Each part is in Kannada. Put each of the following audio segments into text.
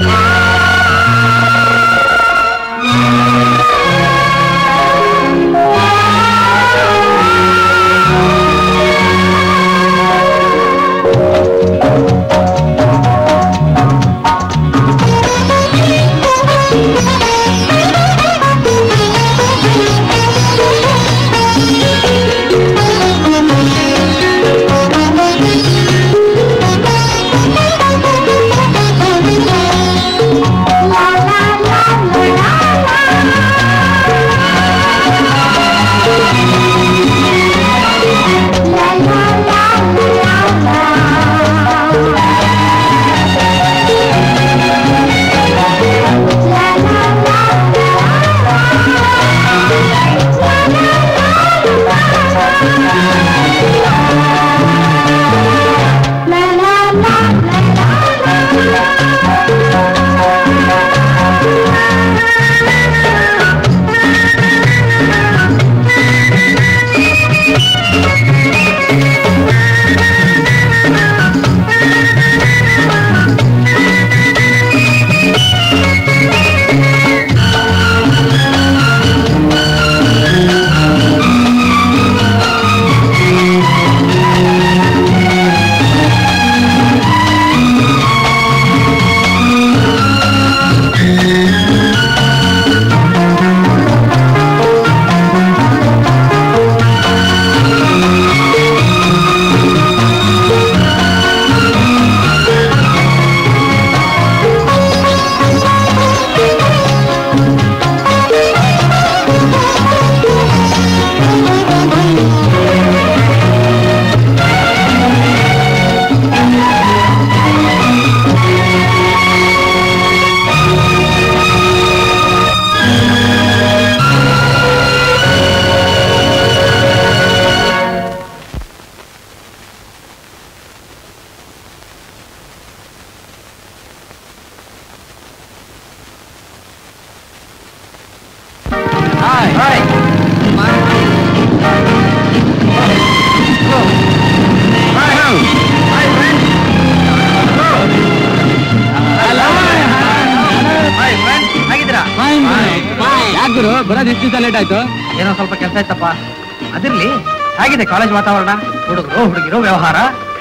ಯಾಕೆ ಗುರು ಬರೋದು ಇಷ್ಟು ದಿವಸ ಲೇಟ್ ಆಯ್ತು ಏನೋ ಸ್ವಲ್ಪ ಕೆಲಸ ಇತ್ತಪ್ಪ ಅದಿರ್ಲಿ ಹೇಗಿದೆ ಕಾಲೇಜ್ ವಾತಾವರಣ ಹುಡುಗರು ಹುಡುಗಿರು ವ್ಯವಹಾರ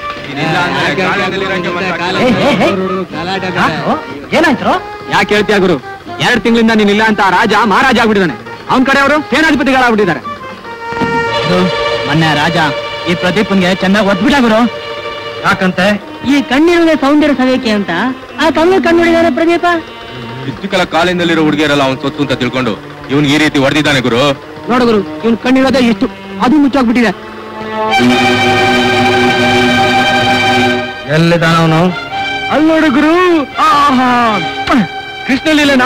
ಏ, ಏ, ಏ. ಯಾಕೋ? ಏನಾಯ್ತು ಯಾಕೆ ಹೇಳ್ತೀಯ ಗುರು ಎರಡ್ ತಿಂಗಳಿಂದ ನೀನಿಲ್ಲ ಅಂತ ಆ ರಾಜ ಮಹಾರಾಜ ಆಗ್ಬಿಟ್ಟಿದ್ದಾನೆ ಅವನ್ ಕಡೆಯವರು ಸೇನಾಧಿಪತಿಗಳಾಗ್ಬಿಟ್ಟಿದ್ದಾರೆ ಮೊನ್ನೆ ರಾಜ ಈ ಪ್ರದೀಪನ್ಗೆ ಚೆನ್ನಾಗಿ ಒದ್ಬಿಟ್ಟ ಗುರು ಯಾಕಂತೆ ಈ ಕಣ್ಣಿರುವೆ ಸೌಂದರ್ಯ ಸವೇಕೆ ಅಂತ ಆ ಕಣ್ಣು ಕಣ್ಣುಡಿದಾನೆ ಪ್ರದೀಪ ಇಷ್ಟುಕಲ ಕಾಲಿಂದಲ್ಲಿರೋ ಹುಡುಗಿಯರಲ್ಲ ಅವ್ನ್ ಸೊತ್ತು ಅಂತ ತಿಳ್ಕೊಂಡು ಇವನ್ ಈ ರೀತಿ ಹೊಡೆದಿದ್ದಾನೆ ಗುರು ನೋಡು ಗುರು ಇವ್ನ್ ಕಣ್ಣಿರೋದೇ ಎಷ್ಟು ಅದು ಮುಚ್ಚೋಗ್ಬಿಟ್ಟಿದೆ ಎಲ್ಲಿದ್ದಾನ ಅವನು ಅಲ್ಲಿ ನೋಡು ಗುರು ಆಹಾ ಕೃಷ್ಣ ಲೀಲೆನಾ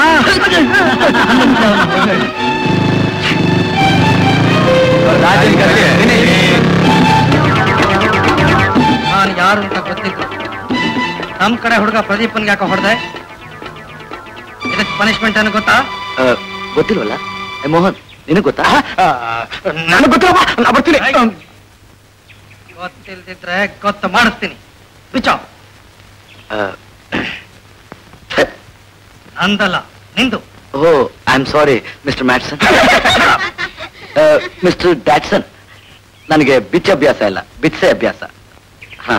ನಾನು ಯಾರು ಅಂತ ಗೊತ್ತಿತ್ತು ನಮ್ ಕಡೆ ಹುಡುಗ ಪ್ರದೀಪನ್ಗೆ ಯಾಕೆ ಹೊಡೆದೆ ಇದಕ್ಕೆ ಪನಿಷ್ಮೆಂಟ್ ಏನು ಗೊತ್ತಾ ಗೊತ್ತಿಲ್ವಲ್ಲ ಏ, ಮೋಹನ್ ನಿನಗ್ ಗೊತ್ತಾ ನನಗೆ ಗೊತ್ತಿಲ್ಲಪ್ಪ ನಾ ಬರ್ತೀನಿ ಗೊತ್ತಿಲ್ದಿದ್ರೆ ಗೊತ್ತು ಮಾಡಿಸ್ತೀನಿ ಬಿಚ್ಚೋ ಆ, ನಂದಲ್ಲ ನಿಂದು oh I am sorry mister Matson mister Datsun ನನಗೆ ಬಿಚ್ಚ ಅಭ್ಯಾಸ ಇಲ್ಲ ಬಿಚ್ಚೆ ಅಭ್ಯಾಸ ಹಾ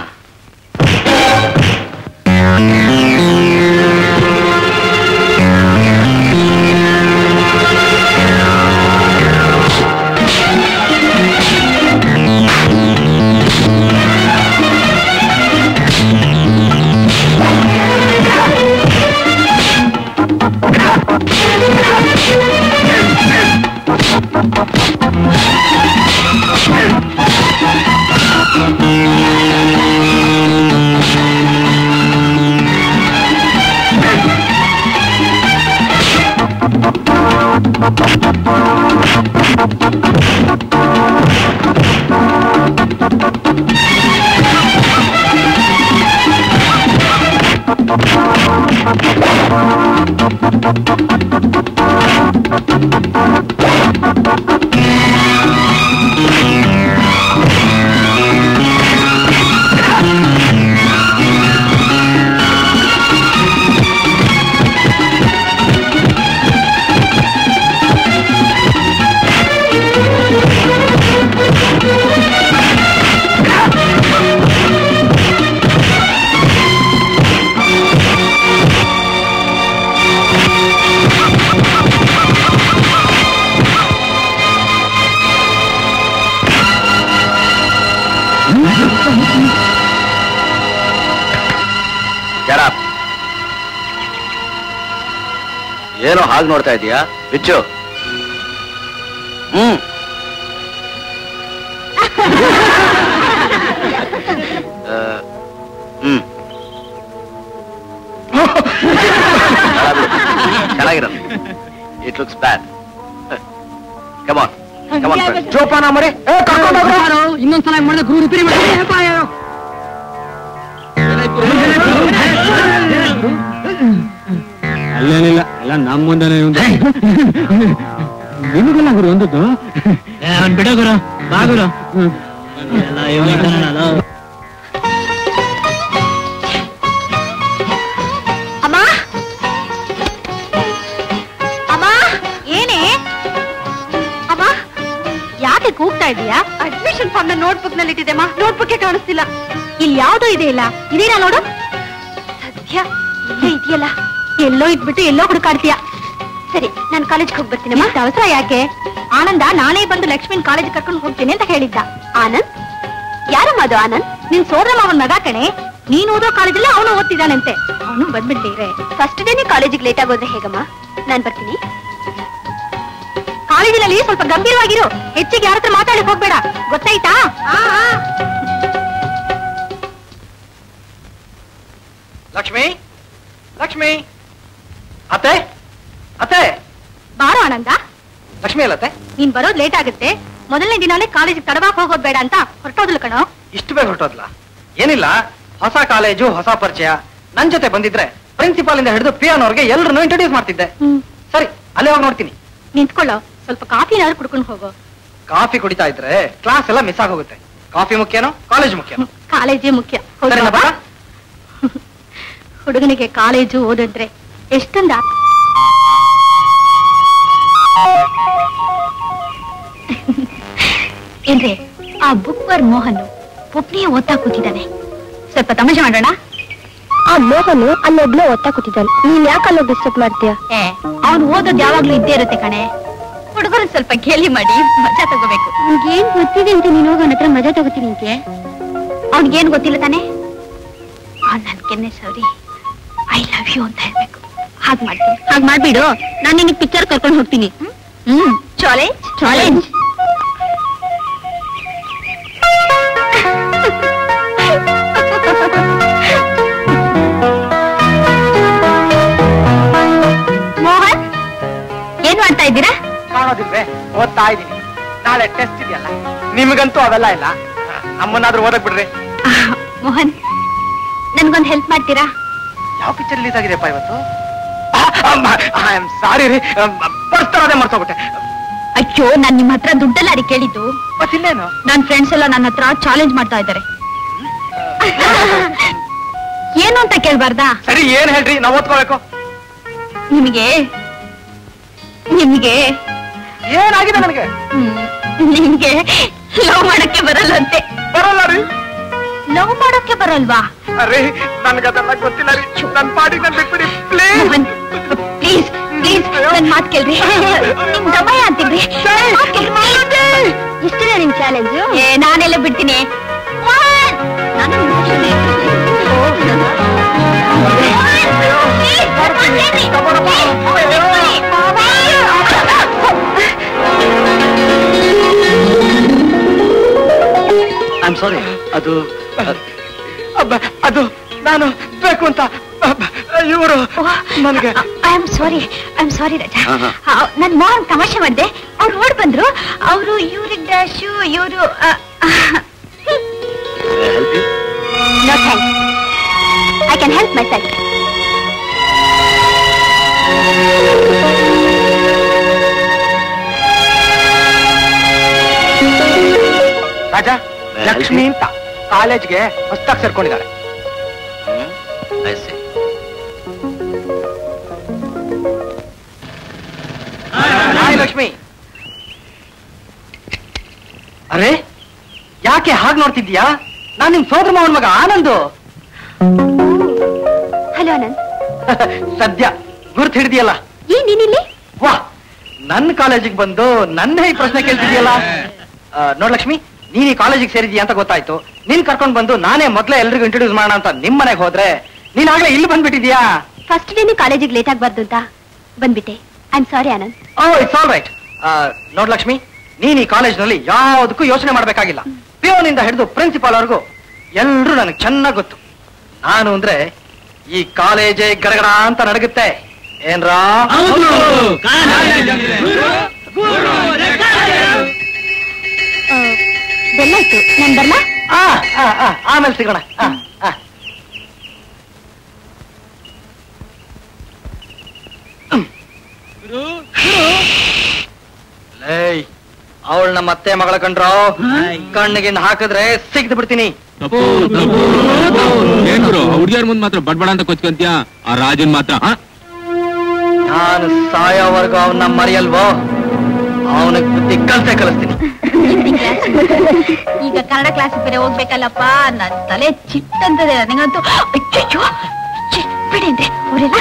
ಏನೋ ಹಾಗೆ ನೋಡ್ತಾ ಇದೀಯಾ ಬಿಚ್ಚು ಹ್ಮ್ ಆ, ಹ್ಮ್ ಚೆನ್ನಾಗಿರೋದು ಇಟ್ ಲುಕ್ಸ್ ಬ್ಯಾಡ್ ಕಮಾನ್ ಕಮಾನ್ ಜೋಪಾನ ಮರಿ ಇನ್ನೊಂದ್ಸಲ ಮಾಡಿದ್ರೆ ಗುರು ರಿಪೇರಿ ಮಾಡಿ ಅಲ್ಲೇನಿಲ್ಲ ಎಲ್ಲ ನಮ್ಮ ಮುಂದೆನೆ ಇವ್ನ್ದು. ನಿಮಗೆಲ್ಲ ಗುರು ಒಂದದ್ದು ಅವ್ನ್ ಬಿಡೋ ಗುರು ಬಾ ಗುರು ಎಲ್ಲ ಇವ್ನು ಇದ್ದಾನಲ್ಲ, ಅಮ್ಮ ಅಮ್ಮ ಏನೇ ಅಮ್ಮ ಯಾಕೆ ಕೂಗ್ತಾ ಇದೀಯಾ ಅಡ್ಮಿಷನ್ ಫಾರ್ಮ್ ನೋಟ್ಬುಕ್ ನಲ್ಲಿ ಇಟ್ಟಿದೆ ನೋಟ್ಬುಕ್ ಕಾಣಿಸ್ತಿಲ್ಲ ಇಲ್ಲಿ ಯಾವ್ದೋ ಇದೆ ಇಲ್ಲ ಇದೇನಾ ನೋಡು ಸದ್ಯ ಇಲ್ಲೇ ಇದೆಯಲ್ಲ ಎಲ್ಲೋ ಇಟ್ಬಿಟ್ಟು ಎಲ್ಲೋ ಹುಡುಕಾಡ್ತೀಯ ಸರಿ ನಾನು ಕಾಲೇಜ್ಗೆ ಹೋಗಿ ಬರ್ತೀನಿ ಅವಸರ ಯಾಕೆ ಆನಂದ ನಾನೇ ಬಂದು ಲಕ್ಷ್ಮೀನ್ ಕಾಲೇಜ್ ಕರ್ಕೊಂಡು ಹೋಗ್ತೀನಿ ಅಂತ ಹೇಳಿದ್ದ ಆನಂದ್ ಯಾರಮ್ಮ ಅದು ಆನಂದ್ ನಿನ್ ಸೋದರಮ್ಮ ಅವನ್ ಮಗ ಕಣೆ ನೀನ್ ಓದೋ ಕಾಲೇಜಲ್ಲಿ ಅವನು ಓದ್ತಿದ್ದಾನಂತೆ ಅವನು ಬಂದ್ಬಿಟ್ಟಿದ್ರೆ ಫಸ್ಟ್ ಡೇನೆ ಕಾಲೇಜಿಗೆ ಲೇಟ್ ಆಗೋದ್ರೆ ಹೇಗಮ್ಮ ನಾನ್ ಬರ್ತೀನಿ ಕಾಲೇಜಿನಲ್ಲಿ ಸ್ವಲ್ಪ ಗಂಭೀರವಾಗಿರು ಹೆಚ್ಚಿಗೆ ಯಾರ ಹತ್ರ ಮಾತಾಡಕ್ ಹೋಗ್ಬೇಡ ಗೊತ್ತಾಯ್ತಾ ಲಕ್ಷ್ಮಿ ಲಕ್ಷ್ಮಿ ಅತ್ತೆ ಅತ್ತೆ ಬಾರೋ ಆನಂದ ಲಕ್ಷ್ಮಿ ಅಲ್ಲತ್ತೆ ನೀನ್ ಬರೋದ್ ಲೇಟ್ ಆಗುತ್ತೆ ಮೊದಲನೇ ದಿನಾನೇ ಕಾಲೇಜಿಗೆ ತಡವಾಗಿ ಹೋಗೋದ್ ಬೇಡ ಅಂತ ಹೊರಟೋದ್ಲು ಕಣೋ ಇಷ್ಟು ಬೇಗ ಹೊರಟೋದ್ಲ ಏನಿಲ್ಲ ಹೊಸ ಕಾಲೇಜು ಹೊಸ ಪರಿಚಯ ನನ್ ಜೊತೆ ಬಂದಿದ್ರೆ ಪ್ರಿನ್ಸಿಪಾಲ್ ಇಂದ ಹಿಡಿದು ಪಿ ಅವ್ರಿಗೆ ಎಲ್ರನ್ನೂ ಇಂಟ್ರೊಡ್ಯೂಸ್ ಮಾಡ್ತಿದ್ದೆ ಹ್ಮ್ ಸರಿ ಅಲ್ಲೇ ಹೋಗಿ ನೋಡ್ತೀನಿ ನಿಂತ್ಕೊಳ್ಳೋ ಸ್ವಲ್ಪ ಕಾಫಿನಾದ್ರು ಕುಡ್ಕೊಂಡು ಹೋಗೋ ಕಾಫಿ ಕುಡಿತಾ ಇದ್ರೆ ಕ್ಲಾಸ್ ಎಲ್ಲ ಮಿಸ್ ಆಗೋಗುತ್ತೆ ಕಾಫಿ ಮುಖ್ಯನೋ ಕಾಲೇಜ್ ಮುಖ್ಯನೋ ಕಾಲೇಜೇ ಮುಖ್ಯ ಸರಿ ಹೌದಾ? ಹುಡುಗನಿಗೆ ಕಾಲೇಜು ಓದಿದ್ರೆ ಎಷ್ಟೊಂದ ಏನ್ರಿ ಆ ಬುಕ್ ವರ್ ಮೋಹನ್ ಒಬ್ನೇ ಓದ್ತಾ ಕೂತಿದ್ದಾನೆ ಸ್ವಲ್ಪ ತಮಾಷೆ ಮಾಡೋಣ ಆ ಮೋಹನು ಅಲ್ಲೊಬ್ನೇ ಓದ್ತಾ ಕೂತಿದ್ದಾನೆ ನೀನ್ ಯಾಕೆ ಅಲ್ಲೋಗಿ ಡಿಸ್ಟರ್ಬ್ ಮಾಡ್ತೀಯ ಏ ಅವ್ನು ಓದೋದ್ ಯಾವಾಗ್ಲೂ ಇದ್ದೇ ಇರುತ್ತೆ ಕಣೆ ಹುಡುಗರು ಸ್ವಲ್ಪ ಗೇಲಿ ಮಾಡಿ ಮಜಾ ತಗೋಬೇಕು ಏನ್ ಗೊತ್ತಿದೆ ಅಂತ ನೀನು ಹೋಗಿ ಹತ್ರ ಮಜಾ ತಗೋತೀನಿ ಅಂತೆ ಅವ್ನಿಗೇನ್ ಗೊತ್ತಿಲ್ಲ ತಾನೆ ಅವ್ನ್ ನನ್ ಕೆನ್ನೆ ಸೌರಿ ಐ ಲವ್ ಯು ಅಂತ ಹೇಳ್ಬೇಕು ಹಾಗ್ ಮಾಡ್ತೀನಿ ಹಾಗ್ ಮಾಡ್ಬಿಡು ನಾನು ನಿನಗೆ ಪಿಕ್ಚರ್ ಕರ್ಕೊಂಡು ಹೋಗ್ತೀನಿ ಹ್ಮ್ ಚಾಲೆಂಜ್ ಚಾಲೆಂಜ್ ಮೋಹನ್ ಏನ್ ಮಾಡ್ತಾ ಇದ್ದೀರಾ ಕಾಣೋದಿಲ್ವೇ ಓದ್ತಾ ಇದೀನಿ ನಾಳೆ ಟೆಸ್ಟ್ ಇದೆಯಲ್ಲ ನಿಮ್ಗಂತೂ ಅವೆಲ್ಲ ಇಲ್ಲ ನಮ್ಮನ್ನಾದ್ರೂ ಓದಕ್ ಬಿಡ್ರಿ ಆಹ್, ಮೋಹನ್ ನನ್ಗೊಂದ್ ಹೆಲ್ಪ್ ಮಾಡ್ತೀರಾ ಯಾವ ಪಿಕ್ಚರ್ ರಿಲೀಸ್ ಆಗಿದೆಯಪ್ಪ ಇವತ್ತು ಐ ಆಮ್ ಸಾರಿ ರೀ ಪರ್ಸ್ ತರೋದೇ ಮರ್ತೋಗ್ಬಿಟ್ಟೆ ಅಯ್ಯೋ ನಾನ್ ನಿಮ್ ಹತ್ರ ದುಡ್ಡೆಲ್ಲ ರೀ ಕೇಳಿದ್ದು ಮತ್ತಿನ್ನೇನು ನನ್ ಫ್ರೆಂಡ್ಸ್ ಎಲ್ಲ ನನ್ನ ಹತ್ರ ಚಾಲೆಂಜ್ ಮಾಡ್ತಾ ಇದ್ದಾರೆ ಏನು ಅಂತ ಕೇಳ್ಬಾರ್ದಾ ಸರಿ ಏನ್ ಹೇಳ್ರಿ ನಾವ್ ಓದ್ಕೋಬೇಕು ನಿಮಗೆ ನಿಮಗೆ ಏನಾಗಿದೆ ನನಗೆ ಹ್ಮ್, ನಿಮ್ಗೆ ಲವ್ ಮಾಡಕ್ಕೆ ಬರಲ್ಲಂತೆ ಬರಲ್ಲ ರೀ ಲವ್ ಮಾಡಕ್ಕೆ ಬರಲ್ವಾ ಅರೆ ನನ್ಗದೆಲ್ಲ ಗೊತ್ತಿಲ್ಲ ರೀ ನನ್ ಪಾಡಿಗೆ ನನ್ ಬಿಟ್ಬಿಡಿ ಪ್ಲೀಸ್ ಮೋಹನ್ ಪ್ಲೀಸ್ ಪ್ಲೀಸ್ ನನ್ ಮಾತ್ ಕೇಳ್ರಿ ನಿಮ್ ದಮಯ ಅಂತೀನ್ರಿ ನನ್ ಮಾತ್ ಕೇಳ್ರಿ. ಇಷ್ಟಿದೆ ನಿಮ್ ಚಾಲೆಂಜ್ ಏ ನಾನೆಲ್ಲ ಬಿಡ್ತೀನಿ ಮೋಹನ್ ನಾನು ನಿಮ್ಗೆ Please, ನನ್ ಮಾತ್ ಕೇಳ್ರಿ. ಐ ಆಮ್ ಸಾರಿ ಅದು ಅಬ್ಬ ಅದು ನಾನು ಬೇಕು ಅಂತ ಇವರು ನನಗೆ I am sorry I am sorry Raja ಹಾ, ಹಾ. ಆ, ನಾನ್ ಮೋಹನ್ ತಮಾಷೆ ಮಾಡಿದೆ ಅವ್ರು ಓಡ್ ಬಂದ್ರು ಅವರು ಇವ್ರಿಗೆ ಡ್ಯಾಶು ಇವರು help you no thanks I can help myself Raja Lakshmi ಅಂತ ಕಾಲೇಜ್ಗೆ ಹೊಸ್ದಾಗಿ ಸೇರ್ಕೊಂಡಿದ್ದಾಳೆ ಐ ಸಿ ಹಾಯ್ ಲಕ್ಷ್ಮಿ ಅರೆ ಯಾಕೆ ಹಾಗೆ ನೋಡ್ತಿದ್ಯಾ ನಾನ್ ನಿಮ್ ಸೋದರ ಮಾವನ್ ಮಗ ಆನಂದು ಹಲೋ ಅನಂತ್ ಸದ್ಯ ಗುರ್ತು ಹಿಡಿದಿಯಲ್ಲ ಏನ್ ನೀನಿಲ್ಲಿ ವಾ ನನ್ನ ಕಾಲೇಜಿಗೆ ಬಂದು ನನ್ನ ಈ ಪ್ರಶ್ನೆ ಕೇಳ್ತಿದ್ಯಲ್ಲ ಆ, ನೋಡ್ ಲಕ್ಷ್ಮಿ ನೀನ್ ಈ ಕಾಲೇಜಿಗೆ ಸೇರಿದ್ಯಾ ಅಂತ ಗೊತ್ತಾಯ್ತು ನೀನ್ ಕರ್ಕೊಂಡ್ ಬಂದು ನಾನೇ ಮೊದ್ಲೇ ಎಲ್ರಿಗೂ ಇಂಟ್ರೊಡ್ಯೂಸ್ ಮಾಡೋಣ ಅಂತ ನಿಮ್ ಮನೆಗೆ ಹೋದ್ರೆ ನೀನ್ ಆಗ್ಲೇ ಇಲ್ಲಿ ಬಂದ್ಬಿಟ್ಟಿದ್ಯಾ ಫಸ್ಟ್ ಡೇನೆ ಕಾಲೇಜಿಗೆ ಲೇಟ್ ಆಗ್ಬಾರ್ದು ಅಂತ ಬಂದ್ಬಿಟ್ಟೆ I am sorry Anand oh it's all right ನೋಡ್ ಲಕ್ಷ್ಮಿ ನೀನ್ ಈ ಕಾಲೇಜ್ನಲ್ಲಿ ಯಾವುದಕ್ಕೂ ಯೋಚನೆ ಮಾಡಬೇಕಾಗಿಲ್ಲ ಪಿಯೋನಿಂದ ಹಿಡಿದು ಪ್ರಿನ್ಸಿಪಾಲ್ ವರೆಗೂ ಎಲ್ರೂ ನನಗೆ ಚೆನ್ನಾಗಿ ಗೊತ್ತು ನಾನು ಅಂದ್ರೆ ಈ ಕಾಲೇಜೇ ಗಡಗಡ ಅಂತ ನಡಗುತ್ತೆ ಏನ್ರಾ ಬೆಲ್ಲಾಯ್ತು ನಾನ್ ಬರ್ಲಾ ಆ, ಆ, ಆ, ಆಮೇಲೆ ಸಿಗೋಣ ಆ, ಆ. ಲೇಯ್ ಅವಳನ್ನ ಮತ್ತೆ ಮಗಳ ಕಂಡ್ರೋ ಕಣ್ಣಿಗಿನ್ ಹಾಕಿದ್ರೆ ಸಿಗ್ದು ಬಿಡ್ತೀನಿ ತಪ್ಪು ತಪ್ಪು ಏನ್ ಗುರು ಹುಡುಗಿಯರ್ ಮುಂದ್ ಮಾತ್ರ ಬಡ್ಬಡ ಅಂತ ಕೊಚ್ಕೊಂತೀಯ ಆ ರಾಜನ್ ಮಾತ್ರ ಆ? ನಾನು ಸಾಯೋವರೆಗೂ ಅವನ್ನ ಮರೆಯಲ್ವೋ ಅವನಿಗೆ ಬುದ್ಧಿ ಕಲ್ಸೇ ಕಲಿಸ್ತೀನಿ ಈಗ ಕನ್ನಡ ಕ್ಲಾಸ್ ಬೇರೆ ಹೋಗ್ಬೇಕಲ್ಲಪ್ಪ ನನ್ ತಲೆ ಚಿಟ್ಟಂತದೆ ನನಗಂತೂ ಅಯ್ಯೋ ಛೀ, ಬಿಡಿ ಅಂದ್ರೆ ಅವರೆಲ್ಲ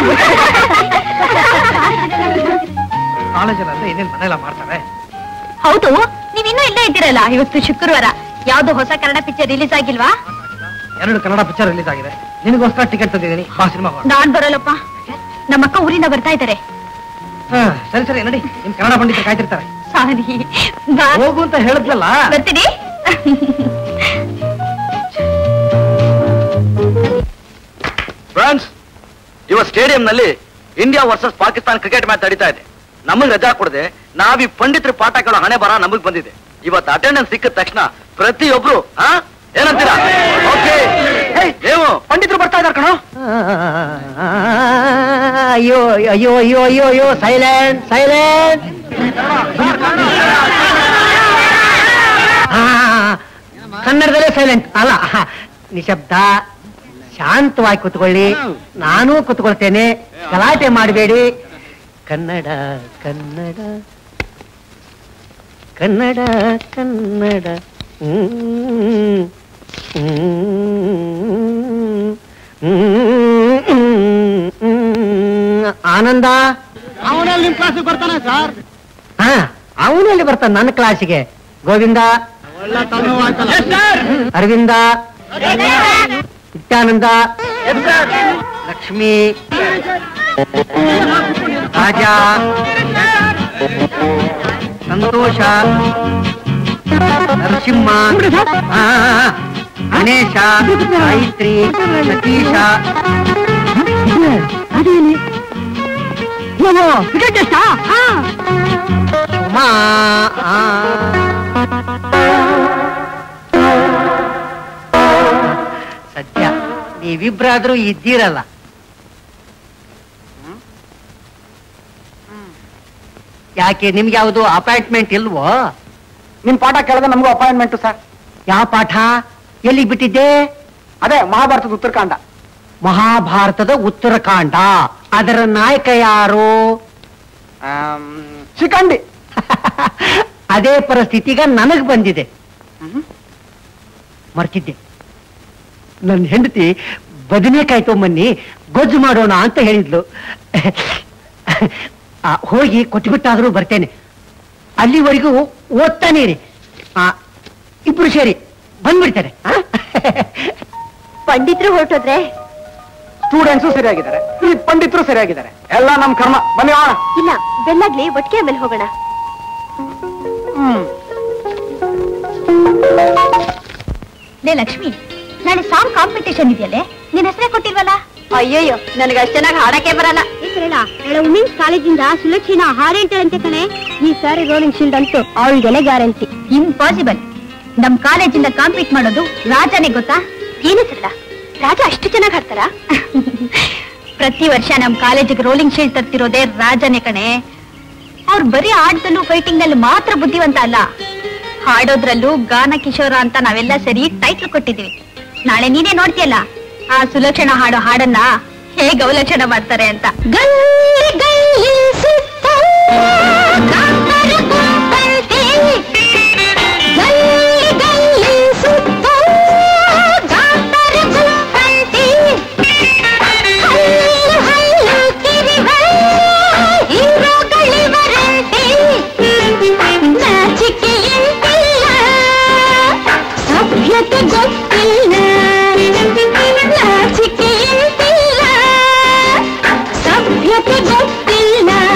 ಕಾಲೇಜಲ್ಲಿ ಏನೇನ್ ಮನೆಯಲ್ಲ ಮಾಡ್ತಾರೆ ಹೌದು ನೀವಿನ್ನೂ ಇಲ್ಲೇ ಇದ್ದೀರಲ್ಲ ಇವತ್ತು ಶುಕ್ರವಾರ ಯಾವ್ದು ಹೊಸ ಕನ್ನಡ ಪಿಕ್ಚರ್ ರಿಲೀಸ್ ಆಗಿಲ್ವಾ ಎರಡು ಕನ್ನಡ ಪಿಕ್ಚರ್ ರಿಲೀಸ್ ಆಗಿದೆ ನಿನಗೋಸ್ಕರ ಟಿಕೆಟ್ ತಂದಿದ್ದೀನಿ ಬಾ ಸಿನಿಮಾ ನಾನ್ ಬರಲ್ಲಪ್ಪ ನಮ್ಮಕ್ಕ ಊರಿಂದ ಬರ್ತಾ ಇದ್ದಾರೆ ಸರಿ ಸರಿ ನಡಿ ನಿಮ್ ಕನ್ನಡ ಪಂಡಿತರು ಕಾಯ್ತಿರ್ತಾರೆ ಸಾರಿ ಬಾ- ಹೋಗು ಅಂತ ಹೇಳಿದ್ಲಲ್ಲ ಬರ್ತೀನಿ ಫ್ರೆಂಡ್ಸ್ ಇವತ್ತು ಸ್ಟೇಡಿಯಂನಲ್ಲಿ India versus Pakistan cricket match ನಡೀತಾ ಇದೆ ನಮಗ್ ರಜಾ ಕೊಡದೆ ನಾವ್ ಈ ಪಂಡಿತರ ಪಾಠ ಕೇಳೋ ಹಣೆ ಬರ ನಮಗ್ ಬಂದಿದೆ ಇವತ್ತು ಅಟೆಂಡೆನ್ಸ್ ಸಿಕ್ಕಿದ ತಕ್ಷಣ ಪ್ರತಿಯೊಬ್ರು ಹಾ ಏನಂತೀರಾ ಓಕೆ ನೀವು ಪಂಡಿತರು ಬರ್ತಾ ಇದಾರೆ ಕಣೋ ಅಯ್ಯೋ ಅಯ್ಯೋ ಅಯ್ಯೋ ಅಯ್ಯೋ ಅಯ್ಯೋ ಸೈಲೆಂಟ್ ಸೈಲೆಂಟ್ ಕನ್ನಡದಲ್ಲೇ ಸೈಲೆಂಟ್ ಅಲ್ಲ ಹ, ನಿಶಬ್ದ ಶಾಂತವಾಗಿ ಕುತ್ಕೊಳ್ಳಿ ನಾನು ಕುತ್ಕೊಳ್ತೇನೆ ಗಲಾಟೆ ಮಾಡಬೇಡಿ ಕನ್ನಡ ಕನ್ನಡ ಕನ್ನಡ ಕನ್ನಡ ಹ್ಮ್. ಹ್ಮ್. ಹ್ಮ್. ಆನಂದ ಅವನಲ್ಲಿ ನಿಮ್ ಕ್ಲಾಸಿಗೆ ಬರ್ತಾನೆ ಸರ್ ಹಾ ಅವನಲ್ಲಿ ಬರ್ತಾನೆ ನನ್ನ ಕ್ಲಾಸಿಗೆ ಗೋವಿಂದ ಒಳ್ಳೆ ತಲೆನೋವು ಆಯ್ತಲ್ಲ ಅರವಿಂದ ನಿತ್ಯಾನಂದ ಲಕ್ಷ್ಮಿ ರಾಜ ಸಂತೋಷ ನರಸಿಂಹ ಆ, ಗಣೇಶ ಗಾಯತ್ರಿ ಸತೀಶ ಉಮಾ ಆ. ಸದ್ಯ ನೀವಿಬ್ರಾದ್ರೂ ಇದ್ದೀರಲ್ಲ ಹ್ಮ್? ಯಾಕೆ ನಿಮ್ಗೆ ಯಾವುದು ಅಪಾಯಿಂಟ್ಮೆಂಟ್ ಇಲ್ವೋ ನಿಮ್ ಪಾಠ ಕೇಳಿದ್ರೆ ನಮಗೂ ಅಪಾಯಿಂಟ್ಮೆಂಟ್ ಸರ್ ಯಾವ ಪಾಠ ಎಲ್ಲಿಗೆ ಬಿಟ್ಟಿದ್ದೆ ಅದೇ ಮಹಾಭಾರತದ ಉತ್ತರಕಾಂಡ ಮಹಾಭಾರತದ ಉತ್ತರಕಾಂಡ ಅದರ ನಾಯಕ ಯಾರು ಆಮ್, ಶಿಖಂಡಿ ಅದೇ ಪರಿಸ್ಥಿತಿಗ ನನಗ್ ಬಂದಿದೆ ಮರ್ತಿದ್ದೆ ನನ್ನ ಹೆಂಡತಿ ಬದನೆಕಾಯಿ ತೊಂಬನ್ನಿ ಗೊಜ್ಜು ಮಾಡೋಣ ಅಂತ ಹೇಳಿದ್ಲು ಆ, ಹೋಗಿ ಕೊಟ್ಬಿಟ್ಟಾದ್ರೂ ಬರ್ತೇನೆ ಅಲ್ಲಿವರೆಗೂ ಓದ್ತಾನೆ ಇರಿ ಆ, ಇಬ್ರು ಸೇರಿ ಬಂದ್ಬಿಡ್ತಾರೆ ಆ? ಪಂಡಿತರು ಹೊರಟೋದ್ರೆ ಸ್ಟೂಡೆಂಟ್ಸು ಸರಿಯಾಗಿದ್ದಾರೆ ಈ ಪಂಡಿತರು ಸರಿಯಾಗಿದ್ದಾರೆ ಎಲ್ಲ ನಮ್ ಕರ್ಮ ಬನ್ನಿ ಹೋಗೋಣ ಇಲ್ಲ ಬೆಲ್ಲಾಗ್ಲಿ ಒಟ್ಟಿಗೆ ಆಮೇಲೆ ಹೋಗೋಣ ಲೇ ಲಕ್ಷ್ಮಿ ನಾಳೆ ಸಾಂಗ್ ಕಾಂಪಿಟೇಷನ್ ಇದೆಯಲ್ಲೇ ನಿನ್ ಹೆಸರೇ ಕೊಟ್ಟಿಲ್ವಲ್ಲ ಅಯ್ಯಯ್ಯೋ ನನಗೆ ಅಷ್ಟು ಚೆನ್ನಾಗಿ ಹಾಡಕ್ಕೆ ಬರಲ್ಲ ನಾಳೆ ವುಮೆನ್ಸ್ ಕಾಲೇಜಿಂದ ಸುಲಕ್ಷಿನ ಹಾರೇಳ್ತಾಳಂತೆ ಕಣೆ ಈ ಸಾರಿ ರೋಲಿಂಗ್ ಶೀಲ್ಡ್ ಅಂತೂ ಅವಳಿಗೆನೆ ಗ್ಯಾರಂಟಿ ಇಂಪಾಸಿಬಲ್ ನಮ್ ಕಾಲೇಜಿಂದ ಕಾಂಪೀಟ್ ಮಾಡೋದು ರಾಜನೇ ಗೊತ್ತಾ ಏನು ಸಲ್ಲ ರಾಜ ಅಷ್ಟು ಚೆನ್ನಾಗಿ ಹಾಡ್ತಾರ ಪ್ರತಿ ವರ್ಷ ನಮ್ ಕಾಲೇಜಿಗೆ ರೋಲಿಂಗ್ ಶೀಲ್ಡ್ ತರ್ತಿರೋದೇ ರಾಜನೇ ಕಣೆ ಅವ್ರು ಬರೀ ಆಟದಲ್ಲೂ ಫೈಟಿಂಗ್ ನಲ್ಲಿ ಮಾತ್ರ ಬುದ್ಧಿವಂತ ಅಲ್ಲ ಹಾಡೋದ್ರಲ್ಲೂ ಗಾನ ಕಿಶೋರ ಅಂತ ನಾವೆಲ್ಲ ಸರಿ ಟೈಟ್ಲ್ ಕೊಟ್ಟಿದೀವಿ ನಾಳೆ ನೀನೇ ನೋಡ್ತೀಯಲ್ಲ ಆ ಸುಲಕ್ಷಣ ಹಾಡೋ ಹಾಡನ್ನ ಹೇಗೆ ಅವಲಕ್ಷಣ ಮಾಡ್ತಾರೆ ಅಂತ ಗಲ್ಲಿ ಗಲ್ಲಿ ಸುತ್ತ ಕಾಂತರ ಗುಂಪಂತೆ. ಗಲ್ಲಿ ಗಲ್ಲಿ ಸುತ್ತ ಕಾಂತರ ಗುಂಪಂತೆ. ಹಲ್ಲು ಹಲ್ಲು ಕಿರಿವ ಹೀರೋಗಳಿವರಂತೆ. ನಾಚಿಕೆಯಂತಿಲ್ಲ ಸಭ್ಯತೆ ಗೊತ್ತಿಲ್ಲ ನಾಚಿಕೆಯಂತಿಲ್ಲ ಸಭ್ಯತೆ ಗೊತ್ತಿಲ್ಲ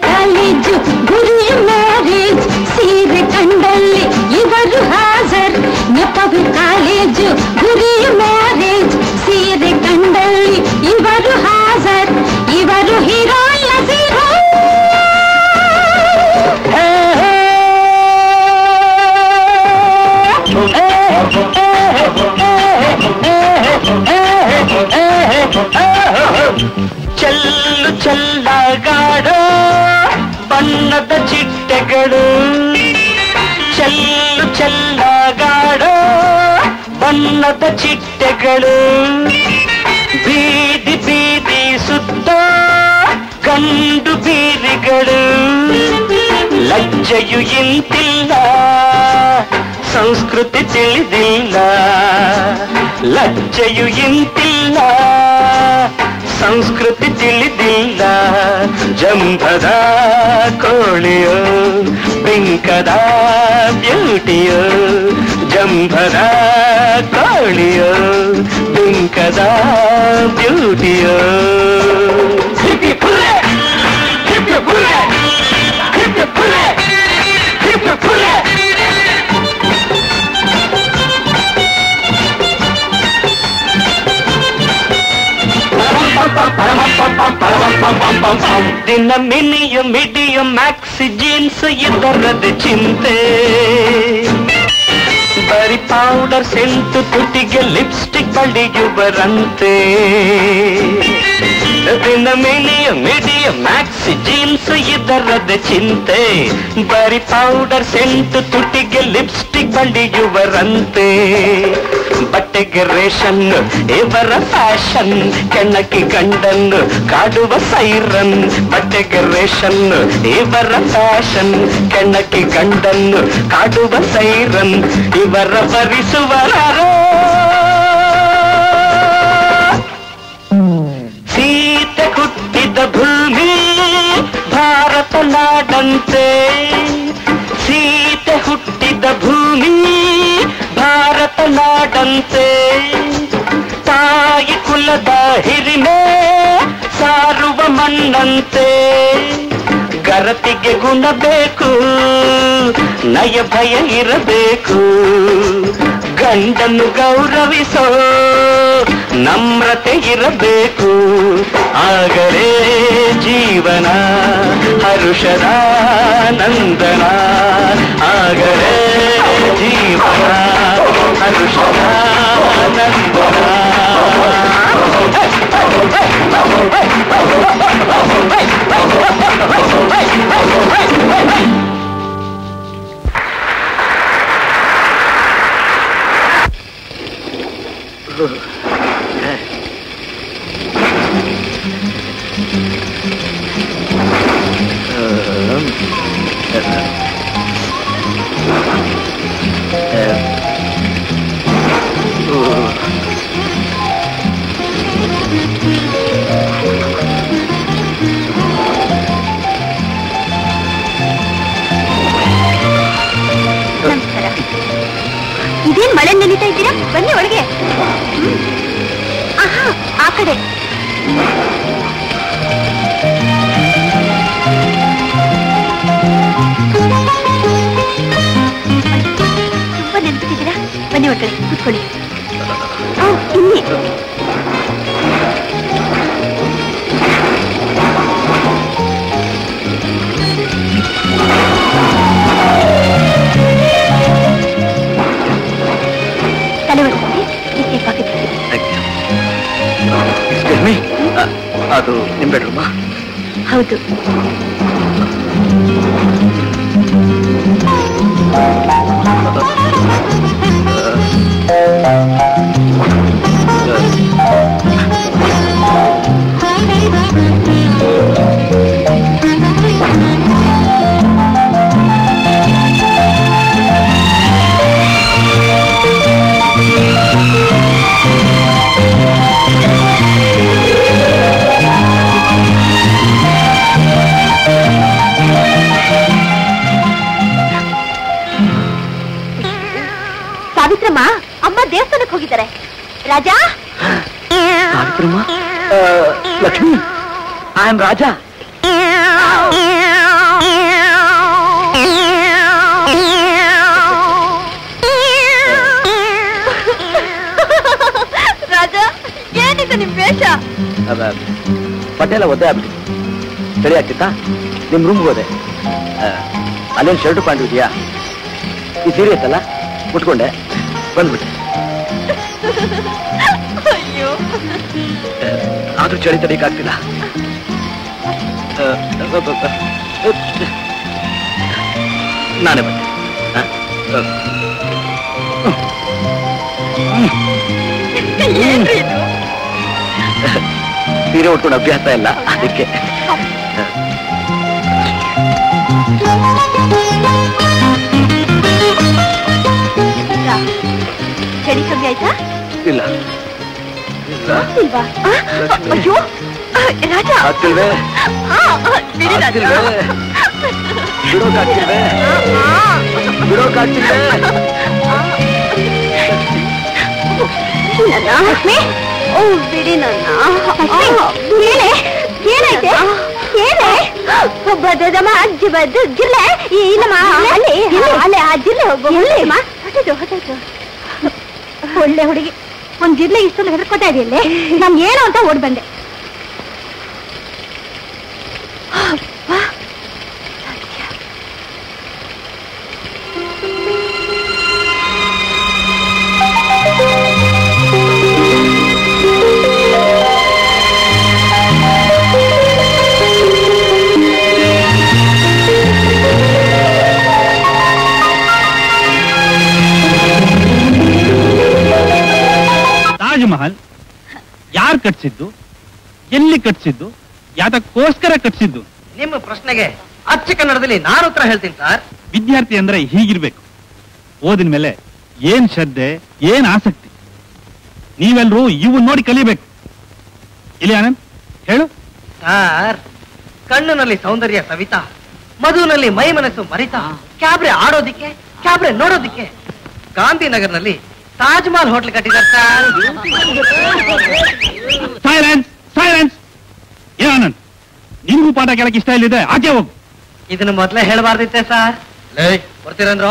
ಕಾಲೇಜು ಗುರಿಯ ಮ್ಯಾರೇಜ್ ಸೀರೆ ಕಂಡಲ್ಲಿ ಇವರು ಹಾಜರ್ ನೆಪವಿ ಕಾಲೇಜು ಗುರಿಯ ಮ್ಯಾರೇಜ್ ಸೀರೆ ಕಂಡಲ್ಲಿ ಇವರು ಹಾಜರ್ ಇವರು ಹೀರೋ ಇಲ್ಲ zero. ಚೆಲ್ಲು ಚೆಲ್ಲಗಾಡೋ ಬಣ್ಣದ ಚಿಟ್ಟೆಗಳು ಚೆಲ್ಲು ಚೆಲ್ಲಗಾಡೋ ಬಣ್ಣದ ಚಿಟ್ಟೆಗಳು ಬೀದಿ ಬೀದಿ ಸುತ್ತ ಗಂಡು ಬೀರಿಗಳು ಲಜ್ಜೆಯು ಇಂತಿಲ್ಲ ಸಂಸ್ಕೃತಿ ತಿಳಿದಿಲ್ಲ ಲಜ್ಜೆಯು ಇಂತಿಲ್ಲ ಸಂಸ್ಕೃತಿ ತಿಳಿದಿಲ್ಲ ಜಂಭದ ಕೋಳಿಯೋ ಬಿಂಕದ ಬ್ಯೂಟಿಯೋ ಜಂಭದ ಕೋಳಿಯೋ ಬಿಂಕದ ಬ್ಯೂಟಿಯೋ ಹಿಪ್ಪಿ ಪುಲ್ಲೆ ಹಿಪ್ಪಿ ಪುಲ್ಲೆ ಹಿಪ್ಪಿ ಪುಲ್ಲೆ ಹಿಪ್ಪಿ ಪುಲ್ಲೆ ದಿನ ಮಿನಿಯು ಮಿಡಿಯು ಮ್ಯಾಕ್ಸಿ ಜೀನ್ಸ್ ಇದರದ ಚಿಂತೆ ಬರಿ ಪೌಡರ್ ಸೆಂಟು ತುಟಿಗೆ ಲಿಪ್ಸ್ಟಿಕ್ ಬಳಿಯುವರಂತೆ ದಿನ ಮಿನಿಯು ಮಿಡಿಯು ಮ್ಯಾಕ್ಸಿ ಜೀನ್ಸ್ ಇದರದ ಚಿಂತೆ ಬರಿ ಪೌಡರ್ ಸೆಂಟು ತುಟಿಗೆ ಲಿಪ್ಸ್ಟಿಕ್ ಬಳಿಯುವರಂತೆ ಬಟ್ಟೆಗೆ ರೇಷನ್ ಇವರ ಫ್ಯಾಷನ್ ಕೆಣಕಿ ಗಂಡನ್ನು ಕಾಡುವ ಸೈರನ್ ಬಟ್ಟೆಗೆ ರೇಷನ್ ಇವರ ಫ್ಯಾಷನ್ ಕೆಣಕಿ ಗಂಡನ್ನು ಕಾಡುವ ಸೈರನ್ ಇವರ ಭರಿಸುವರರೋ ಸೀತೆ ಹುಟ್ಟಿದ ಭೂಮಿ ಭಾರತ ನಾಡಂತೆ ಸೀತೆ ಹುಟ್ಟಿದ ಭೂಮಿ ಭಾರತ ನಾಡಂತೆ ತಾಯಿ ಕುಲದ ಹಿರಿಮೆ ಸಾರುವ ಮಣ್ಣಂತೆ ಗರತಿಗೆ ಗುಣ ಬೇಕು ನಯ ಭಯ ಇರಬೇಕು ಗಂಡನ್ನು ಗೌರವಿಸೋ ನಮ್ರತೆ ಇರಬೇಕು ಆಗಲೇ ಜೀವನ ಹರುಷದ ನಂದನ ಆಗಲೇ ಜೀವನ ಹರುಷದ ನಂದನ ನಮಸ್ಕಾರ ಇದೇನ್ ಮಳೆ ನೆನೀತಾ ಇದ್ದೀರಾ ಬನ್ನಿ ಒಳಗೆ ಹ್ಮ್. ಆಹಾ ಆ ಕಡೆ ತುಂಬಾ ನೆನಪಿದ್ದೀರಾ ಬನ್ನಿ ಒಳಗಡೆ ಕೂತ್ಕೊಳ್ಳಿ ಓ, ಇಲ್ಲಿ ತಲೆ ಒರೆಸಿ ಬಿಸಿ ಪಾಕೆಟ್ ಎಕ್ಸ್ಕ್ಯೂಸ್ ಮೀ ಅದು ನಿಮ್ ಬೆಡ್ರೂಮಾ ಹೌದು ಸಾವಿತ್ರಮ್ಮ ಅಮ್ಮ ದೇವಸ್ಥಾನಕ್ಕೆ ಹೋಗಿದ್ದಾರೆ ರಾಜಾ ಸಾವಿತ್ರಮ್ಮ ಲಕ್ಷ್ಮಿ ಐ ಆಮ್ ರಾಜ ಬಟ್ಟೆ ಎಲ್ಲ ಒದ್ದೆ ಆಗ್ಬಿಟ್ಟು ಚಳಿ ಆಗ್ತಿತ್ತಾ ನಿಮ್ ರೂಮ್ಗೆ ಹೋದೆ ಆ, ಅಲ್ಲೇನ್ ಶರ್ಟ್ ಪ್ಯಾಂಟ್ ಇದೆಯಾ ಈ ಸೀರೆ ಇತ್ತಲ್ಲ ಮುಟ್ಕೊಂಡೆ ಬಂದ್ಬಿಟ್ಟೆ ಅಯ್ಯೋ ಆದ್ರೂ ಚಳಿ ತಡೀಕಾಗ್ತಿಲ್ಲ ಆ, ಅ, ಅ, ಅ, ಅ, ನಾನೇ ಬಂದೆ ಆ, ಆ. ಏನ್ರಿ ಇದು ಸೀರೆ ಉಟ್ಕೊಂಡು ಅಭ್ಯಾಸ ಇಲ್ಲ ಅದಕ್ಕೆ ಚಳಿ ಕಮ್ಮಿ ಆಯ್ತಾ ಇಲ್ಲ ಇಲ್ಲ ಇಲ್ವಾ ಆ, ಅಯ್ಯೋ ಆ, ರಾಜ ಆಗ್ತಿಲ್ವೇ ಆ, ಆ, ಬಿಡಿ ರಾಜ ಆಗ್ತಿಲ್ವೇ ಬಿಡೋಕಾಗ್ತಿಲ್ವೇ ಬಿಡೋಕಾಗ್ತಿಲ್ವೇ ನನ್ನ ಲಕ್ಷ್ಮಿ ಓ ಬಿಡಿ ನನ್ನ ಏನೇ ಏನಾಯ್ತೆ ಏನೇ ಬದ್ದದಮ್ಮ ಅಜ್ಜಿ ಬದ್ದು ಜಿಲ್ಲೆ ಇಲ್ಲಮ್ಮ ಅಲ್ಲಿ ಅಲ್ಲೇ ಆ ಜಿಲ್ಲೆ ಹೋಗು ಎಲ್ಲಿಮ್ಮ ಹೊಟ್ಟೈತು ಹೊಟ್ಟೈತು ಒಳ್ಳೆ ಹುಡುಗಿ ಒಂದ್ ಜಿಲ್ಲೆ ಇಷ್ಟೊಂದು ಹೆದರ್ಕೋತಾ ಇದೆಯಲ್ಲೇ ನಾನು ಏನು ಅಂತ ಓಡ್ ಬಂದೆ ಅಬ್ಬಾ. ತಾಜ್ ಮಹಲ್ ಯಾರು ಕಟ್ಸಿದ್ದು ಎಲ್ಲಿ ಕಟ್ಸಿದ್ದು ಯಾತಕ್ಕೋಸ್ಕರ ಕಟ್ಸಿದ್ದು ನಿಮ್ಮ ಪ್ರಶ್ನೆಗೆ ಅಚ್ಚ ಕನ್ನಡದಲ್ಲಿ ನಾನು ಉತ್ತರ ಹೇಳ್ತೀನಿ ಸರ್ ವಿದ್ಯಾರ್ಥಿ ಅಂದ್ರೆ ಹೀಗಿರ್ಬೇಕು ಓದಿನ ಮೇಲೆ ಏನ್ ಶ್ರದ್ಧೆ ಏನ್ ಆಸಕ್ತಿ ನೀವೆಲ್ರೂ ಇವು ನೋಡಿ ಕಲಿಬೇಕು ಇಲ್ಲಿ ಆನಂದ್ ಹೇಳು ಸರ್ ಕಣ್ಣಿನಲ್ಲಿ ಸೌಂದರ್ಯ ಸವಿತಾ ಮಧುನಲ್ಲಿ ಮೈ ಮನಸ್ಸು ಮರಿತಾ ಕ್ಯಾಬ್ರೆ ಆಡೋದಿಕ್ಕೆ ಕ್ಯಾಬ್ರೆ ನೋಡೋದಿಕ್ಕೆ ಗಾಂಧಿನಗರ್ನಲ್ಲಿ ತಾಜ್ ಮಹಲ್ ಹೋಟ್ಲ್ ಕಟ್ಟಿದ್ದಾರೆ ಸರ್ ಸೈಲೆನ್ಸ್ ಸೈಲೆನ್ಸ್ ಏ ಆನಂದ್ ನಿನ್ಗೂ ಪಾಠ ಕೇಳಕ್ ಇಷ್ಟ ಇಲ್ಲಿದೆ ಆಚೆ ಹೋಗು ಇದನ್ನ ಮೊದ್ಲೇ ಹೇಳಬಾರ್ದಿತ್ತೆ ಸರ್ ಬರ್ತೀರಂದ್ರು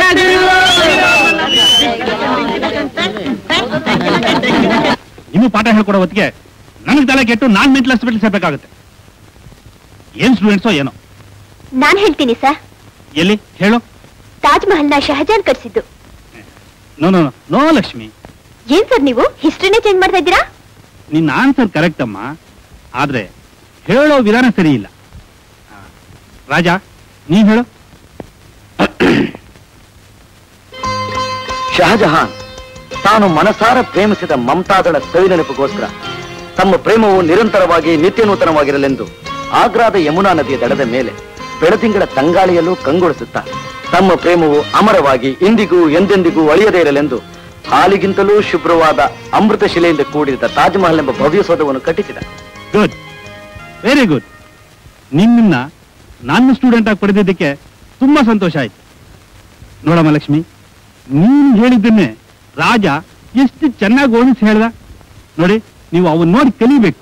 ಇನ್ನು ಪಾಠ ಹೇಳ್ಕೊಡೋ ಹೊತ್ತಿಗೆ ನನಗೆ ತಲೆ ಕೆಟ್ಟು ನಾನ್ ಮೆಂಟಲ್ ಹಾಸ್ಪಿಟಲ್ ಸೇರ್ಬೇಕಾಗುತ್ತೆ ಏನ್ ಸ್ಟೂಡೆಂಟ್ಸೋ ಏನೋ ನಾನ್ ಹೇಳ್ತೀನಿ ಸರ್ ಎಲ್ಲಿ ಹೇಳು ತಾಜ್ ಮಹಲ್ನ ಶಹಜಾನ್ ಕಟ್ಸಿದ್ದು no no no, no Lakshmi ಏನ್ ಸರ್ ನೀವು ಹಿಸ್ಟ್ರಿನೇ ಚೇಂಜ್ ಮಾಡ್ತಾ ಇದ್ದೀರಾ ನಿನ್ನ ಆನ್ಸರ್ ಕರೆಕ್ಟ್ ಅಮ್ಮ ಆದ್ರೆ ಹೇಳೋ ವಿಧಾನ ಸರಿ ಇಲ್ಲ ಆ, ರಾಜ ನೀ ಹೇಳು ಶಹಜಹಾನ್ ತಾನು ಮನಸಾರ ಪ್ರೇಮಿಸಿದ ಮಮತಾದಳ ಸವಿನೆನಪಿಗೋಸ್ಕರ ತಮ್ಮ ಪ್ರೇಮವು ನಿರಂತರವಾಗಿ ನಿತ್ಯ ನೂತನವಾಗಿರಲೆಂದು ಆಗ್ರಾದ ಯಮುನಾ ನದಿಯ ದಡದ ಮೇಲೆ ಬೆಳದಿಂಗಳ ತಂಗಾಳಿಯಲ್ಲೂ ಕಂಗೊಳಿಸುತ್ತಾ ತಮ್ಮ ಪ್ರೇಮವು ಅಮರವಾಗಿ ಇಂದಿಗೂ ಎಂದೆಂದಿಗೂ ಅಳಿಯದೇ ಇರಲೆಂದು ಹಾಲಿಗಿಂತಲೂ ಶುಭ್ರವಾದ ಅಮೃತ ಶಿಲೆಯಿಂದ ಕೂಡಿದ ತಾಜ್ ಮಹಲ್ ಎಂಬ ಭವ್ಯ ಸೌಧವನ್ನು ಕಟ್ಟಿಸಿದ ಗುಡ್ ವೆರಿ ಗುಡ್ ನಿನ್ನ ನನ್ನ ಸ್ಟೂಡೆಂಟ್ ಆಗಿ ಪಡೆದಿದ್ದಕ್ಕೆ ತುಂಬಾ ಸಂತೋಷ ಆಯ್ತು ನೋಡಮ್ಮ ಲಕ್ಷ್ಮಿ ನೀನ್ ಹೇಳಿದ್ದನ್ನೇ ರಾಜ ಎಷ್ಟು ಚೆನ್ನಾಗಿ ಓದಿಸಿ ಹೇಳ್ದ ನೋಡಿ ನೀವು ಅವನ್ ನೋಡಿ ಕಲಿಬೇಕು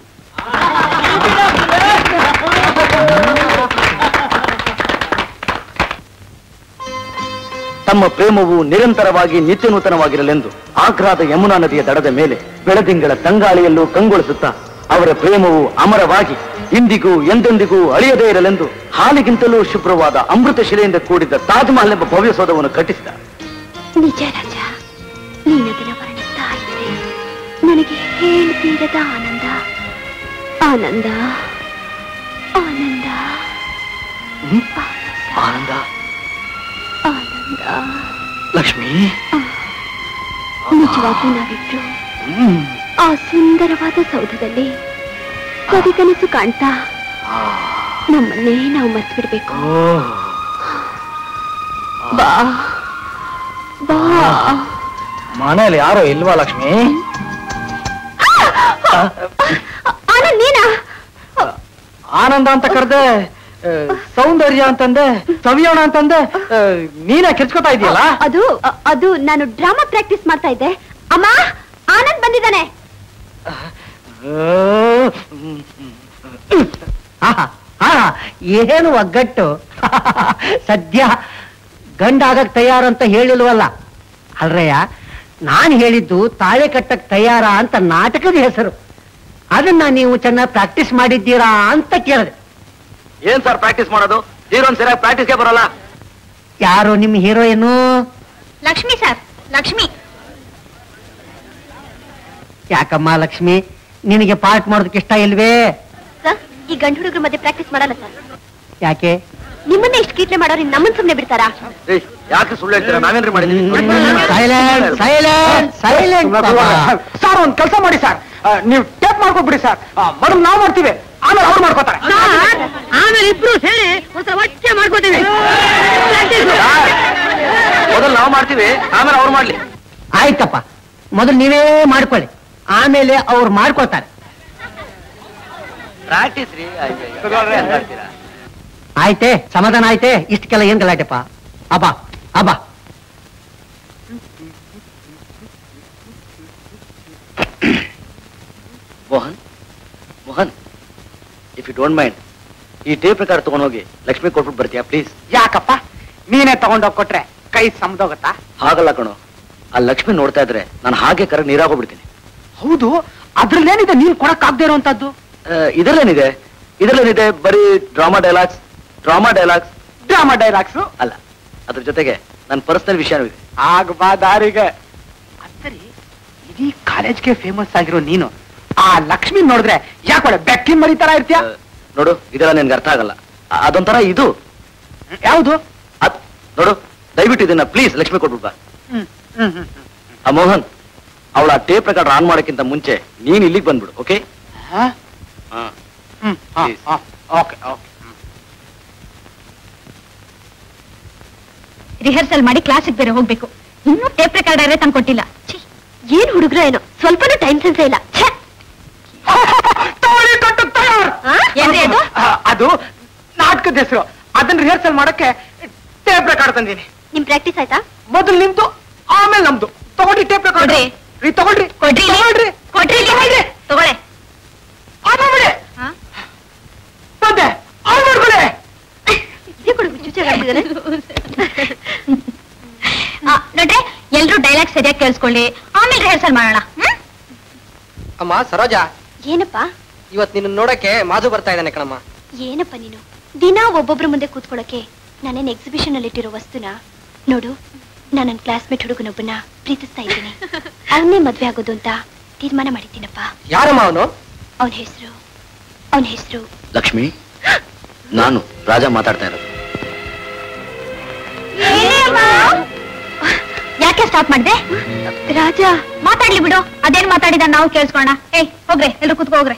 ತಮ್ಮ ಪ್ರೇಮವು ನಿರಂತರವಾಗಿ ನಿತ್ಯ ನೂತನವಾಗಿರಲೆಂದು ಆಗ್ರಾದ ಯಮುನಾ ನದಿಯ ದಡದ ಮೇಲೆ ಬೆಳದಿಂಗಳ ತಂಗಾಳಿಯಲ್ಲೂ ಕಂಗೊಳಿಸುತ್ತಾ ಅವರ ಪ್ರೇಮವು ಅಮರವಾಗಿ ಇಂದಿಗೂ ಎಂದೆಂದಿಗೂ ಅಳಿಯದೇ ಇರಲೆಂದು ಹಾಲಿಗಿಂತಲೂ ಶುಭ್ರವಾದ ಅಮೃತ ಶಿಲೆಯಿಂದ ಕೂಡಿದ ತಾಜ್ ಮಹಲ್ ಎಂಬ ಭವ್ಯ ಸೌಧವನ್ನು ಕಟ್ಟಿಸಿದ ನಿಜ ರಾಜ ನೀನದನ್ನ ವರ್ಣಿಸ್ತಾ ಇದ್ದೆ ನನಗೆ ಹೇಳ್ತೀರದ ಆನಂದ ಆನಂದ ಆನಂದ ಆನಂದ ಆನಂದ ಲಕ್ಷ್ಮಿ ನಿಜವಾಗಿ ನಾವಿಬ್ರು ಆ ಸುಂದರವಾದ ಸೌಧದಲ್ಲಿ ಕನಸು ಕಾಣ್ತಾ ನಮ್ಮನ್ನೇ ನಾವು ಮರ್ತು ಬಿಡ್ಬೇಕು ಬಾ ಬಾ ಮನೇಲಿ ಯಾರೋ ಇಲ್ವಾ ಲಕ್ಷ್ಮಿ ಆನಂದ್ ನೀನಾ ಆನಂದ ಅಂತ ಕರೆದೆ ಸೌಂದರ್ಯ ಅಂತಂದೆ ಸವಿಯೋಣ ಅಂತಂದೆ ಆ, ನೀನೇ ಕೆಚ್ಕೋತಾ ಇದೆಯಲ್ಲ ಅದು ಅ- ಅದು ನಾನು ಡ್ರಾಮಾ ಪ್ರಾಕ್ಟೀಸ್ ಮಾಡ್ತಾ ಇದ್ದೆ ಅಮ್ಮ ಆನಂದ್ ಬಂದಿದ್ದಾನೆ ಆಹಾ, ಆಹಾ, ಏನು ಒಗ್ಗಟ್ಟು ಸದ್ಯ ಗಂಡಾಗಕ್ ತಯಾರಂತ ಹೇಳಿಲ್ವಲ್ಲ ಅಲ್ರಯ್ಯ ನಾನ್ ಹೇಳಿದ್ದು ತಾಳೆ ಕಟ್ಟಕ್ ತಯಾರ ಅಂತ ನಾಟಕದ ಹೆಸರು ಅದನ್ನ ನೀವು ಚೆನ್ನಾಗಿ ಪ್ರಾಕ್ಟೀಸ್ ಮಾಡಿದ್ದೀರಾ ಅಂತ ಕೇಳಿದೆ ಏನ್ ಸರ್ ಪ್ರಾಕ್ಟೀಸ್ ಮಾಡೋದು ಹೀರೋನ್ ಸರಿಯಾಗಿ ಪ್ರಾಕ್ಟೀಸ್ಗೆ ಬರಲ್ಲ ಯಾರು ನಿಮ್ ಹೀರೋಯಿನು ಲಕ್ಷ್ಮಿ ಸರ್ ಲಕ್ಷ್ಮಿ ಯಾಕಮ್ಮ ಲಕ್ಷ್ಮಿ ನಿನಗೆ ಪಾಠ ಮಾಡೋದಕ್ಕೆ ಇಷ್ಟ ಇಲ್ವೇ ಸರ್ ಈ ಗಂಡು ಹುಡುಗರ ಮಧ್ಯೆ ಪ್ರಾಕ್ಟೀಸ್ ಮಾಡಲ್ಲ ಸರ್ ಯಾಕೆ ನಿಮ್ಮನ್ನ ಇಷ್ಟು ಕೀಟ್ಲೆ ಮಾಡೋರು ನಮ್ಮನ್ನ ಸುಮ್ನೆ ಬಿಡ್ತಾರಾ ಏಯ್, ಯಾಕೆ ಸುಳ್ಳು ಹೇಳ್ತೀರಾ ನಾವೇನ್ರಿ ಮಾಡಿದ್ವಿ ಸೈಲೆಂಟ್ ಸೈಲೆಂಟ್ ಸೈಲೆಂಟ್ ಸರ್ ಒಂದ್ ಕೆಲಸ ಮಾಡಿ ಸರ್ ನೀವು ಟೇಪ್ ಮಾಡ್ಕೊಬಿಡಿ ಸರ್ ಮೊದಲು ನಾವು ಮಾಡ್ತೀವಿ ಆಮೇಲೆ ಅವ್ರು ಮಾಡ್ಕೋತಾರೆ ಆಮೇಲೆ ಇಬ್ರು ಸೇರಿ ಒಂದ್ಸಲ ಒಟ್ಟೆ ಮಾಡ್ಕೋತೀವಿ ಮೊದಲು ನಾವು ಮಾಡ್ತೀವಿ ಆಮೇಲೆ ಅವ್ರು ಮಾಡ್ಲಿ ಆಯ್ತಪ್ಪ ಮೊದಲು ನೀವೇ ಮಾಡ್ಕೊಳ್ಳಿ ಆಮೇಲೆ ಅವ್ರು ಮಾಡ್ಕೊಳ್ತಾರೆ ಪ್ರಾಕ್ಟೀಸ್ ರೀ ಮಾತಾಡ್ತೀರಾ ಆಯ್ತೆ ಸಮಾಧಾನ ಆಯ್ತೆ ಇಷ್ಟಕ್ಕೆಲ್ಲ ಏನ್ ಗಲಾಟೆಪ್ಪ ಅಬ್ಬಾ ಅಬ್ಬಾ Mohan Mohan if you don't mind ಈ ಟೇಪ್ ಪ್ರಕಾರ ತಗೊಂಡೋಗಿ ಲಕ್ಷ್ಮಿ ಕೊಟ್ಬಿಟ್ಟು ಬರ್ತೀಯಾ ಪ್ಲೀಸ್ ಯಾಕಪ್ಪ ನೀನೇ ತಗೊಂಡೋಗ್ ಕೊಟ್ರೆ ಕೈ ಸಮದೋಗತ್ತಾ ಹಾಗಲ್ಲ ಕಣೋ ಆ ಲಕ್ಷ್ಮಿ ನೋಡ್ತಾ ಇದ್ರೆ ನಾನು ಹಾಗೆ ಕರ ನೀರಾಗೋಗ್ಬಿಡ್ತೀನಿ ಹೌದು ಅದ್ರಲ್ಲೇನಿದೆ ನೀನ್ ಕೊಡಕ್ ಆಗದೆ ಇರೋಂತದ್ದು ಇದರಲ್ಲೇನಿದೆ ಇದರಲ್ಲೇನಿದೆ ಬರೀ drama dialogues drama dialogues drama dialogues ಅಲ್ಲ ಅದ್ರ ಜೊತೆಗೆ ನನ್ನ ಪರ್ಸನಲ್ ವಿಷಯನೂ ಇದೆ ಆಗ ಬಾ ದಾರಿಗೆ ಸರಿ ಇಡೀ ಕಾಲೇಜ್ಗೆ ಫೇಮಸ್ ಆಗಿರೋ ನೀನು ಆ ಲಕ್ಷ್ಮಿ ನೋಡಿದ್ರೆ ಯಾಕೊಳೆ ಬೆಕ್ಕಿನ ಮರಿ ತರ ಇರ್ತೀಯ ಆ, ನೋಡು ಇದೆಲ್ಲ ನಿನ್ಗೆ ಅರ್ಥ ಆಗಲ್ಲ ಆ, ಅದೊಂಥರ ಇದು ಯಾವುದು ಅದ್ ನೋಡು ದಯವಿಟ್ಟು ಇದನ್ನ ಪ್ಲೀಸ್ ಲಕ್ಷ್ಮಿ ಕೊಟ್ಬಿಡ್ಬಾ ಹ್ಮ್ ಹ್ಮ್ ಹ್ಮ್ ಆ ಮೋಹನ್ ಅವಳ ಟೇಪ್ ರೆಕಾರ್ಡ್ ಆನ್ ಮಾಡೋಕ್ಕಿಂತ ಮುಂಚೆ ನೀನ್ ಇಲ್ಲಿಗೆ ಬಂದ್ಬಿಡು ಓಕೆ ಹಾ? ಹಾ ಹ್ಮ್ ಹಾ, Please. ಹಾ, ಓಕೆ ಓಕೆ ರಿಹರ್ಸಲ್ ಮಾಡಿ ಕ್ಲಾಸಿಗೆ ಬೇರೆ ಹೋಗ್ಬೇಕು ಇನ್ನೂ ಟೇಪ್ ರೆಕಾರ್ಡರೇ ತಂದು ಕೊಟ್ಟಿಲ್ಲ ಏನ್ ಹುಡುಗ್ರ ಏನೋ ಸ್ವಲ್ಪನೂ ಟೈಮ್ ಸೆನ್ಸ್ ಇಲ್ಲ ಛೆ! ತೋಳಿ ಕಟ್ಟು ತಯಾರ್ ಆ? ಏನ್ರಿ ಅದು ಆ, ಅದು ನಾಟಕದ ಹೆಸರು ಅದನ್ನ ರಿಹರ್ಸಲ್ ಮಾಡಕ್ಕೆ ಟೇಪ್ ರೆಕಾರ್ಡ್ ತಂದೀನಿ ನಿಮ್ ಪ್ರಾಕ್ಟೀಸ್ ಆಯ್ತಾ ಮೊದಲು ನಿಮ್ದು ಆಮೇಲೆ ನಮ್ದು ತಗೊಳ್ಳಿ ಟೇಪ್ ರೆಕಾರ್ಡ್ ಕೊಡ್ರಿ. ರೀ ತಗೊಳ್ರಿ ಕೊಡ್ರಿ ಇಲ್ಲಿ. ತಗೊಳ್ರಿ ಕೊಡ್ರಿ ಇಲ್ಲಿ. ತಗೊಳ್ರಿ ತಗೊಳ್ಳೆ ಆನ್ ಮಾಡ್ಬಿಡಿ ಹಾ? ಬಂದೆ ಆನ್ ಮಾಡ್ಬಿಡಿ ಇದೇ ಕೊಡು ಚುಚ್ಚಾಗ್ತಿದ್ದಾರೆ ನೋಡ್ರಿ ಎಲ್ರು ಡೈಲಾಗ್ ಸರಿಯಾಗಿ ಕೇಳಿಸ್ಕೊಳ್ಳಿ ಆಮೇಲೆ ರಿಹರ್ಸಲ್ ಮಾಡೋಣ ಹ್ಮ್? ಅಮ್ಮ ಸರೋಜಾ ಏನಪ್ಪ ಇವತ್ ನಿನ್ನ ನೋಡಕ್ಕೆ ಮಾಧು ಬರ್ತಾ ಇದ್ದಾನೆ ಕಣಮ್ಮ ಏನಪ್ಪ ನೀನು ದಿನ ಒಬ್ಬೊಬ್ರ ಮುಂದೆ ಕೂತ್ಕೊಳ್ಳೋಕೆ ನಾನೇನ್ ಎಕ್ಸಿಬಿಷನ್ ಅಲ್ಲಿ ಇಟ್ಟಿರೋ ವಸ್ತುನ ನೋಡು ನಾನು ನನ್ನ ಕ್ಲಾಸ್ಮೇಟ್ ಹುಡುಗನೊಬ್ಬನ ಪ್ರೀತಿಸ್ತಾ ಇದ್ದೀನಿ ಅವನ್ನೇ ಮದ್ವೆ ಆಗೋದು ಅಂತ ತೀರ್ಮಾನ ಮಾಡಿದ್ದೀನಪ್ಪ ಯಾರಮ್ಮ ಅವನು ಅವನ ಹೆಸರು ಅವನ ಹೆಸರು ಲಕ್ಷ್ಮಿ ನಾನು ರಾಜ ಮಾತಾಡ್ತಾ ಇರೋದು ಯಾಕೆ ಸ್ಟಾಪ್ ಮಾಡಿದೆ ರಾಜ ಮಾತಾಡ್ಲಿ ಬಿಡು ಅದೇನ್ ಮಾತಾಡಿದ ನಾವು ಕೇಳಿಸ್ಕೋಣ ಏಯ್ ಹೋಗ್ರೆ ಎಲ್ರು ಕೂತ್ಕೋ ಹೋಗ್ರೆ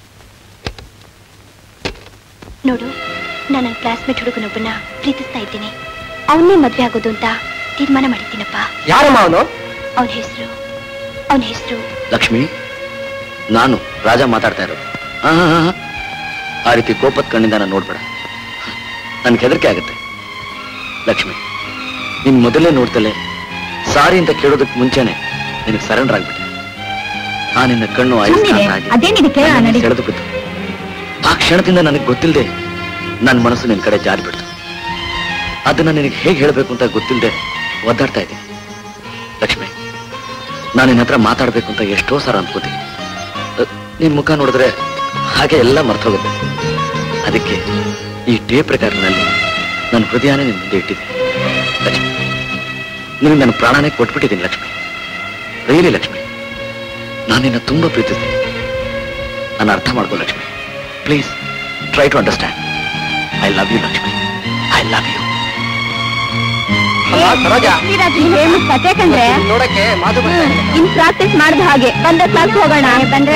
ನೋಡು ನಾನು ನನ್ನ ಕ್ಲಾಸ್ಮೇಟ್ ಹುಡುಗನೊಬ್ಬನ ಪ್ರೀತಿಸ್ತಾ ಇದ್ದೀನಿ ಅವನ್ನೇ ಮದ್ವೆ ಆಗೋದು ಅಂತ ತೀರ್ಮಾನ ಮಾಡಿದ್ದೀನಪ್ಪ ಯಾರಮ್ಮ ಅವನು ಅವನ ಹೆಸರು ಅವನ ಹೆಸರು ಲಕ್ಷ್ಮಿ ನಾನು ರಾಜ ಮಾತಾಡ್ತಾ ಇರೋದು ಆ, ಆ, ಆ. ಆ ರೀತಿ ಕೋಪದ ಕಣ್ಣಿಂದ ನಾನು ನೋಡ್ಬೇಡ ನನ್ಗೆ ಹೆದರಿಕೆ ಆಗುತ್ತೆ ಲಕ್ಷ್ಮಿ ನಿನ್ ಮೊದಲೇ ನೋಡ್ತಲೇ ಸಾರಿ ಅಂತ ಕೇಳೋದಕ್ಕೆ ಮುಂಚೆನೆ ನಿನಗೆ ಸರೆಂಡರ್ ಆಗ್ಬಿಟ್ಟೆ ಆ ನಿನ್ನ ಕಣ್ಣು ಸುಮ್ನಿರೆ, ಅದೇನಿದೆ ಕೇಳೋಣ ನಡಿ. ಸೆಳೆದು ಬಿತ್ತು ಆ ಕ್ಷಣದಿಂದ ನನಗೆ ಗೊತ್ತಿಲ್ಲದೆ ನನ್ನ ಮನಸ್ಸು ನಿನ್ ಕಡೆ ಜಾರಿ ಬಿಡ್ತು ಅದನ್ನ ನಿನಗೆ ಹೇಗೆ ಹೇಳಬೇಕು ಅಂತ ಗೊತ್ತಿಲ್ಲದೆ ಒದ್ದಾಡ್ತಾ ಇದ್ದೀನಿ ಲಕ್ಷ್ಮಿ ನಾನು ನಿನ್ನ ಹತ್ರ ಮಾತಾಡ್ಬೇಕು ಅಂತ ಎಷ್ಟೋ ಸಲ ಅನ್ಕೋತೀನಿ ಅ, ನಿನ್ ಮುಖ ನೋಡಿದ್ರೆ ಹಾಗೆ ಎಲ್ಲ ಮರ್ತೋಗುತ್ತೆ ಅದಕ್ಕೆ ಈ ಟೇಪ್ ರೆಕಾರ್ಡ್ನಲ್ಲಿ ನನ್ನ ಹೃದಯನೇ ನಿನ್ ಮುಂದೆ ಇಟ್ಟಿದೆ ಲಕ್ಷ್ಮಿ ನಿನಗೆ ನನ್ನ ಪ್ರಾಣನೇ ಕೊಟ್ಬಿಟ್ಟಿದ್ದೀನಿ ಲಕ್ಷ್ಮಿ ರಿಯಲಿ ಲಕ್ಷ್ಮಿ ನಾನು ನಿನ್ನ ತುಂಬಾ ಪ್ರೀತಿಸ್ತೀನಿ ನಾನು ಅರ್ಥ ಮಾಡ್ಕೋ Lakshmi please try to understand I love you Lakshmi I love you ಅಮ್ಮ ಸರೋಜಾ ಕತೆ ಕಂಡ್ರೆ ನಿನ್ನ ನೋಡಕ್ಕೆ ಮಾಧು ಬರ್ತಾ ಇದ್ದಾನೆ ಇನ್ ಪ್ರಾಕ್ಟೀಸ್ ಮಾಡ್ದ ಹಾಗೆ ಬಂದ್ರೆ ಕ್ಲಾಸ್ ಹೋಗೋಣ ಬಂದ್ರೆ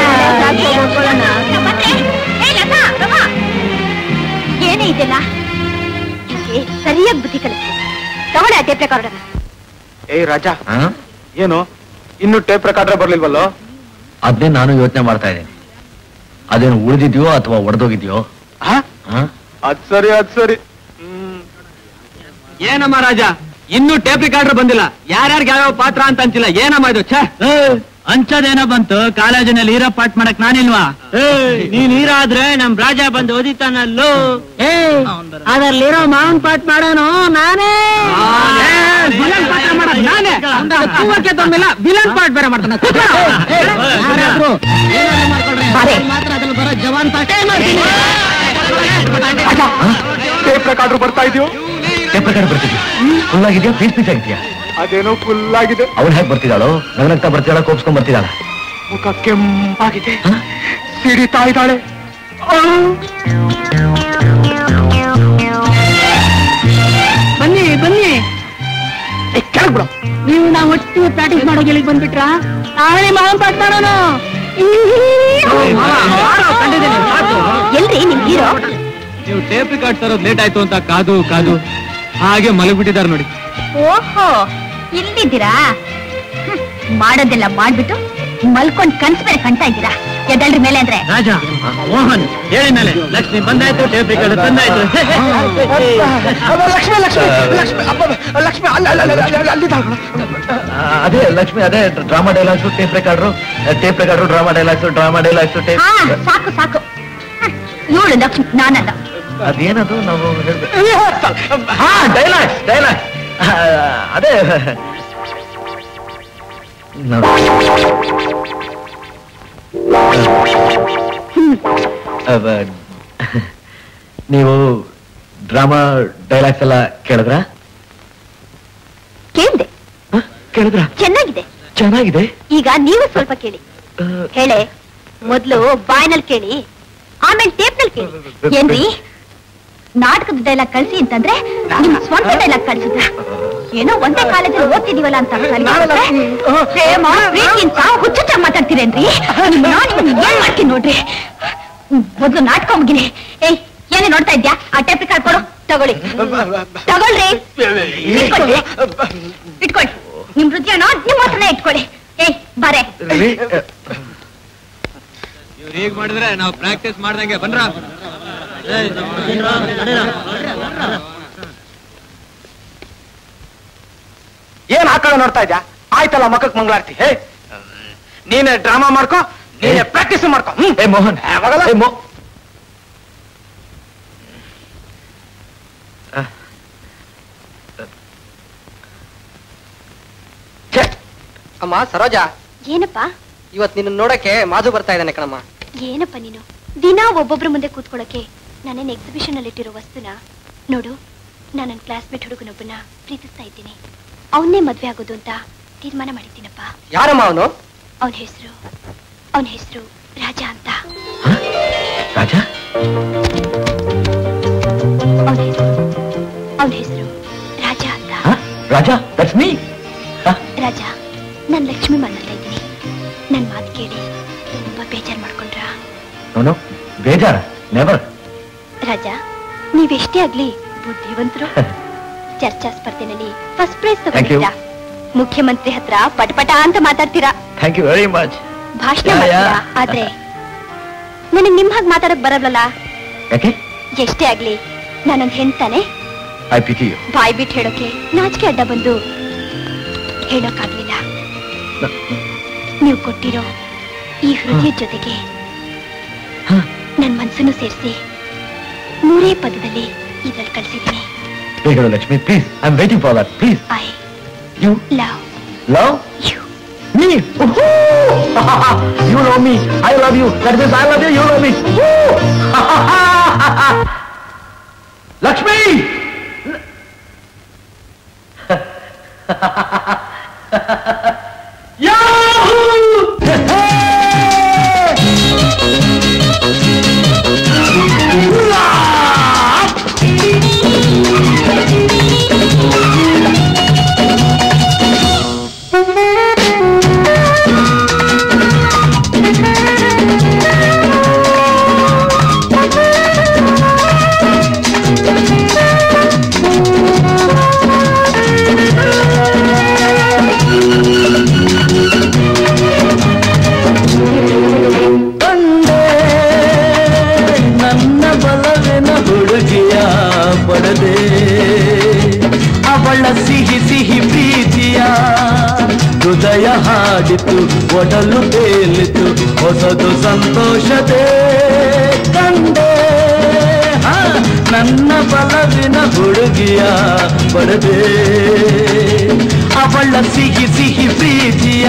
ಏನೇ ಇದೆಲ್ಲ ಇವ್ರಿಗೆ ಸರಿಯಾಗಿ ಬುದ್ಧಿ ಕಲಿಸ್ಬೇಕು ತಗೊಳ್ಳಿ ಆ ಟೇಪ್ ರೆಕಾರ್ಡರ್ ಏಯ್ ರಾಜ ಏನು ಇನ್ನು ಟೇಪ್ ರೆಕಾರ್ಡ್ರೆ ಬರ್ಲಿಲ್ವಲ್ಲೋ ಅದನ್ನೇ ನಾನು ಯೋಚನೆ ಮಾಡ್ತಾ ಇದ್ದೀನಿ ಅದೇನು ಉಳಿದಿದ್ಯೋ ಅಥವಾ ಒಡೆದೋಗಿದ್ಯೋ ಹಾ ಅದ್ ಸರಿ ಅದ್ ಸರಿ ಹ್ಮ್ ಏನಮ್ಮ ರಾಜ ಇನ್ನೂ ಟೇಪ್ ರಿಕಾರ್ಡರ್ ಬಂದಿಲ್ಲ ಯಾರ್ಯಾರಿಗೆ ಯಾವ ಪಾತ್ರ ಅಂತ ಅಂತಿಲ್ಲ ಏನಮ್ಮ ಇದು ಛೇ ಅಂಚದೇನೋ ಬಂತು ಕಾಲೇಜಿನಲ್ಲಿ ಹೀರೋ ಪಾಠ ಮಾಡಕ್ ನಾನಿಲ್ವಾ ನೀನ್ ಹೀರೋ ಆದ್ರೆ ನಮ್ ರಾಜ ಬಂದು ಓದಿತಾನಲ್ಲೋ ಅದರಲ್ಲಿರೋ ಮಾವನ್ ಪಾಠ ಮಾಡೋನು ನಾನೇ ವಿಲನ್ ಪಾತ್ರ ಮಾಡ ನಾನೇ ತೂವಕ್ಕೆ ತೊಂದಿಲ್ಲ ವಿಲನ್ ಪಾರ್ಟ್ ಬೇರೆ ಮಾಡ್ತಾನೆ ಯಾರಾದ್ರೂ ಏನಾದ್ರೂ ಮಾಡ್ಕೊಳ್ರಿ ನಾನ್ ಮಾತ್ರ ಅದ್ರಲ್ಲಿ ಬರೋ ಜವಾನ್ ಪಾಠ ಮಾಡ್ತೀನಿ ಟೇಪ್ ರೆಕಾರ್ಡ್ರು ಬರ್ತಾ ಇದೆಯೋ ಟೇಪ್ ರೆಕಾರ್ಡ್ ಬರ್ತಿದ್ಯಾ ಫುಲ್ ಆಗಿದ್ಯಾ ಪೀಸ್ ಪೀಸ್ ಆಗಿದ್ಯಾ ಅದೇನೋ ಫುಲ್ ಆಗಿದೆ ಅವ್ನು ಹೇಗೆ ಬರ್ತಿದ್ದಾಳೋ ನಗನಗ್ತಾ ಬರ್ತಿದ್ದಾಳ ಕೋಪ್ಸ್ಕೊಂಡ್ ಬರ್ತಿದ್ದಾಳ ಮುಖ ಕೆಂಪಾಗಿದೆ ಸಿಡಿತಾ ಇದ್ದಾಳೆ ಬನ್ನಿ ಬನ್ನಿ ಕೆಳಗ್ ಬಿಡು ನೀವು ನಾವು ಒಟ್ಟು ಪ್ರಾಕ್ಟೀಸ್ ಮಾಡೋ ಗೆಳಿಗೆ ಬಂದ್ಬಿಟ್ರಾ ನಾಳೆ ಮಹಾನ್ ಪಾಠ ಮಾಡೋಣ ಎಲ್ರಿ ನಿಮ್ ಹೀರೋ ನೀವು ಟೇಪ್ ರಿಕಾರ್ಡ್ ತರೋದು ಲೇಟ್ ಆಯ್ತು ಅಂತ ಕಾದು ಕಾದು ಹಾಗೆ ಮಲಗ್ಬಿಟ್ಟಿದ್ದಾರೆ ನೋಡಿ ಓಹೋ ಇಲ್ಲಿದ್ದೀರಾ ಹ್ಮ್, ಮಾಡೋದೆಲ್ಲ ಮಾಡ್ಬಿಟ್ಟು ಮಲ್ಕೊಂಡ್ ಕನ್ಸ್ ಬೇರೆ ಕಂತಾ ಇದ್ದೀರಾ ಎದ್ದಳ್ರಿ ಮೇಲೆ ಅಂದ್ರೆ ರಾಜ ಮೋಹನ್ ಹೇಳಿ ಮೇಲೆ ಲಕ್ಷ್ಮಿ ಬಂದಾಯ್ತು ಟೇಪ್ ರಿಕಾರ್ಡ್ ತಂದಾಯ್ತು ಲಕ್ಷ್ಮಿ ಲಕ್ಷ್ಮಿ ಲಕ್ಷ್ಮಿ ಅಬ್ಬ, ಲಕ್ಷ್ಮಿ ಅಲ್ಲ ಅಲ್ಲ ಅಲ್ಲ, ಅಲ್ಲ, ಅಲ್ಲಿದ್ದಾಳೆ ಕಣೋ. ಅದೇ ಲಕ್ಷ್ಮಿ ಅದೇ drama dialogues tape recorder tape recorder drama dialogues drama dialogues tape ಹಾ ಸಾಕು ಸಾಕು ಇವಳು ಲಕ್ಷ್ಮಿ ನಾನಲ್ಲ ಅದೇನದು ನಾವು ಹೇಳ್ಬೇಕು ಹಾ ಡೈಲಾಗ್ಸ್ ಡೈಲಾಗ್ಸ್ ಅದೇ ನಾವು- ಅವ, ನೀವು ಡ್ರಾಮಾ ಡೈಲಾಗ್ಸ್ ಎಲ್ಲ ಕೇಳಿದ್ರ ಕೇಳಿದೆ ಕೇಳಿದ್ರ ಚೆನ್ನಾಗಿದೆ ಚೆನ್ನಾಗಿದೆ ಈಗ ನೀವು ಸ್ವಲ್ಪ ಕೇಳಿ ಹೇಳೆ ಮೊದ್ಲು ಬಾಯ್ನಲ್ಲಿ ಕೇಳಿ ಆಮೇಲೆ ಟೇಪ್ನಲ್ಲಿ ಕೇಳಿ ಏನ್ರಿ ನಾಟಕದ ಡೈಲಾಗ್ ಕಳ್ಸಿ ಅಂತಂದ್ರೆ ನಿಮ್ ಸ್ವಂತ ಡೈಲಾಗ್ ಕಳ್ಸಿದ್ರ ಏನೋ ಒಂದೇ ಕಾಲೇಜಲ್ಲಿ ಓದ್ತಿದೀವಲ್ಲ ಅಂತ ಕಲಿಸ್ಬಿಟ್ರೆ, ಪ್ರೇಮ ಪ್ರೀತಿ ಅಂತ ಹುಚ್ಚುಚ್ಚ ಮಾತಾಡ್ತೀರೇನ್ರಿ ನಿಮ್ಮನ್ನ ನಿಮ್ಮನ್ನ ಏನ್ ಮಾಡ್ತೀನಿ ನೋಡ್ರಿ ಮೊದ್ಲು ನಾಟಕ ಮುಗಿಲಿ ಏಯ್ ಏನೇ ನೋಡ್ತಾ ಇದ್ಯಾ ಆ ಟೇಪ್ ಕಾರ್ಡ್ ಕೊಡು ತಗೊಳ್ಳಿ ತಗೊಳ್ರಿ ಇಟ್ಕೊಳ್ಳಿ ಇಟ್ಕೊಳ್ಳಿ ನಿಮ್ ಹೃದಯನ ನಿಮ್ ಹತ್ರನೇ ಇಟ್ಕೊಳ್ಳಿ ಏಯ್ ಬಾರೆ ಇವ್ರು ಹೀಗ್ ಮಾಡಿದ್ರೆ ನಾವು ಪ್ರಾಕ್ಟೀಸ್ ಮಾಡ್ದಂಗೆ ಬನ್ರ ಏನ್ ಹಾಕೊಳ್ಳೋ ನೋಡ್ತಾ ಇದ್ಯಾ ಆಯ್ತಲ್ಲ ಮಕ್ಕಕ್ ಮಂಗಳಾರ್ತಿ ಹೇ ನೀನೆ ಡ್ರಾಮಾ ಮಾಡ್ಕೋ ನೀನೆ ಪ್ರಾಕ್ಟೀಸ್ ಮಾಡ್ಕೋ ಹ್ಮ್ ಏ ಮೋಹನ್ ಯಾವಾಗಲ್ಲ? ಏ ಮೋ ಅಮ್ಮ ಸರೋಜ ಏನಪ್ಪ ಇವತ್ ನಿನ್ನ ನೋಡಕ್ಕೆ ಮಾಧು ಬರ್ತಾ ಇದ್ದಾನೆ ಕಣಮ್ಮ ಏನಪ್ಪ ನೀನು ದಿನ ಒಬ್ಬೊಬ್ರ ಮುಂದೆ ಕೂತ್ಕೊಳ್ಳೋಕೆ ನಾನೇನ್ ಎಕ್ಸಿಬಿಷನ್ ಅಲ್ಲಿ ಇಟ್ಟಿರೋ ವಸ್ತುನ ನೋಡು ನಾನು ನನ್ನ ಕ್ಲಾಸ್ಮೇಟ್ ಹುಡುಗನೊಬ್ಬನ ಪ್ರೀತಿಸ್ತಾ ಇದ್ದೀನಿ ಅವನ್ನೇ ಮದ್ವೆ ಆಗೋದು ಅಂತ ತೀರ್ಮಾನ ಮಾಡಿದ್ದೀನಪ್ಪ ಯಾರಮ್ಮ ಅವನು ಅವನ ಹೆಸರು ಅವನ ಹೆಸರು ರಾಜ ಅಂತ ರಾಜ ಅವನ ಹೆಸರು ಅವನ ಹೆಸರು ರಾಜ ಅಂತ ಹ? ರಾಜ ದಟ್ಸ್ ಮೀ ರಾಜ ನಾನು ಲಕ್ಷ್ಮಿ ಮಾತಾಡ್ತಾ ಇದ್ದೀನಿ ನನ್ನ ಮಾತು ಕೇಳಿ ತುಂಬಾ ಬೇಜಾರು ಮಾಡ್ಕೊಂಡ್ರಾ ನೋನು ಬೇಜಾರ ನೆವರ್ ರಾಜ ನೀವೆಷ್ಟೇ ಆಗ್ಲಿ ಬುದ್ಧಿವಂತರು ಚರ್ಚಾ ಸ್ಪರ್ಧೆನಲ್ಲಿ ಫಸ್ಟ್ ಪ್ರೈಸ್ Thank you. ತಗೊಂಡಿದ್ದೀರಾ ಮುಖ್ಯಮಂತ್ರಿ ಹತ್ರ ಪಟಪಟ ಅಂತ ಮಾತಾಡ್ತೀರಾ ಥ್ಯಾಂಕ್ ಯು ವೆರಿ ಮಚ್ ಭಾಷಣ ಯಾ, ಯಾ. ಮಾಡ್ತೀರಾ ಆದ್ರೆ ನನಗ್ ನಿಮ್ ಹಾಗೆ ಮಾತಾಡಕ್ ಬರಲ್ಲ ಯಾಕೆ ಎಷ್ಟೇ ಆಗ್ಲಿ ನಾನೊಂದ್ ಹೆಣ್ತಾನೆ ಐ ಪಿಟಿ ಯು ಬಾಯ್ ಬಿಟ್ಟು ಹೇಳೋಕೆ ನಾಚಿಕೆ ಅಡ್ಡ ಬಂದು ಹೇಳೋಕ್ಕಾಗ್ಲಿಲ್ಲ ನೀವು ಕೊಟ್ಟಿರೋ ಈ ಹೃದಯದ ಜೊತೆಗೆ ನನ್ ಮನ್ಸನ್ನು ಸೇರಿಸಿ ಮೂರೇ ಪದದಲ್ಲಿ ಇದ್ರಲ್ಲಿ ಕಳ್ಸಿದ್ದೀನಿ ಬೇಗ ಹೇಳು, Lakshmi please I am waiting for that please I you love love you me. you know me. I love you. That means I love you. You love me. Lakshmi ನನ್ನ ಬಲವಿನ ಹುಡುಗಿಯ ಪಡೆದೆ ಅವಳ ಸಿಹಿ ಸಿಹಿ ಪ್ರೀತಿಯ ಹೃದಯ ಹಾಡಿತು ಒಡಲು ತೇಲಿತು ಹೊಸದು ಸಂತೋಷದೇ ಕಂಡೆ ಹಾ, ನನ್ನ ಬಲವಿನ ಹುಡುಗಿಯ ಪಡೆದೆ ಅವಳ ಅವಳ ಸಿಹಿ ಸಿಹಿ ಪ್ರೀತಿಯ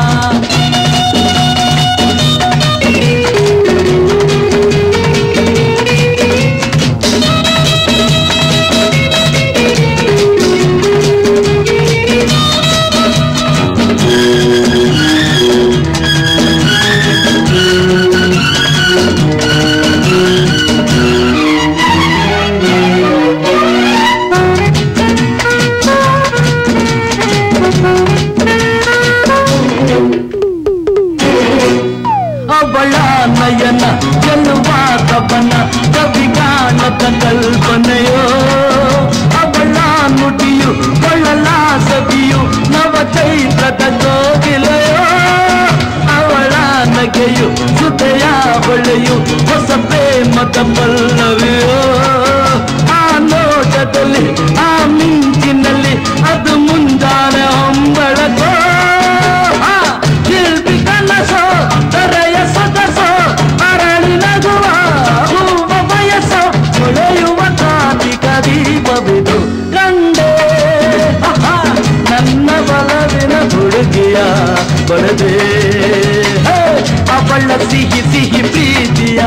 ಅವಳ ನಯನ ಗೆಲ್ಲುವಾದ ಬನ ಕವಿಗಾನದ ಕಲ್ಪನೆಯೋ ಅವಳ ನುಡಿಯು ಕೊಳ್ಳಲ ಸವಿಯು ನವ ಚೈತ್ರದ ಕೋಗಿಲೆಯೋ ಅವಳ ನಗೆಯು ಸುತೆಯ ಬಳೆಯು ಹೊಸ ಪ್ರೇಮದ ಪಲ್ಲವಿಯೋ ಆ ನೋಟದಲ್ಲಿ ಆ ಮಿಂಚಿನಲ್ಲಿ ಅದು ಮುಂಜಾನೆ ಹೊಂಬಳಕೋ ಆ ಶಿಲ್ಪಿ ಕನಸೋ ತರೆಯ ಸೊಗಸೋ ಅರಳಿ ನಗುವ ಹೂವ ಬಯಸೋ ಹೊಳೆಯುವ ಕಾರ್ತಿಕ ದೀಪವಿದು ಕಂಡೆ ಆಹಾ, ನನ್ನ ಬಲವಿನ ಹುಡುಗಿಯ ಬಡದೆ ಹೇ, ಅವಳ ಸಿಹಿ ಸಿಹಿ ಪ್ರೀತಿಯ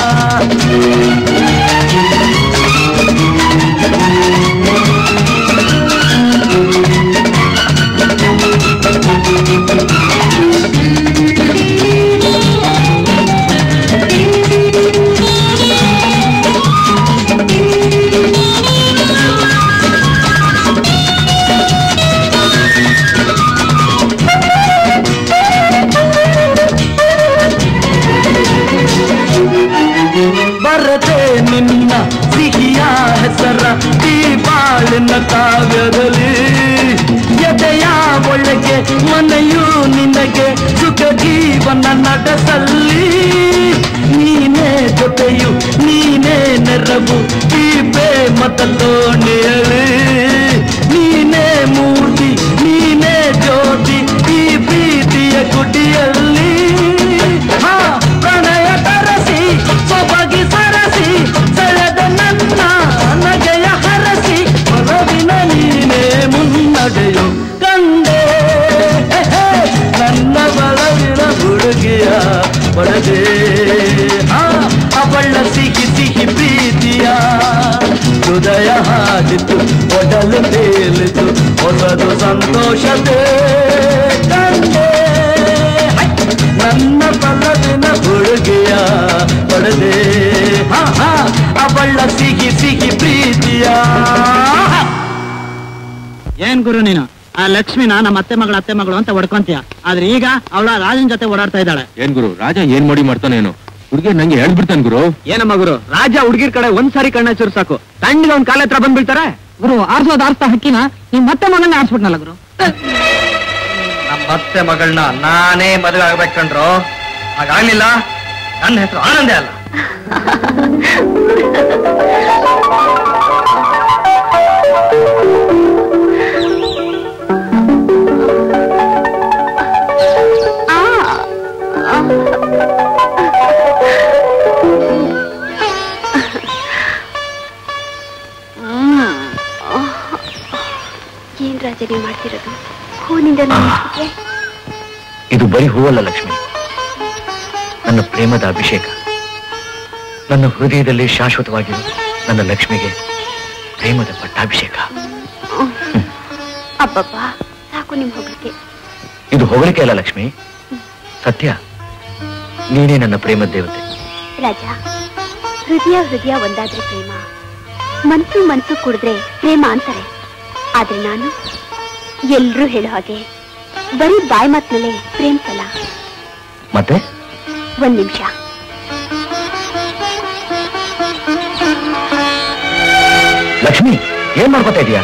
ಬರದೆ ನಿನ್ನ ಸಿಹಿಯ ಹೆಸರ ಈ ಬಾಳಿನ ಕಾವ್ಯದಲ್ಲಿ ಎದೆಯ ಒಳಗೆ ಮನೆಯು ನಿನಗೆ ಸುಖ ಜೀವನ ನಡೆಸಲ್ಲಿ ನೀನೇ ಜೊತೆಯು ನೀನೇ ನೆರವು ಈ ಪ್ರೇಮದ ತೋಣಿಯಲಿ ನೀನೇ ಮೂರ್ತಿ ನೀನೇ ಜ್ಯೋತಿ ಈ ಪ್ರೀತಿಯ ಗುಡಿಯಲ್ಲಿ ಹಾ ಪ್ರಣಯ ತರಸಿ ಸೊಬಗಿ ಸರಸಿ ಸೆಳೆದ ನನ್ನ ನಗೆಯ ಹರಸಿ ಹೊರವಿನ ನೀನೇ ಮುನ್ನಡೆಯು ಕಂಡೆ ಹೆ, ಹೆ, ನನ್ನ ಬಲವಿನ ಹುಡುಗಿಯ ಒಳಗೆ ಹಾ ಅವಳ ಸಿಹಿ ಸಿಹಿ ಪ್ರೀತಿಯ ಹೃದಯ ಹಾಡಿತು ಒಡಲು ತೇಲಿತು ಹೊಸದು ಸಂತೋಷತೆ ಕಂಡೆ ಹೈ! ನನ್ನ ಬಲವಿನ ಹುಡುಗಿಯ ಪಡೆದೆ ಹಾ ಹಾ ಅವಳ ಸಿಹಿ ಸಿಹಿ ಪ್ರೀತಿಯ ಏನ್ ಗುರು ನೀನು ಆ ಲಕ್ಷ್ಮಿನ ನಮ್ಮ ಅತ್ತೆ ಮಗಳು ಅತ್ತೆ ಮಗಳು ಅಂತ ಹೊಡ್ಕೊಂತೀಯ ಆದ್ರೆ ಈಗ ಅವಳ ರಾಜನ್ ಜೊತೆ ಓಡಾಡ್ತಾ ಇದ್ದಾಳೆ ಏನ್ ಗುರು ರಾಜ ಏನ್ ಮಾಡಿ ಮಾಡ್ತಾನೇನು ಹುಡುಗಿ ನಂಗೆ ಹೇಳ್ಬಿಡ್ತಾನೆ ಗುರು ಏನಮ್ಮ ಗುರು ರಾಜ ಹುಡುಗಿರ್ ಕಡೆ ಒಂದ್ಸಾರಿ ಕಣ್ಣ ಚೂರ್ ಸಾಕು ತಣ್ಣಗೆ ಒಂದ್ ಕಾಲ ಹತ್ರ ಬಂದ್ಬಿಡ್ತಾರೆ ಗುರು ಆರ್ಸೋದ್ ಆರ್ಸ್ತಾ ಹಕ್ಕಿನ ನೀವ್ ಮತ್ತೆ ಮಗನ ಆರ್ಸ್ಬಿಟ್ನಲ್ಲ ಗುರು ನಮ್ಮ ಮತ್ತೆ ಮಗಳನ್ನ ನಾನೇ ಮದುವೆ ಆಗ್ಬೇಕಂಡ್ರು ಹಾಗಾಗ್ಲಿಲ್ಲ ನನ್ನ ಹೆಸರು ಆನಂದೇ ಅಲ್ಲ ಏನ್ ರಾಜ ನೀವು ಮಾಡ್ತಿರೋದು ಹೂನಿಂದ ನೋಡ್ಬಿಟ್ರೆ ಇದು ಬರೀ ಹೂವಲ್ಲ ಲಕ್ಷ್ಮಿ ನನ್ನ ಪ್ರೇಮದ ಅಭಿಷೇಕ ನನ್ನ ಹೃದಯದಲ್ಲಿ ಶಾಶ್ವತವಾಗಿರು ನನ್ನ ಲಕ್ಷ್ಮಿಗೆ ಪ್ರೇಮದ ಪಟ್ಟಾಭಿಷೇಕ ಅಬ್ಬಬ್ಬ ಸಾಕು ನಿಮ್ ಹೋಗ್ಲಿಕ್ಕೆ ಇದು ಹೊಗಳಿಕೆ ಅಲ್ಲ ಲಕ್ಷ್ಮಿ ಸತ್ಯ ನೀನೇ ನನ್ನ ಪ್ರೇಮದ ದೇವತೆ ರಾಜ ಹೃದಯ ಹೃದಯ ಒಂದಾದ್ರೆ ಪ್ರೇಮ ಮನ್ಸು ಮನ್ಸು ಕುಡಿದ್ರೆ ಪ್ರೇಮ ಅಂತಾರೆ ಆದ್ರೆ ನಾನು ಎಲ್ರೂ ಹೇಳೋ ಹಾಗೆ ಬರೀ ಬಾಯಿ ಮಾತ್ನಲ್ಲೇ ಪ್ರೇಮಿಸಲ್ಲ ಮತ್ತೆ ಒಂದ್ ನಿಮಿಷ ಲಕ್ಷ್ಮಿ ಏನ್ ಮಾಡ್ಕೊತಾ ಇದೀಯಾ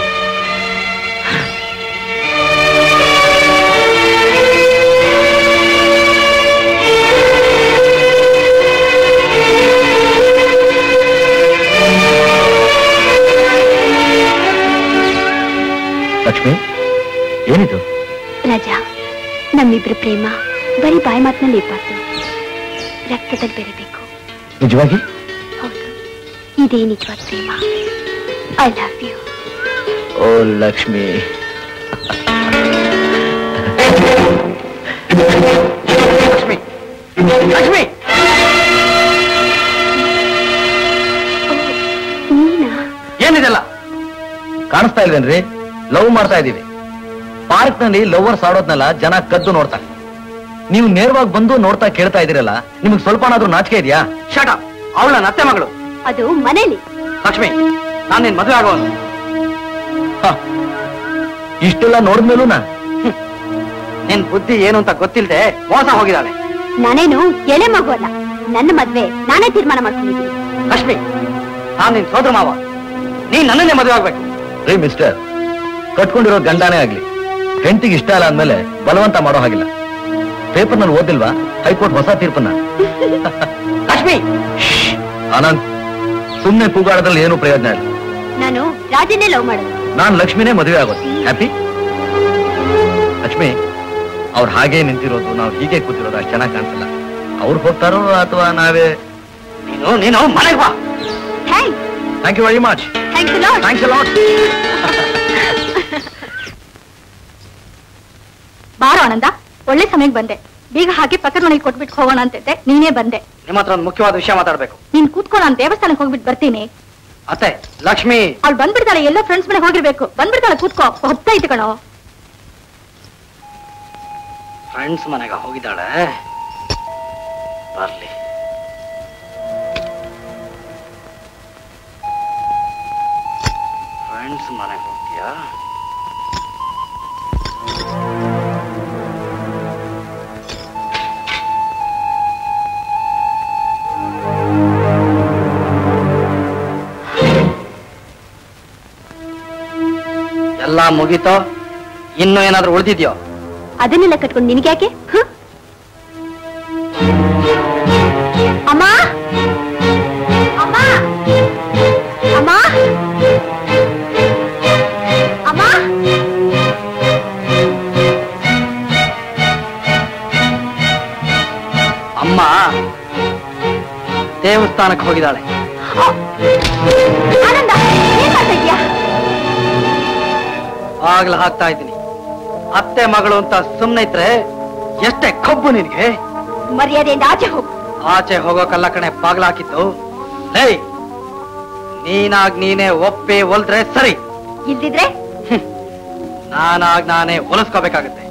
ಲಕ್ಷ್ಮಿ ಏನಿದು ರಾಜ ನಮ್ಮಿಬ್ರ ಪ್ರೇಮ ಬರೀ ಬಾಯಿ ಮಾತಿನಲ್ಲಿ ಇರ್ಬಾರ್ದು ರಕ್ತದಲ್ಲಿ ಬೆರಿಬೇಕು ನಿಜವಾಗಿ ಹೌದು ಇದೇ ನಿಜವಾದ ಪ್ರೇಮ I love you oh Lakshmi ಆ ಲಕ್ಷ್ಮಿ ಲಕ್ಷ್ಮಿ ಏನಿದೆಲ್ಲ ಕಾಣಿಸ್ತಾ ಇಲ್ವೇನ್ರಿ ಲವ್ ಮಾಡ್ತಾ ಇದೀವಿ ಪಾರ್ಕ್ ನಲ್ಲಿ ಲವರ್ಸ್ ಆಡೋದ್ನೆಲ್ಲ ಜನ ಕದ್ದು ನೋಡ್ತಾರೆ ನೀವು ನೇರವಾಗಿ ಬಂದು ನೋಡ್ತಾ ಕೇಳ್ತಾ ಇದೀರಲ್ಲ ನಿಮ್ಗೆ ಸ್ವಲ್ಪನಾದ್ರೂ ನಾಚಿಕೆ ಇದೆಯಾ ಶಟ ಅವಳ ನನ್ನ ಅತ್ತೆ ಮಗಳು ಅದು ಮನೇಲಿ ಲಕ್ಷ್ಮಿ ನಾನು ನಿನ್ ಮದುವೆ ಆಗೋನು ಇಷ್ಟೆಲ್ಲ ನೋಡಿದ್ಮೇಲೂ ನಾ ನಿನ್ ಬುದ್ಧಿ ಏನು ಅಂತ ಗೊತ್ತಿಲ್ಲದೆ ಮೋಸ ಹೋಗಿದ್ದಾಳೆ ನಾನೇನು ಎಳೆ ಮಗು ಅಲ್ಲ ನನ್ನ ಮದ್ವೆ ನಾನೇ ತೀರ್ಮಾನ ಮಾಡ್ಕೊಂಡಿದ್ದೀನಿ ಲಕ್ಷ್ಮಿ ನಾನ್ ನಿನ್ ಸೋದರ ಮಾವ ನೀನ್ ನನ್ನನ್ನೇ ಮದುವೆ ಆಗ್ಬೇಕು ರೀ ಮಿಸ್ಟರ್ ಕಟ್ಕೊಂಡಿರೋ ಗಂಡನೇ ಆಗ್ಲಿ ಹೆಂಡತಿಗೆ ಇಷ್ಟ ಇಲ್ಲ ಅಂದ್ಮೇಲೆ ಬಲವಂತ ಮಾಡೋ ಹಾಗಿಲ್ಲ ಪೇಪರ್ ನಲ್ಲಿ ಓದಿಲ್ವಾ ಹೈಕೋರ್ಟ್ ಹೊಸ ತೀರ್ಪನ್ನ ಲಕ್ಷ್ಮಿ ಆನಂದ್ ಸುಮ್ನೆ ಕೂಗಾಡೋದ್ರಲ್ಲಿ ಏನು ಪ್ರಯೋಜನ ಇಲ್ಲ ನಾನು ರಾಜನ್ನೇ ಲವ್ ಮಾಡೋದು ನಾನ್ ಲಕ್ಷ್ಮಿನೇ ಮದುವೆ ಆಗೋದು ಹ್ಯಾಪಿ ಲಕ್ಷ್ಮಿ ಅವ್ರು ಹಾಗೆ ನಿಂತಿರೋದು ನಾವು ಹೀಗೆ ಕೂತಿರೋದು ಅಷ್ಟು ಚೆನ್ನಾಗಿ ಕಾಣಿಸಲ್ಲ ಅವ್ರು ಹೋಗ್ತಾರೋ ಅಥವಾ ನಾವೇ ನೀನು ನೀನು ಮನೆಗೆ ಬಾ thanks thank you very much thanks lot thanks lot ಬಾರೋ ಆನಂದ ಒಳ್ಳೆ ಸಮಯಕ್ಕೆ ಬಂದೆ ಬೀಗ ಹಾಕಿ ಪಕ್ಕದ ಮನೆಗೆ ಕೊಟ್ಬಿಟ್ಟು ಹೋಗೋಣ ಅಂತಿದ್ದೆ ನೀನೇ ಬಂದೆ ನಿಮ್ಮ ಹತ್ರ ಒಂದು ಮುಖ್ಯವಾದ ವಿಷಯ ಮಾತಾಡ್ಬೇಕು ನೀನ್ ಕೂತ್ಕೊ ನಾನು ದೇವಸ್ಥಾನಕ್ಕೆ ಹೋಗ್ಬಿಟ್ಟು ಬರ್ತೀನಿ ಅತ್ತೆ ಲಕ್ಷ್ಮಿ ಅವ್ಳು ಬಂದ್ಬಿಡ್ತಾಳೆ ಎಲ್ಲ ಫ್ರೆಂಡ್ಸ್ ಮನೆಗೆ ಹೋಗಿರ್ಬೇಕು ಬಂದ್ಬಿಡ್ತಾಳೆ ಕೂತ್ಕೋ ಹೊತ್ತೈತೆ ಕಣೋ ಫ್ರೆಂಡ್ಸ್ ಮನೆಗೆ ಹೋಗಿದ್ದಾಳೆ ಬರ್ಲಿ ಫ್ರೆಂಡ್ಸ್ ಮನೆಗೆ ಹೋಗ್ತೀಯಾ ಎಲ್ಲ ಮುಗೀತೋ ಇನ್ನು ಏನಾದ್ರೂ ಉಳಿದಿದ್ಯೋ ಅದನ್ನೆಲ್ಲ ಕಟ್ಕೊಂಡು ನಿನಗ್ಯಾಕೆ ಹ? ಅಮ್ಮ ಅಮ್ಮ ಅಮ್ಮ ಅಮ್ಮ ಅಮ್ಮ ದೇವಸ್ಥಾನಕ್ಕೆ ಹೋಗಿದ್ದಾಳೆ ಆನಂದ ಏನ್ ಮಾಡ್ತಾ ಇದ್ಯಾ ಆಗ್ಲ ಹಾಕ್ತಾ ಇದ್ದೀನಿ ಅತ್ತೆ ಮಗಳು ಅಂತ ಸುಮ್ನೆ ಇದ್ರೆ ಎಷ್ಟೇ ಕಬ್ಬು ನಿನ್ಗೆ ಮರ್ಯಾದೆಯಿಂದ ಆಚೆ ಹೋಗು ಆಚೆ ಹೋಗೋಕಲ್ಲ ಕಣೆ ಬಾಗ್ಲ ಹಾಕಿದ್ದು ಲೇ ನೀನಾಗ್ ನೀನೇ ಒಪ್ಪಿ ಒಲ್ದ್ರೆ ಸರಿ ಇಲ್ದಿದ್ರೆ ನಾನಾಗ್ ನಾನೇ ಒಲಿಸ್ಕೋಬೇಕಾಗತ್ತೆ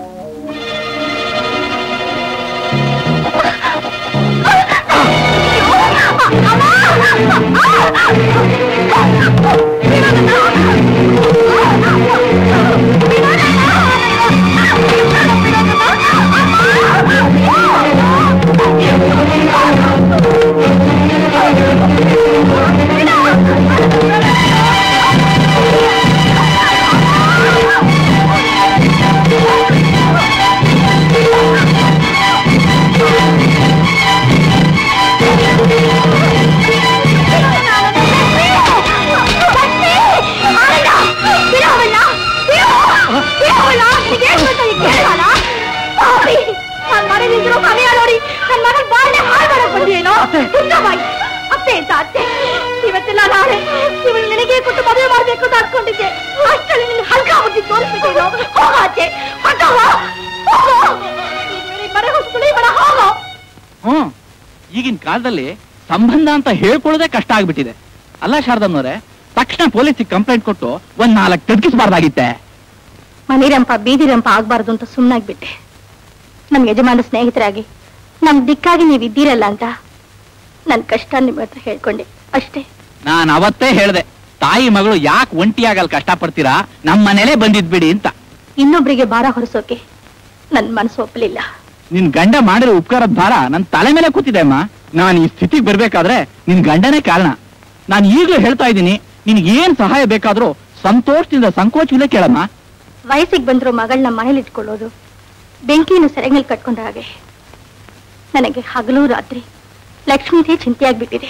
ಅತ್ತೆ ಅಂತ ಅತ್ತೆ ಇವತ್ತೆಲ್ಲ ನಾಳೆ ಇವಳು ನಿನಗೆ ಕೊಟ್ಟು ಮದುವೆ ಮಾಡ್ಬೇಕು ಅಂತ ಅನ್ಕೊಂಡಿದ್ದೆ ಅಷ್ಟರಲ್ಲಿ ನಿನ್ ಹಲ್ಕ ಬುದ್ಧಿ ತೋರಿಸ್ಬಿಟ್ಟಿರೋ ಹೋಗ ಆಚೆ ಹೊರ್ಟೋಗ. ಹೋಗು. ನೀನ್ ಮನೆಗೆ ಹೋಗ್ಬಿಡಿ ಬೇಡ ಹೋಗೋ ಹ್ಮ್ ಈಗಿನ ಕಾಲದಲ್ಲಿ ಸಂಬಂಧ ಅಂತ ಹೇಳ್ಕೊಳ್ಳೋದೇ ಕಷ್ಟ ಆಗ್ಬಿಟ್ಟಿದೆ ಅಲ್ಲ ಶಾರದಮ್ಮನವ್ರೆ ತಕ್ಷಣ ಪೊಲೀಸಿಗೆ ಕಂಪ್ಲೇಂಟ್ ಕೊಟ್ಟು ಒಂದ್ ನಾಲ್ಕು ತೆಗ್ಗಿಸ್ಬಾರ್ದಾಗಿತ್ತೆ ಮನಿರಂಪ ಬೀದಿರಂಪ ಆಗ್ಬಾರ್ದು ಅಂತ ಸುಮ್ಮನಾಗ್ಬಿಟ್ಟೆ ನಮ್ ಯಜಮಾನ ಸ್ನೇಹಿತರಾಗಿ ನಮ್ ದಿಕ್ಕಾಗಿ ನೀವ್ ಇದ್ದೀರಲ್ಲ ಅಂತ ನನ್ ಕಷ್ಟ ನಿಮ್ ಹತ್ರ ಹೇಳ್ಕೊಂಡೆ ಅಷ್ಟೇ ನಾನ್ ಅವತ್ತೇ ಹೇಳ್ದೆ ತಾಯಿ ಮಗಳು ಯಾಕೆ ಒಂಟಿಯಾಗಲ್ ಕಷ್ಟ ಪಡ್ತೀರಾ ನಮ್ಮ ಮನೇಲೆ ಬಂದಿದ್ಬಿಡಿ ಅಂತ ಇನ್ನೊಬ್ರಿಗೆ ಭಾರ ಹೊರಸೋಕೆ ನನ್ ಮನಸ್ಸು ಒಪ್ಪಲಿಲ್ಲ ನಿನ್ ಗಂಡ ಮಾಡಿರೋ ಉಪಕಾರದ ಭಾರ ನನ್ ತಲೆ ಮೇಲೆ ಕೂತಿದೆ ಅಮ್ಮ ನಾನ್ ಈ ಸ್ಥಿತಿಗೆ ಬರ್ಬೇಕಾದ್ರೆ ನಿನ್ ಗಂಡನೇ ಕಾರಣ ನಾನ್ ಈಗ್ಲೂ ಹೇಳ್ತಾ ಇದ್ದೀನಿ ನಿನ್ಗೆ ಏನ್ ಸಹಾಯ ಬೇಕಾದ್ರೂ ಸಂತೋಷದಿಂದ ಸಂಕೋಚವಿಲ್ಲ ಕೇಳಮ್ಮ ವಯಸ್ಸಿಗೆ ಬಂದ್ರು ಮಗಳನ್ನ ಮನೇಲಿ ಇಟ್ಕೊಳ್ಳೋದು ಬೆಂಕಿಯನ್ನು ಸೆರೆಗಳಲ್ಲಿ ಕಟ್ಕೊಂಡ ಹಾಗೆ ನನಗೆ ಹಗಲು ರಾತ್ರಿ ಲಕ್ಷ್ಮೀದೇ ಚಿಂತೆಯಾಗ್ಬಿಟ್ಟಿದೆ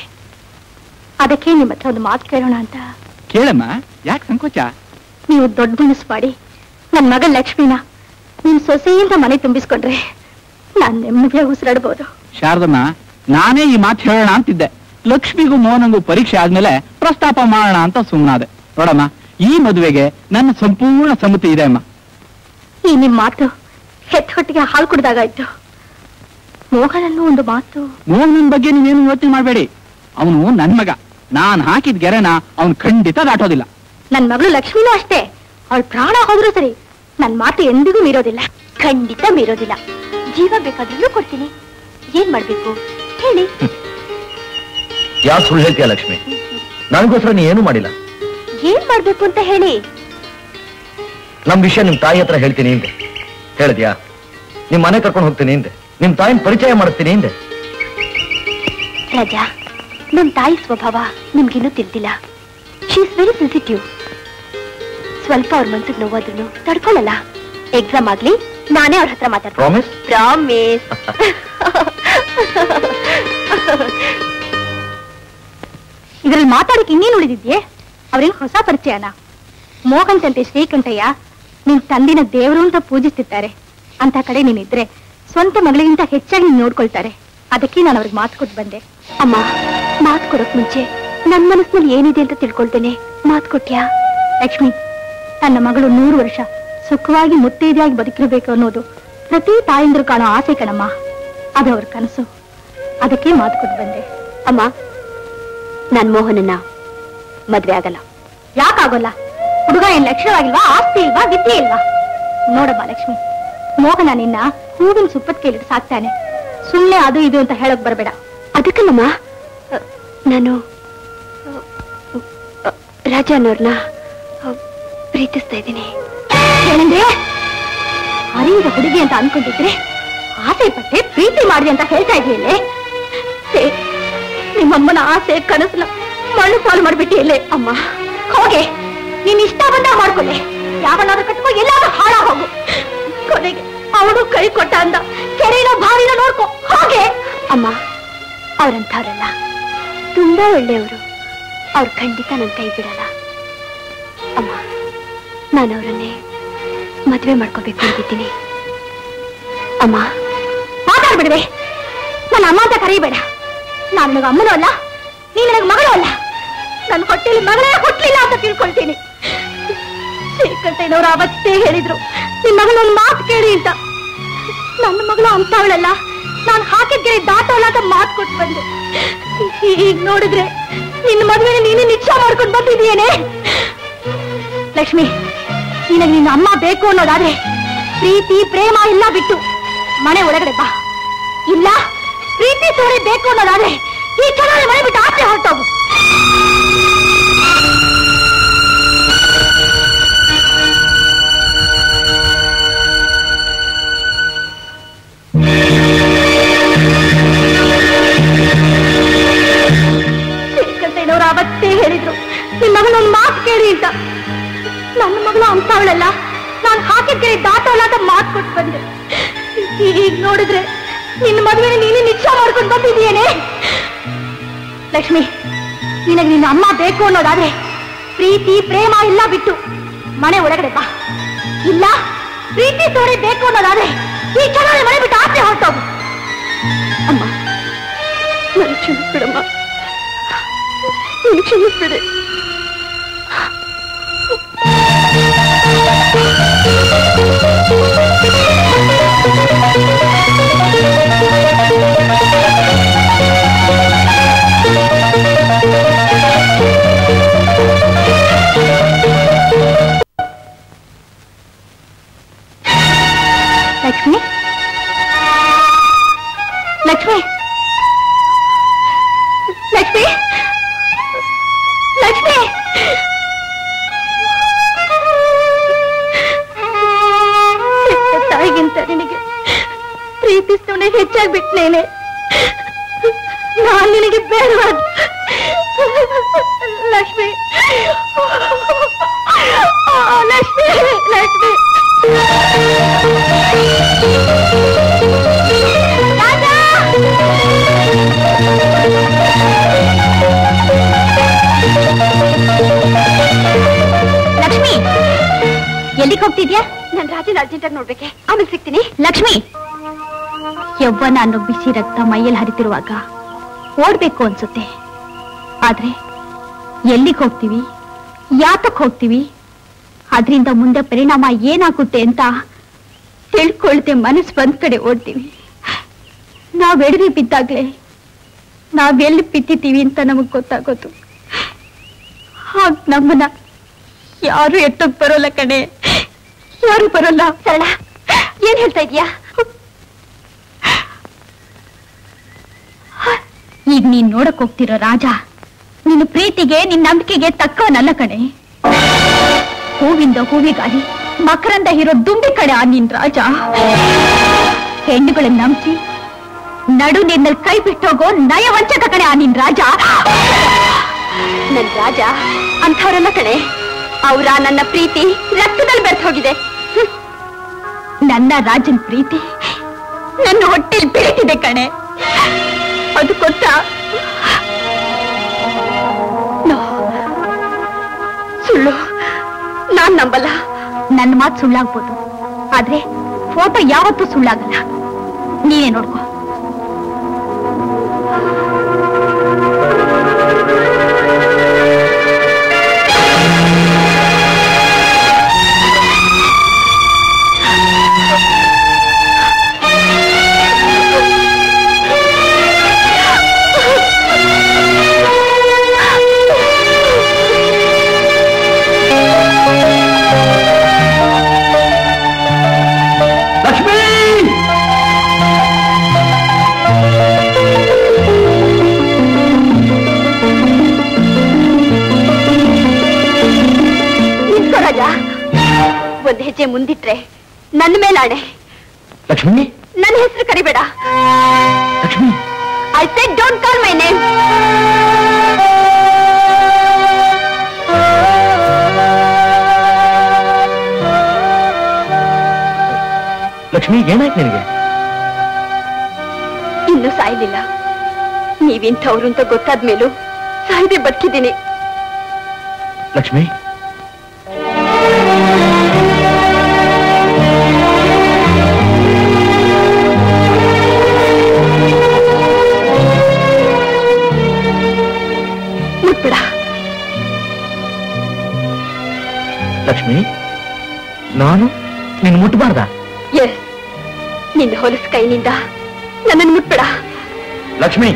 ಅದಕ್ಕೆ ನಿಮ್ಮ ಹತ್ರ ಒಂದು ಮಾತು ಕೇಳೋಣ ಅಂತ ಕೇಳಮ್ಮ ಯಾಕೆ ಸಂಕೋಚ ನೀವು ದೊಡ್ಡ ಮನಸ್ಸು ಮಾಡಿ ನನ್ನ ಮಗ ಲಕ್ಷ್ಮಿನ ನಿಮ್ ಸೊಸೆಯಿಂದ ಮನೆ ತುಂಬಿಸ್ಕೊಂಡ್ರೆ ನಾನ್ ನೆಮ್ಮದಿಯಾಗಿ ಉಸಿರಾಡ್ಬೋದು ಶಾರದಮ್ಮ ನಾನೇ ಈ ಮಾತು ಹೇಳೋಣ ಅಂತಿದ್ದೆ ಲಕ್ಷ್ಮಿಗೂ ಮೋಹನಂಗೂ ಪರೀಕ್ಷೆ ಆದ್ಮೇಲೆ ಪ್ರಸ್ತಾಪ ಮಾಡೋಣ ಅಂತ ಸುಮ್ಮನಾದೆ ನೋಡಮ್ಮ ಈ ಮದುವೆಗೆ ನನ್ನ ಸಂಪೂರ್ಣ ಸಮ್ಮತಿ ಇದೆ ಅಮ್ಮ ಈ ನಿಮ್ ಮಾತು ಹೆತ್ ಹೊಟ್ಟಿಗೆ ಹಾಲು ಕುಡ್ದಾಗಾಯ್ತು ಮೋಹನಲ್ಲೂ ಒಂದು ಮಾತು ಮೋಹನನ್ ಬಗ್ಗೆ ನೀವೇನು ಯೋಚನೆ ಮಾಡಬೇಡಿ ಅವನು ನನ್ ಮಗ ನಾನ್ ಹಾಕಿದ ಗೆರೆನ ಅವನು ಖಂಡಿತ ದಾಟೋದಿಲ್ಲ ನನ್ ಮಗಳು ಲಕ್ಷ್ಮಿನೂ ಅಷ್ಟೇ ಅವಳ ಪ್ರಾಣ ಹೋದ್ರೂ ಸರಿ ನನ್ ಮಾತು ಎಂದಿಗೂ ಮೀರೋದಿಲ್ಲ ಖಂಡಿತ ಮೀರೋದಿಲ್ಲ ಜೀವ ಬೇಕಾದ್ರೂ ಕೊಡ್ತೀನಿ ಏನ್ ಮಾಡ್ಬೇಕು ಹೇಳಿ ಯಾಕೆ ಸುಳ್ಳು ಹೇಳ್ತೀಯ ಲಕ್ಷ್ಮಿ ನನಗೋಸ್ಕರ ನೀ ಏನು ಮಾಡಿಲ್ಲ ಏನ್ ಮಾಡ್ಬೇಕು ಅಂತ ಹೇಳಿ ನಮ್ ವಿಷಯ ನಿಮ್ ತಾಯಿ ಹತ್ರ ಹೇಳ್ತೀನಿ ಹಿಂದೆ ಹೇಳಿದ್ಯಾ ನಿಮ್ ಮನೆ ಕರ್ಕೊಂಡು ಹೋಗ್ತೀನಿ ಹಿಂದೆ ನಿಮ್ ತಾಯಿನ ಪರಿಚಯ ಮಾಡಿಸ್ತೀನಿ ಹಿಂದೆ ರಾಜಾ ನಮ್ ತಾಯಿ ಸ್ವಭಾವ ನಿಮ್ಗಿನ್ನೂ ತಿಳಿದಿಲ್ಲ ಶಿ ಇಸ್ ವೆರಿ ಸೆನ್ಸಿಟಿವ್ ಸ್ವಲ್ಪ ಅವ್ರ ಮನ್ಸಿಗೆ ನೋವಾದ್ರು ತಡ್ಕೊಳ್ಳಲ್ಲ ಎಕ್ಸಾಮ್ ಆಗ್ಲಿ ನಾನೇ ಅವ್ರ ಹತ್ರ ಮಾತಾಡ್ತೀನಿ ಪ್ರಾಮಿಸ್ ಪ್ರಾಮಿಸ್ ಇದ್ರಲ್ಲಿ ಮಾತಾಡಕ್ಕೆ ಇನ್ನೇನು ಉಳಿದಿದ್ಯೆ ಅವ್ರೇನು ಹೊಸ ಪರಿಚಯನ ಮೋಹನ್ ತಂತೆ ಶ್ರೀಕಂಠಯ್ಯ ನಿನ್ ತಂದಿನ ದೇವರು ಅಂತ ಪೂಜಿಸ್ತಿರ್ತಾರೆ ಅಂತ ಕಡೆ ನೀನಿದ್ರೆ ಸ್ವಂತ ಮಗಳಿಗಿಂತ ಹೆಚ್ಚಾಗಿ ನೀನ್ ನೋಡ್ಕೊಳ್ತಾರೆ ಅದಕ್ಕೆ ನಾನು ಅವ್ರಿಗೆ ಮಾತು ಕೊಟ್ಟು ಬಂದೆ ಅಮ್ಮ ಮಾತು ಕೊಡೋಕ್ ಮುಂಚೆ ನನ್ ಮನಸ್ಸಿನಲ್ಲಿ ಏನಿದೆ ಅಂತ ತಿಳ್ಕೊಳ್ತೇನೆ ಮಾತು ಕೊಟ್ಯಾ ಲಕ್ಷ್ಮಿ ತನ್ನ ಮಗಳು ನೂರು ವರ್ಷ ಸುಖವಾಗಿ ಮುತ್ತೈದೆಯಾಗಿ ಬದುಕಿರಬೇಕು ಅನ್ನೋದು ಪ್ರತಿ ತಾಯಂದ್ರು ಕಾಣೋ ಆಸೆ ಕಣಮ್ಮ ಅದು ಅವ್ರ ಕನಸು ಅದಕ್ಕೆ ಮಾತು ಕೊಟ್ಟು ಬಂದೆ ಅಮ್ಮ ನಾನ್ ಮೋಹನನ್ನ ಮದ್ವೆ ಆಗಲ್ಲ ಯಾಕಾಗೋಲ್ಲ ಹುಡುಗ ಏನ್ ಲಕ್ಷಣವಾಗಿಲ್ವಾ ಆಸ್ತಿ ಇಲ್ವಾ ವಿದ್ಯೆ ಇಲ್ವಾ ನೋಡಮ್ಮ ಲಕ್ಷ್ಮಿ ಮೋಹನ ನಿನ್ನ ಹೂವಿನ ಸುಪ್ಪತ್ ಕೇಳಿಟ್ಟು ಸಾಕ್ತಾನೆ ಸುಮ್ನೆ ಅದು ಇದು ಅಂತ ಹೇಳಕ್ ಬರಬೇಡ ಅದಕ್ಕಲ್ಲಮ್ಮ ಅ, ನಾನು ರಾಜ ಅನ್ನೋರ್ನ ಪ್ರೀತಿಸ್ತಾ ಇದ್ದೀನಿ ಏನಂದ್ರೆ ಅರಿವಿದ ಹುಡುಗಿ ಅಂತ ಅನ್ಕೊಂಡಿದ್ರೆ ಆಸೆ ಪಟ್ಟೆ ಪ್ರೀತಿ ಮಾಡಿದೆ ಅಂತ ಹೇಳ್ತಾ ಇದೆಯಲ್ಲೇ ನಿಮ್ಮಮ್ಮನ ಆಸೆ ಕನಸನ್ನ ಮಣ್ಣು ಪಾಲು ಮಾಡ್ಬಿಟ್ಟಿಯಲ್ಲೇ ಅಮ್ಮ ಹೋಗೆ ನೀನ್ ಇಷ್ಟ ಬಂದ ಮಾಡ್ಕೊಳ್ಳೆ ಯಾವನಾದ್ರೂ ಕಟ್ಕೋ ಎಲ್ಲಾದ್ರೂ ಹಾಳ ಹೋಗು ಕೊನೆಗೆ ಅವನು ಕೈ ಕೊಟ್ಟ ಅಂದ ಕೆರೆನ ಬಾವಿನ ನೋಡ್ಕೊ ಹೋಗೆ ಅಮ್ಮ ಅವ್ರಂಥವ್ರಲ್ಲ ತುಂಬಾ ಒಳ್ಳೆಯವರು ಅವ್ರು ಖಂಡಿತ ನನ್ ಕೈ ಬಿಡಲ್ಲ ಅಮ್ಮ ನಾನು ಅವರನ್ನೇ ಮದ್ವೆ ಮಾಡ್ಕೋಬೇಕು ಅಂತಿದ್ದೀನಿ ಅಮ್ಮ ಮಾತಾಡ್ಬಿಡ್ವೆ ನನ್ನ ಅಮ್ಮ ಅಂತ ಕರೀಬೇಡ ನಾನು ನನಗೆ ಅಮ್ಮನೂ ಅಲ್ಲ ನೀನು ನನಗೆ ಮಗಳು ಅಲ್ಲ ನನ್ನ ಹೊಟ್ಟೆಲಿ ಮಗಳೇ ಹುಟ್ಲಿಲ್ಲ ಅಂತ ತಿಳ್ಕೊಳ್ತೀನಿ ಶ್ರೀಕಂಠಯ್ಯನವರು ಅವತ್ತೇ ಹೇಳಿದ್ರು ನಿನ್ ಮಗಳು ಒಂದು ಮಾತು ಕೇಳಿ ಅಂತ ನನ್ನ ಮಗಳು ಅಂತವಳಲ್ಲ ನಾನು ಹಾಕಿದ ಗೆರೆ ದಾಟೋಲ್ಲ ಅಂತ ಮಾತು ಕೊಟ್ಟು ಬಂದೆ ಈಗ ನೋಡಿದ್ರೆ ನಿನ್ನ ಮದುವೆನ ನೀನೇ ನಿಶ್ಚಯ ಮಾಡ್ಕೊಂಡು ಬಂದಿದೀಯೇನೆ ಲಕ್ಷ್ಮಿ ನಿನಗೆ ನಿನ್ನ ಅಮ್ಮ ಬೇಕು ಅನ್ನೋದಾದ್ರೆ ಪ್ರೀತಿ ಪ್ರೇಮ ಎಲ್ಲ ಬಿಟ್ಟು ಮನೆ ಒಳಗಡೆ ಬಾ ಇಲ್ಲ ಪ್ರೀತಿ ಸೋರೆ ಬೇಕು ಅನ್ನೋದಾದ್ರೆ ಈ ಚೆನ್ನಾಗಿ ಮನೆ ಬಿಟ್ಟು ಆಚೆ ಹೊರಟೋಗು ಶ್ರೀಕಂಠಯ್ಯನವರು ಅವತ್ತೇ ಹೇಳಿದ್ರು ನಿಮ್ ಮಗಳೊಂದು ಮಾತು ಕೇಳಿ ಅಂತ ನನ್ನ ಮಗಳು ಅಂತವಳಲ್ಲ ನಾನು ಹಾಕಿದ ಗೆರೆ ದಾಟೋಲ್ಲ ಅಂತ ಮಾತು ಕೊಟ್ಟು ಬಂದೆ ಈಗ ನೋಡಿದ್ರೆ ನಿನ್ನ ಮದುವೆನ ನೀನೇ ನಿಶ್ಚಯ ಮಾಡ್ಕೊಂಡು ಬಂದಿದೀಯೇನೆ ಲಕ್ಷ್ಮಿ ನಿನಗೆ ನಿನ್ನ ಅಮ್ಮ ಬೇಕು ಅನ್ನೋದಾದ್ರೆ ಪ್ರೀತಿ ಪ್ರೇಮ ಎಲ್ಲ ಬಿಟ್ಟು ಮನೆ ಒಳಗಡೆ ಬಾ ಇಲ್ಲ ಪ್ರೀತಿ ಸೋರೆ ಬೇಕು ಅನ್ನೋದಾದ್ರೆ ಈ ಚೆನ್ನಾಗಿ ಮನೆ ಬಿಟ್ಟು ಆಚೆ ಹೊರಟೋಗು ಅಮ್ಮ ನನ್ನ ಕ್ಷಮಿಸ್ಬಿಡಮ್ಮ ನನ್ನ ಕ್ಷಮಿಸ್ಬಿಡಿ ಲಕ್ಷ್ಮಿ ಲಕ್ಷ್ಮಿ ಲಕ್ಷ್ಮಿ ಲಕ್ಷ್ಮಿ ಹೆತ್ತ ತಾಯಿಗಿಂತ ನಿನಗೆ ಪ್ರೀತಿಸ್ತವನೇ ಹೆಚ್ಚಾಗ್ಬಿಟ್ನೇನೆ ನಾನು ನಿನಗೆ ಬೇಡವಾದ ಲಕ್ಷ್ಮಿ ಆ, ಲಕ್ಷ್ಮಿ ಲಕ್ಷ್ಮಿ ಲಕ್ಷ್ಮಿ ಎಲ್ಲಿಗೆ ಹೋಗ್ತಿದ್ಯಾ ನಾನು ರಾಜನ್ ಅರ್ಜೆಂಟಾಗಿ ನೋಡ್ಬೇಕೆ ಆಮೇಲೆ ಸಿಗ್ತೀನಿ ಲಕ್ಷ್ಮಿ ಯವ್ವನ ಅನ್ನೋ ಬಿಸಿ ರಕ್ತ ಮೈಯಲ್ಲಿ ಹರಿತಿರುವಾಗ ಓಡ್ಬೇಕು ಅನ್ಸುತ್ತೆ ಆದ್ರೆ ಎಲ್ಲಿಗೆ ಹೋಗ್ತೀವಿ ಯಾತಕ್ ಹೋಗ್ತೀವಿ ಅದರಿಂದ ಮುಂದೆ ಪರಿಣಾಮ ಏನಾಗುತ್ತೆ ಅಂತ ತಿಳ್ಕೊಳ್ದೆ ಮನಸ್ಸು ಒಂದ್ ಕಡೆ ಓಡ್ತೀವಿ ನಾವ್ ಎಡವಿ ಬಿದ್ದಾಗ್ಲೇ ನಾವೆಲ್ಲಿ ಬಿದ್ದಿದ್ದೀವಿ ಅಂತ ನಮಗ್ ಗೊತ್ತಾಗೋದು ಹಾಗ್ ನಮ್ಮನ್ನ ಯಾರು ಎತ್ತಕ್ ಬರೋಲ್ಲ ಕಣೆ ಯಾರು ಬರೋಲ್ಲ ಸರಳ ಏನ್ ಹೇಳ್ತಾ ಇದೀಯಾ ಈಗ ನೀನ್ ನೋಡಕ್ ಹೋಗ್ತಿರೋ ರಾಜ ನಿನ್ನ ಪ್ರೀತಿಗೆ ನಿನ್ ನಂಬಿಕೆಗೆ ತಕ್ಕವನಲ್ಲ ಕಣೆ ಹೂವಿಂದ ಹೂವಿಗಾಗಿ ಮಕರಂದ ಇರೋ ದುಂಬಿ ಕಡೆ ಆ ನಿನ್ ರಾಜ ಹೆಣ್ಣುಗಳನ್ನ ನಂಬಿಸಿ ನಡು ನಿನ್ನಲ್ಲಿ ಕೈ ಬಿಟ್ಟೋಗೋ ನಯವಂಚಕ ಕಣೆ ಆ ನಿನ್ ರಾಜ ನನ್ ರಾಜ ಅಂಥವ್ರಲ್ಲ ಕಣೆ ಅವ್ರ ನನ್ನ ಪ್ರೀತಿ ರಕ್ತದಲ್ಲಿ ಬೆರ್ತ್ ಹೋಗಿದೆ ಹ್ಮ್. ನನ್ನ ರಾಜನ್ ಪ್ರೀತಿ ನನ್ನ ಹೊಟ್ಟೆಲ್ ಬೆಳೀತಿದೆ ಕಣೆ ಅದು ಗೊತ್ತಾ No. ಸುಳ್ಳು ನಾನ್ ನಂಬಲ್ಲ ನನ್ನ ಮಾತು ಸುಳ್ಳಾಗ್ಬೋದು ಆದ್ರೆ ಫೋಟೋ ಯಾವತ್ತೂ ಸುಳ್ಳಾಗಲ್ಲ ನೀನೇ ನೋಡ್ಕೋ ಲಕ್ಷ್ಮೀ ನಿಂತ್ಕೋ ರಾಜ ಒಂದ್ ಹೆಜ್ಜೆ ಮುಂದಿಟ್ರೆ ನನ್ನ ಮೇಲಾಣೆ ಲಕ್ಷ್ಮಿ ನನ್ನ ಹೆಸರು ಕರಿಬೇಡ Lakshmi I said don't call my name Lakshmi ಏನಾಯ್ತು ನಿನಗೆ ಇನ್ನು ಸಾಯ್ಲಿಲ್ಲ ನೀವಿಂಥವ್ರು ಅಂತ ಗೊತ್ತಾದ್ಮೇಲೂ ಸಾಯ್ದೆ ಬದುಕಿದ್ದೀನಿ ಲಕ್ಷ್ಮಿ ಮುಟ್ಬಿಡ ಲಕ್ಷ್ಮಿ ನಾನು ನಿನ್ ಮುಟ್ಬಾರ್ದ ಎಸ್ ನಿನ್ನ ಹೊಲಸು ಕೈನಿಂದ ನನ್ನನ್ನು ಮುಟ್ಬಿಡ ಲಕ್ಷ್ಮಿ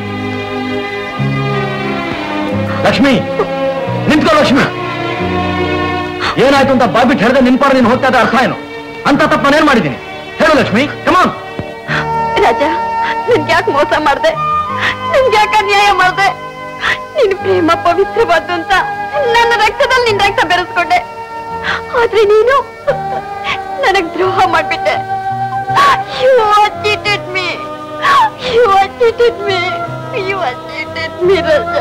ಲಕ್ಷ್ಮಿ ನಿಂತ್ಕೋ ಲಕ್ಷ್ಮಿ ಏನಾಯ್ತು ಅಂತ ಬಾಬಿಟ್ ಹೇಳ್ದೆ ನಿನ್ಪಾಡ ನೀನು ಹೋಗ್ತಾ ಇದ್ದ ಅರ್ಥ ಏನು ಅಂತ ತಪ್ಪ ನಾನೇನ್ ಮಾಡಿದ್ದೀನಿ ಹೇಳು ಲಕ್ಷ್ಮಿ ಕಮಾನ್ ರಾಜ ನನ್ಗೆ ಯಾಕೆ ಮೋಸ ಮಾಡ್ದೆ ನನ್ಗೆ ಯಾಕೆ ಅನ್ಯಾಯ ಮಾಡ್ದೆ ನಿನ್ ಪ್ರೇಮ ಪವಿತ್ರವಾದ್ದು ಅಂತ ನನ್ನ ರಕ್ತದಲ್ಲಿ ನಿನ್ ರಕ್ತ ಬೆರೆಸ್ಕೊಂಡೆ ಆದ್ರೆ ನೀನು ನನಗ್ ದ್ರೋಹ ಮಾಡ್ಬಿಟ್ಟೆ you cheated me you cheated me you cheated me Raja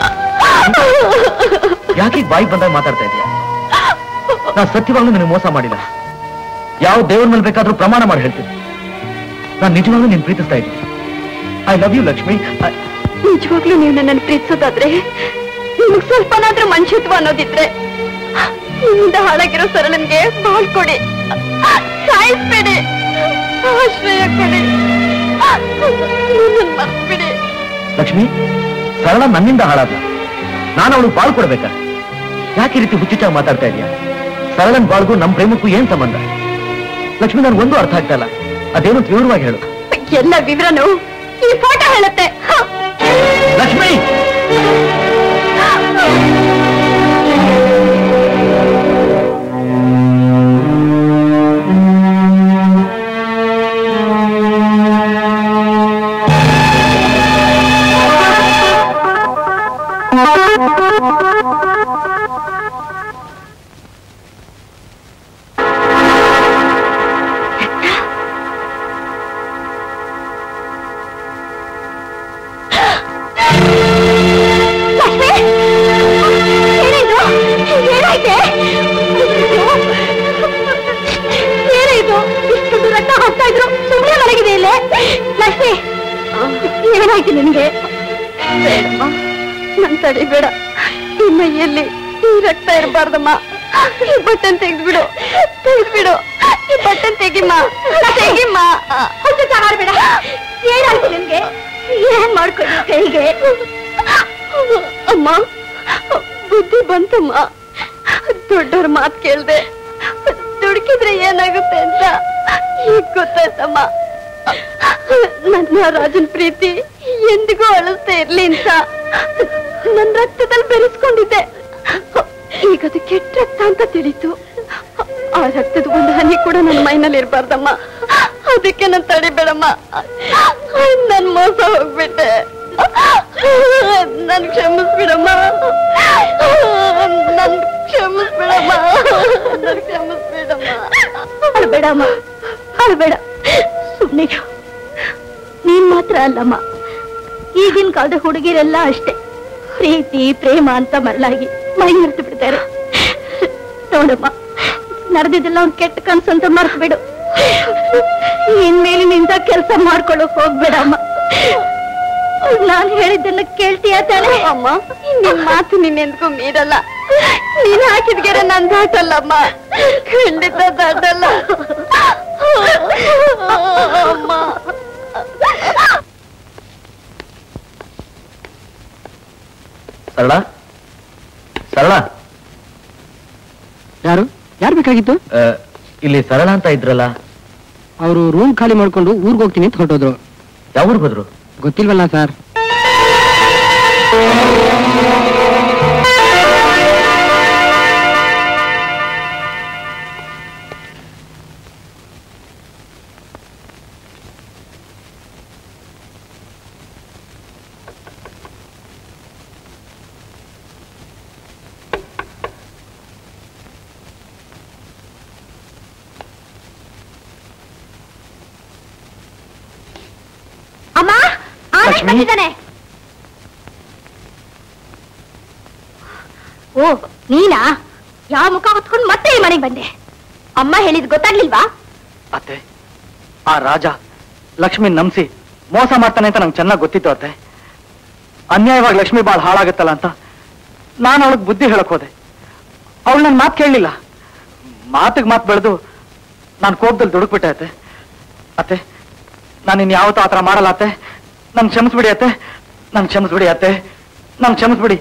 ಯಾಕೆ ಬಾಯಿ ಬಂದಾಗ ಮಾತಾಡ್ತಾ ಇದೀಯ ನಾ ಸತ್ಯವಾಗ್ಲೂ ನಿನಗೆ ಮೋಸ ಮಾಡಿಲ್ಲ ಯಾವ ದೇವ್ರ ಮೇಲೆ ಬೇಕಾದ್ರೂ ಪ್ರಮಾಣ ಮಾಡಿ ಹೇಳ್ತೀನಿ ನಾನು ನಿಜವಾಗ್ಲೂ ನೀನ್ ಪ್ರೀತಿಸ್ತಾ ಇದ್ದೀನಿ I love you Lakshmi I- ನಿಜವಾಗ್ಲೂ ನೀವು ನನ್ನನ್ನು ಪ್ರೀತಿಸೋದಾದ್ರೆ ನಿಮಗ್ ಸ್ವಲ್ಪನಾದ್ರೂ ಮನುಷ್ಯತ್ವ ಅನ್ನೋದಿದ್ರೆ ನಿಮ್ಮಿಂದ ಹಾಳಾಗಿರೋ ಸರಳನ್ಗೆ ಬಾಳ್ ಕೊಡಿ ಸಾಯಿಸ್ಬೇಡಿ ಆಶ್ರಯ ಕೊಡಿ ನನ್ನನ್ ಮರ್ತ್ಬಿಡಿ ಲಕ್ಷ್ಮಿ ಸರಳ ನನ್ನಿಂದ ಹಾಳಾದ್ಲ ನಾನು ಅವಳು ಬಾಳ್ ಕೊಡ್ಬೇಕಾ ಯಾಕೆ ಈ ರೀತಿ ಹುಚ್ಚುಚ್ಚಾಗಿ ಮಾತಾಡ್ತಾ ಇದೀಯ ಸರಳನ್ ಬಾಳ್ಗೂ ನಮ್ ಪ್ರೇಮಕ್ಕೂ ಏನ್ ಸಂಬಂಧ ಲಕ್ಷ್ಮಿ ನನ್ಗೆ ಒಂದು ಅರ್ಥ ಆಗ್ತಾ ಇಲ್ಲ ಅದೇನು ತೀವ್ರವಾಗಿ ಹೇಳು ಎಲ್ಲ ವಿವರನು ಈ ಫೋಟೋ ಹೇಳುತ್ತೆ ಹ. ಲಕ್ಷ್ಮಿ ಲಕ್ಷ್ಮಿ ಏನಿದು ಏನಾಯ್ತೆ ಏನಿದು ಇಷ್ಟು ರಕ್ತ ಹಾಕ್ತಾ ಇದ್ರು ಸುಮ್ಮನೆ ಮಲಗಿದೆ ಇಲ್ಲೇ ಲಕ್ಷ್ಮಿ ಏನಾಯ್ತು ನಿನ್ಗೆ ಬೇಡಮ್ಮ ನನ್ ತಡಿಬೇಡ ಈ ಮೈಯಲ್ಲಿ ಈ ರಕ್ತ ಇರಬಾರ್ದಮ್ಮ ಈ ಬಟನ್ ತೆಗ್ದ್ಬಿಡು ತೆಗ್ದ್ಬಿಡು ಈ ಬಟನ್ ತೆಗಿಮ್ಮ ತೆಗಿಮ್ಮ ಹೊಸ ಬೇಡ ಏನಾಯ್ತು ನಿನ್ಗೆ ಏನ್ ಮಾಡ್ಕೊಳ್ಳಿ ಕೈಗೆ ಅಮ್ಮ ಬುದ್ಧಿ ಬಂತಮ್ಮ ದೊಡ್ಡವ್ರ ಮಾತ್ ಕೇಳ್ದೆ ದುಡುಕಿದ್ರೆ ಏನಾಗುತ್ತೆ ಅಂತ ಈಗ ಗೊತ್ತಾಯ್ತಮ್ಮ ನನ್ನ ರಾಜನ್ ಪ್ರೀತಿ ಎಂದಿಗೂ ಅಳಿಸ್ತಾ ಇರ್ಲಿ ಅಂತ ನನ್ನ ರಕ್ತದಲ್ಲಿ ಬೆರೆಸ್ಕೊಂಡಿದ್ದೆ ಈಗ ಅದು ಕೆಟ್ಟ ರಕ್ತ ಅಂತ ತಿಳಿತು ಆ ರಕ್ತದ ಒಂದು ಹನಿ ಕೂಡ ನನ್ನ ಮೈನಲ್ಲಿ ಇರ್ಬಾರ್ದಮ್ಮ ಅದಕ್ಕೆ ನಾನು ತಡಿಬೇಡಮ್ಮ ನನ್ ಮೋಸ ಹೋಗ್ಬಿಟ್ಟೆ ನನ್ ಕ್ಷಮಿಸ್ಬಿಡಮ್ಮ ನನ್ ಕ್ಷಮಿಸ್ಬಿಡಮ್ಮ ನನ್ ಕ್ಷಮಿಸ್ಬಿಡಮ್ಮ ಅಳ್ಬೇಡಮ್ಮ ಅಳ್ಬೇಡ ಸುಮ್ಮನೆ ನೀನ್ ಮಾತ್ರ ಅಲ್ಲಮ್ಮ ಈಗಿನ ಕಾಲದ ಹುಡುಗಿರೆಲ್ಲ ಅಷ್ಟೇ ಪ್ರೀತಿ ಪ್ರೇಮ ಅಂತ ಮರಳಾಗಿ ಮೈ ಮರೆತು ಬಿಡ್ತಾರೆ ನೋಡಮ್ಮ ನಡೆದಿದ್ದೆಲ್ಲ ಅವ್ನ್ ಕೆಟ್ಟ ಕನ್ಸು ಅಂತ ಮರ್ತು ಬಿಡು ಇನ್ಮೇಲೆ ನಿಂದ ಕೆಲಸ ಮಾಡ್ಕೊಳ್ಳೋಕ್ ಹೋಗ್ಬೇಡಮ್ಮ ನಾನ್ ಹೇಳಿದ್ದನ್ನ ಕೇಳ್ತೀಯ ತಾನೇ ಅಮ್ಮ ನಿನ್ ಮಾತು ನಿನ್ನೆಂದ್ಗೂ ಮೀರಲ್ಲ ನೀನ್ ಹಾಕಿದ ಗೆರೆ ನನ್ ದಾಟಲ್ಲಮ್ಮ ಖಂಡಿತ ದಾಟಲ್ಲ ಅಮ್ಮ ಸರಳ ಸರಳ ಯಾರು ಯಾರು ಬೇಕಾಗಿತ್ತು ಆ, ಇಲ್ಲಿ ಸರಳ ಅಂತ ಇದ್ರಲ್ಲ ಅವರು ರೂಮ್ ಖಾಲಿ ಮಾಡ್ಕೊಂಡು ಊರ್ಗ್ ಹೋಗ್ತೀನಿ ಅಂತ ಹೊರಟೋದ್ರು ಯಾವ ಊರ್ಗ್ ಹೋದ್ರು ಗೊತ್ತಿಲ್ವಲ್ಲ ಸರ್ ಅಮ್ಮ ಆನಂದ್ ಬಂದಿದ್ದಾನೆ ಓ ನೀನಾ ಯಾವ ಮುಖ ಹೊತ್ಕೊಂಡು ಮತ್ತೆ ಈ ಮನೆಗೆ ಬಂದೆ ಅಮ್ಮ ಹೇಳಿದ್ ಗೊತ್ತಾಗ್ಲಿಲ್ವಾ ಅತ್ತೆ ಆ ರಾಜ ಲಕ್ಷ್ಮಿ ನಂಬಿಸಿ ಮೋಸ ಮಾಡ್ತಾನೆ ಅಂತ ನಂಗೆ ಚೆನ್ನಾಗಿ ಗೊತ್ತಿತ್ತು ಅತ್ತೆ ಅನ್ಯಾಯವಾಗಿ ಲಕ್ಷ್ಮಿ ಬಾಳ್ ಹಾಳಾಗುತ್ತಲ್ಲ ಅಂತ ನಾನು ಅವಳಿಗೆ ಬುದ್ಧಿ ಹೇಳಕ್ ಹೋದೆ ಅವಳು ನನ್ನ ಮಾತು ಕೇಳಲಿಲ್ಲ ಮಾತಿಗೆ ಮಾತು ಬೆಳೆದು ನಾನು ಕೋಪದಲ್ಲಿ ದುಡುಕ್ಬಿಟ್ಟೆ ಅತ್ತೆ ಅತ್ತೆ ನಾನು ಇನ್ ಯಾವತ್ತೂ ಆ ಥರ ಮಾಡಲ್ಲ ಅತ್ತೆ ನನ್ ಕ್ಷಮಿಸ್ಬಿಡಿ ಅತ್ತೆ ನನ್ ಕ್ಷಮಿಸ್ಬಿಡಿ ಅತ್ತೆ ನನ್ ಕ್ಷಮಿಸ್ಬಿಡಿ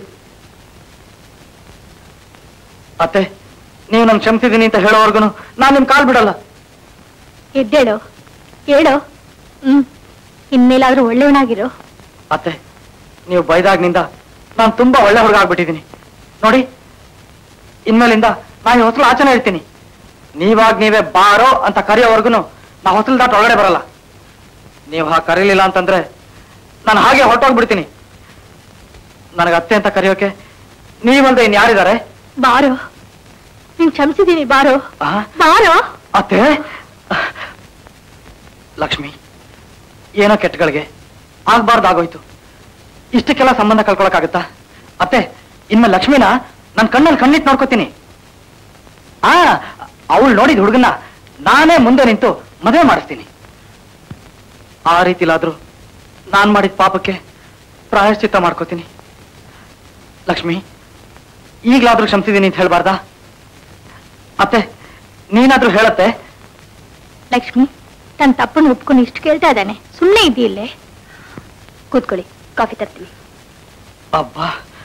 ಅತ್ತೆ ನೀವು ನನ್ ಕ್ಷಮಿಸಿದ್ದೀನಿ ಅಂತ ಹೇಳೋವರ್ಗು ನಾನು ನಿಮ್ ಕಾಲ್ ಬಿಡಲ್ಲ ಎದ್ದೇಳು ಹೇಳು ಹ್ಮ್ ಇನ್ಮೇಲಾದ್ರೂ ಒಳ್ಳೆಯವನಾಗಿರು ಅತ್ತೆ ನೀವು ಬೈದಾಗ್ನಿಂದ ನಾನು ತುಂಬಾ ಒಳ್ಳೆ ಹುಡುಗ ಆಗ್ಬಿಟ್ಟಿದ್ದೀನಿ ನೋಡಿ ಇನ್ಮೇಲಿಂದ ನಾನು ಹೊಸಲು ಆಚರಣೆ ಇರ್ತೀನಿ ನೀವಾಗ ನೀವೇ ಬಾರೋ ಅಂತ ಕರೆಯೋವರೆಗೂ ನಾ ಹೊಸಲು ದಾಟ ಒಳಗಡೆ ಬರಲ್ಲ ನೀವು ಹಾಗೆ ಕರೀಲಿಲ್ಲ ಅಂತಂದ್ರೆ ನಾನು ಹಾಗೆ ಹೊರಟೋಗ್ಬಿಡ್ತೀನಿ ನನಗೆ ಅತ್ತೆ ಅಂತ ಕರೆಯೋಕೆ ನೀವಲ್ದೆ ಇನ್ ಯಾರಿದ್ದಾರೆ ಬಾರೋ ನೀನ್ ಕ್ಷಮಿಸಿದೀನಿ ಬಾರೋ ಆ? ಬಾರೋ ಅತ್ತೆ ಲಕ್ಷ್ಮಿ ಏನೋ ಕೆಟ್ಟಗಳಿಗೆ ಆಗ್ಬಾರ್ದಾಗೋಯ್ತು ಇಷ್ಟಕ್ಕೆಲ್ಲ ಸಂಬಂಧ ಕಳ್ಕೊಳಕ್ಕಾಗತ್ತಾ ಅತ್ತೆ ಇನ್ಮೇಲೆ ಲಕ್ಷ್ಮಿನ ನನ್ನ ಕಣ್ಣಲ್ಲಿ ಕಣ್ಣಿಟ್ಟು ನೋಡ್ಕೋತೀನಿ ಆ ಅವಳು ನೋಡಿದ ಹುಡುಗನ ನಾನೇ ಮುಂದೆ ನಿಂತು ಮದುವೆ ಮಾಡಿಸ್ತೀನಿ ಆ ರೀತಿಲಾದ್ರೂ ನಾನ್ ಮಾಡಿದ ಪಾಪಕ್ಕೆ ಪ್ರಾಯಶ್ಚಿತ್ತ ಮಾಡ್ಕೋತೀನಿ ಲಕ್ಷ್ಮಿ ಈಗ್ಲಾದ್ರೂ ಕ್ಷಮಿಸಿದ್ದೀನಿ ಅಂತ ಹೇಳ್ಬಾರ್ದಾ ಅತ್ತೆ ನೀನಾದ್ರೂ ಹೇಳತ್ತೆ ಲಕ್ಷ್ಮಿ ತನ್ನ ತಪ್ಪನ್ನು ಒಪ್ಕೊಂಡು ಇಷ್ಟು ಕೇಳ್ತಾ ಇದ್ದಾನೆ ಸುಮ್ಮನೆ ಇದ್ದೀಯಲ್ಲೇ ಕೂತ್ಕೊಳ್ಳಿ ಕಾಫಿ ತರ್ತೀನಿ ಅಬ್ಬಾ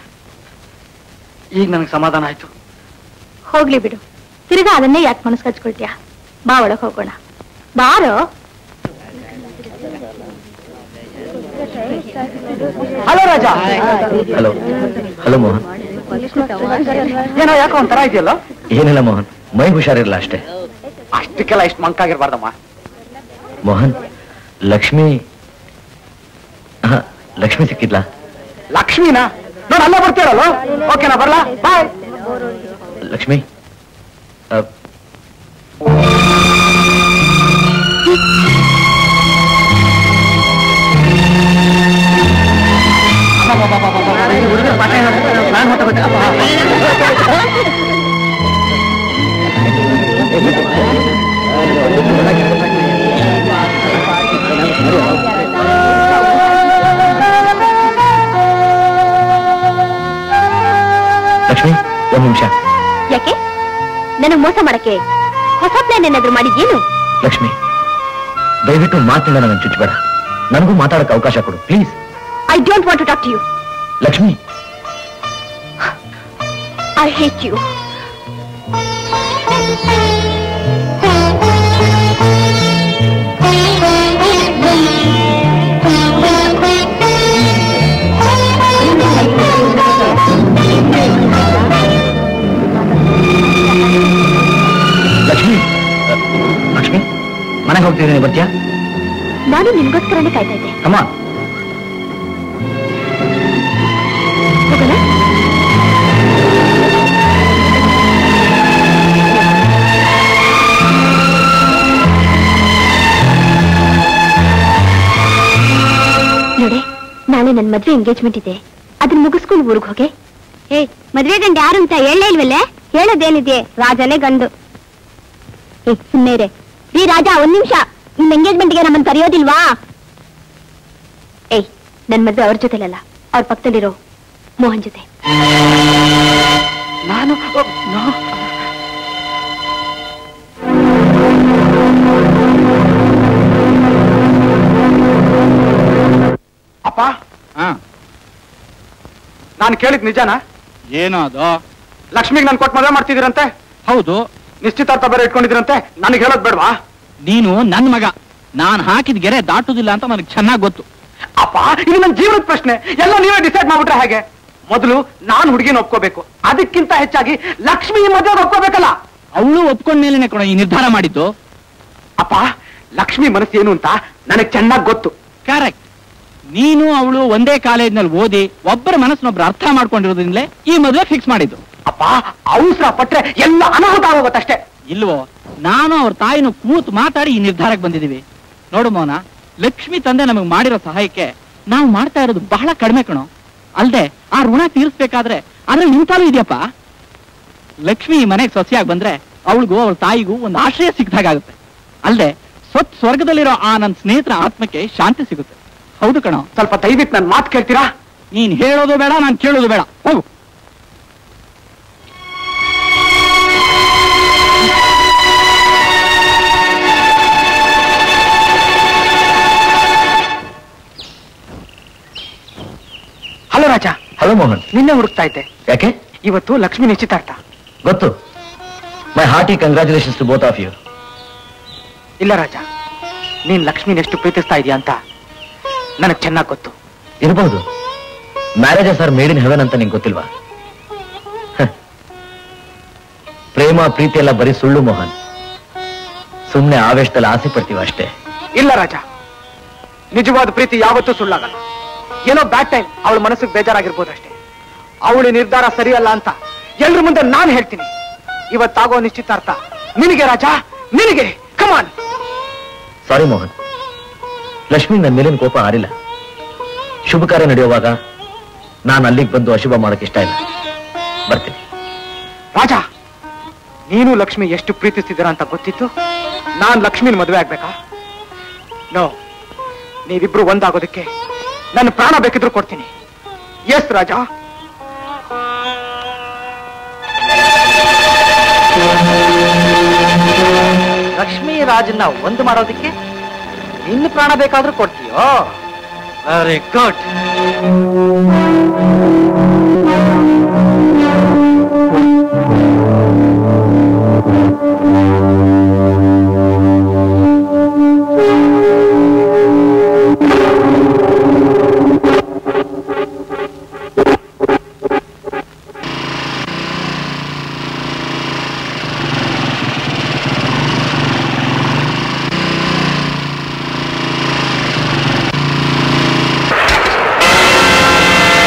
ಈಗ ನನಗೆ ಸಮಾಧಾನ ಆಯ್ತು ಹೋಗ್ಲಿ ಬಿಡು ತಿರ್ಗಾ ಅದನ್ನೇ ಯಾಕೆ ಮನಸ್ಸು ಹಚ್ಕೊಳ್ತೀಯ ಬಾ ಒಳಗ್ ಹೋಗೋಣ ಬಾರೋ hello Raja hello hello Mohan ಏನೋ ಯಾಕೋ ಒಂಥರ ಇದೆಯಲ್ಲ ಏನಿಲ್ಲ ಮೋಹನ್ ಮೈ ಹುಷಾರಿರಲ್ಲ ಅಷ್ಟೇ ಅಷ್ಟಕ್ಕೆಲ್ಲ ಇಷ್ಟು ಮಂಕಾಗಿರ್ಬಾರ್ದಮ್ಮ ಮೋಹನ್ ಲಕ್ಷ್ಮಿ ಹ, ಲಕ್ಷ್ಮಿ ಸಿಕ್ಕಿದ್ಲಾ ಲಕ್ಷ್ಮಿನಾ ನೋಡ್ ಅಲ್ಲೇ ಬರ್ತೀರಲ್ಲ ಓಕೆನಾ ಬರ್ಲಾ ಬಾಯ್ ಲಕ್ಷ್ಮಿ ಅ, ಲಕ್ಷ್ಮಿ ಒಂದ್ ನಿಮಿಷ ಯಾಕೆ ನನಗ್ ಮೋಸ ಮಾಡಕ್ಕೆ ಹೊಸ ಪ್ಲಾನ್ ಏನಾದ್ರು ಮಾಡಿದ್ಯೇನು ಲಕ್ಷ್ಮಿ ದಯವಿಟ್ಟು ಮಾತಿಂದ ನನಗೆ ಚುಚ್ಚಬೇಡ ನನಗೂ ಮಾತಾಡಕ್ಕೆ ಅವಕಾಶ ಕೊಡು please I don't want to talk to you Lakshmi I hate you ಮನೆಗೆ ಹೋಗ್ತಿದ್ದೀನಿ ಬರ್ತೀಯಾ ನಾನು ನಿನ್ಗೋಸ್ಕರನೇ ಕಾಯ್ತಾ ಇದ್ದೆ ಕಮ್ಮ ಹೋಗೋಣ ನೋಡಿ ನಾಳೆ ನನ್ ಮದ್ವೆ ಎಂಗೇಜ್ಮೆಂಟ್ ಇದೆ ಅದನ್ನ ಮುಗಿಸ್ಕೊಂಡು ಊರಿಗೆ ಹೋಗೆ ಏ ಮದ್ವೆ ಗಂಡ ಯಾರು ಅಂತ ಹೇಳಲೇ ಇಲ್ವಲ್ಲೇ ಹೇಳೋದೇನಿದೆ ರಾಜನೇ ಗಂಡು ಏ ಸುಮ್ಮನೆ ರೇ ರೀ ರಾಜ ಒಂದ್ ನಿಮಿಷ ನಿಮ್ ಎಂಗೇಜ್ಮೆಂಟ್ಗೆ ನಮ್ಮನ್ನ ಕರೆಯೋದಿಲ್ವಾ ಏಯ್ ನನ್ ಮದ್ವೆ ಅವ್ರ ಜೊತೆಲಲ್ಲ ಅವ್ರ ಪಕ್ಕದಲ್ಲಿರೋ ಮೋಹನ್ ಜೊತೆ ನಾನು ನಾ- ಅಪ್ಪ ಹಾ ನಾನು ಕೇಳಿದ್ ನಿಜನಾ ಏನೋ ಅದು ಲಕ್ಷ್ಮಿಗೆ ನಾನು ಕೊಟ್ಟು ಮದುವೆ ಮಾಡ್ತಿದ್ದೀರಂತೆ ಹೌದು ನಿಶ್ಚಿತಾರ್ಥ ಬೇರೆ ಇಟ್ಕೊಂಡಿದ್ದೀರಂತೆ ನನಗೆ ಹೇಳೋದ್ ಬೇಡವಾ ನೀನು ನನ್ ಮಗ ನಾನ್ ಹಾಕಿದ ಗೆರೆ ದಾಟುದಿಲ್ಲ ಅಂತ ನನಗೆ ಚೆನ್ನಾಗ್ ಗೊತ್ತು ಅಪ್ಪ ಇದು ನನ್ನ ಜೀವನದ ಪ್ರಶ್ನೆ ಎಲ್ಲ ನೀವೇ ಡಿಸೈಡ್ ಮಾಡ್ಬಿಟ್ರೆ ಹೇಗೆ ಮೊದಲು ನಾನು ಹುಡುಗಿನ ಒಪ್ಕೋಬೇಕು ಅದಕ್ಕಿಂತ ಹೆಚ್ಚಾಗಿ ಲಕ್ಷ್ಮಿ ಈ ಮದುವೆಗೆ ಒಪ್ಕೋಬೇಕಲ್ಲ ಅವಳು ಒಪ್ಕೊಂಡ ಮೇಲೆನೆ ಕಣ ಈ ನಿರ್ಧಾರ ಮಾಡಿದ್ದು ಅಪ್ಪ ಲಕ್ಷ್ಮಿ ಮನಸ್ಸು ಏನು ಅಂತ ನನಗೆ ಚೆನ್ನಾಗಿ ಗೊತ್ತು ಕರೆಕ್ಟ್ ನೀನು ಅವಳು ಒಂದೇ ಕಾಲೇಜ್ನಲ್ಲಿ ಓದಿ ಒಬ್ಬರ ಮನಸ್ಸಿನೊಬ್ರು ಅರ್ಥ ಮಾಡ್ಕೊಂಡಿರೋದ್ರಿಂದಲೇ ಈ ಮದುವೆ ಫಿಕ್ಸ್ ಮಾಡಿದ್ದು ಅಪ್ಪ ಅವಸರ ಪಟ್ರೆ ಎಲ್ಲ ಅನಾಹುತ ಆಗೋಗತ್ತಷ್ಟೇ ಇಲ್ವೋ ನಾನು ಅವ್ರ ತಾಯಿನ ಕೂತು ಮಾತಾಡಿ ಈ ನಿರ್ಧಾರಕ್ಕೆ ಬಂದಿದೀವಿ ನೋಡು ಮೋನ ಲಕ್ಷ್ಮಿ ತಂದೆ ನಮಗೆ ಮಾಡಿರೋ ಸಹಾಯಕ್ಕೆ ನಾವು ಮಾಡ್ತಾ ಇರೋದು ಬಹಳ ಕಡಿಮೆ ಕಣೋ ಅಲ್ದೆ ಆ ಋಣ ತೀರಿಸ್ಬೇಕಾದ್ರೆ ಅದ್ರಲ್ಲಿ ನಿನ್ ಪಾಲು ಇದೆಯಪ್ಪ ಲಕ್ಷ್ಮಿ ಈ ಮನೆಗೆ ಸೊಸೆಯಾಗಿ ಬಂದ್ರೆ ಅವಳಿಗೂ ಅವಳ ತಾಯಿಗೂ ಒಂದು ಆಶ್ರಯ ಸಿಕ್ಕಾಗುತ್ತೆ ಅಲ್ದೆ ಸ್ವತ್ ಸ್ವರ್ಗದಲ್ಲಿರೋ ಆ ನನ್ನ ಸ್ನೇಹಿತರ ಆತ್ಮಕ್ಕೆ ಶಾಂತಿ ಸಿಗುತ್ತೆ ಹೌದು ಕಣೋ ಸ್ವಲ್ಪ ದಯವಿಟ್ಟು ನನ್ನ ಮಾತು ಕೇಳ್ತೀರಾ ನೀನ್ ಹೇಳೋದು ಬೇಡ ನಾನು ಕೇಳೋದು ಬೇಡ ಹೋಗು ಹಲೋ ರಾಜ ಹಲೋ ಮೋಹನ್ ನಿನ್ನೆ ಹುಡುಕ್ತಾ ಇದ್ದೆ ಯಾಕೆ ಇವತ್ತು ಲಕ್ಷ್ಮಿ ನಿಶ್ಚಿತಾರ್ಥ ಗೊತ್ತು my hearty congratulations to both of you ಇಲ್ಲ ರಾಜ ನೀನ್ ಲಕ್ಷ್ಮಿನ ಎಷ್ಟು ಪ್ರೀತಿಸ್ತಾ ಇದೀಯ ಅಂತ ನನಗೆ ಚೆನ್ನಾಗಿ ಗೊತ್ತು ಇರಬಹುದು marriages are made in heaven ಅಂತ ನಿಂಗೆ ಗೊತ್ತಿಲ್ವಾ ಹ. ಪ್ರೇಮ ಪ್ರೀತಿ ಎಲ್ಲ ಬರೀ ಸುಳ್ಳು ಮೋಹನ್ ಸುಮ್ನೆ ಆವೇಶದಲ್ಲಿ ಆಸೆ ಪಡ್ತೀವಿ ಅಷ್ಟೇ ಇಲ್ಲ ರಾಜ ನಿಜವಾದ ಪ್ರೀತಿ ಯಾವತ್ತೂ ಸುಳ್ಳಾಗಲ್ಲ ಏನೋ ಬ್ಯಾಡ್ ಟೈಮ್ ಅವಳ ಮನಸ್ಸಿಗೆ ಬೇಜಾರಾಗಿರ್ಬೋದು ಅಷ್ಟೇ ಅವಳ ನಿರ್ಧಾರ ಸರಿಯಲ್ಲ ಅಂತ ಎಲ್ರ ಮುಂದೆ ನಾನು ಹೇಳ್ತೀನಿ ಇವತ್ತಾಗೋ ನಿಶ್ಚಿತಾರ್ಥ ನಿನಗೆ ರಾಜ ನಿನಗೆ ಕಮಾನ್ ಸಾರಿ ಮೋಹನ್ ಲಕ್ಷ್ಮಿ ನನ್ನ ಮೇಲಿನ ಕೋಪ ಆರಿಲ್ಲ ಶುಭ ಕಾರ್ಯ ನಡೆಯುವಾಗ ನಾನು ಅಲ್ಲಿಗೆ ಬಂದು ಅಶುಭ ಮಾಡಕ್ಕೆ ಇಷ್ಟ ಇಲ್ಲ ಬರ್ತೀನಿ ರಾಜ ನೀನು ಲಕ್ಷ್ಮಿ ಎಷ್ಟು ಪ್ರೀತಿಸ್ತಿದ್ದೀರ ಅಂತ ಗೊತ್ತಿತ್ತು ನಾನ್ ಲಕ್ಷ್ಮಿನ ಮದುವೆ ಆಗ್ಬೇಕಾ ನೋ ನೀವಿಬ್ರು ಒಂದಾಗೋದಕ್ಕೆ ನನ್ನ ಪ್ರಾಣ ಬೇಕಿದ್ರು ಕೊಡ್ತೀನಿ ಎಸ್ ರಾಜ ಲಕ್ಷ್ಮೀ ರಾಜನ್ನ ಒಂದು ಮಾಡೋದಕ್ಕೆ ನಿನ್ನ ಪ್ರಾಣ ಬೇಕಾದ್ರೂ ಕೊಡ್ತೀಯೋ ವೆರಿ ಗುಡ್ ಆ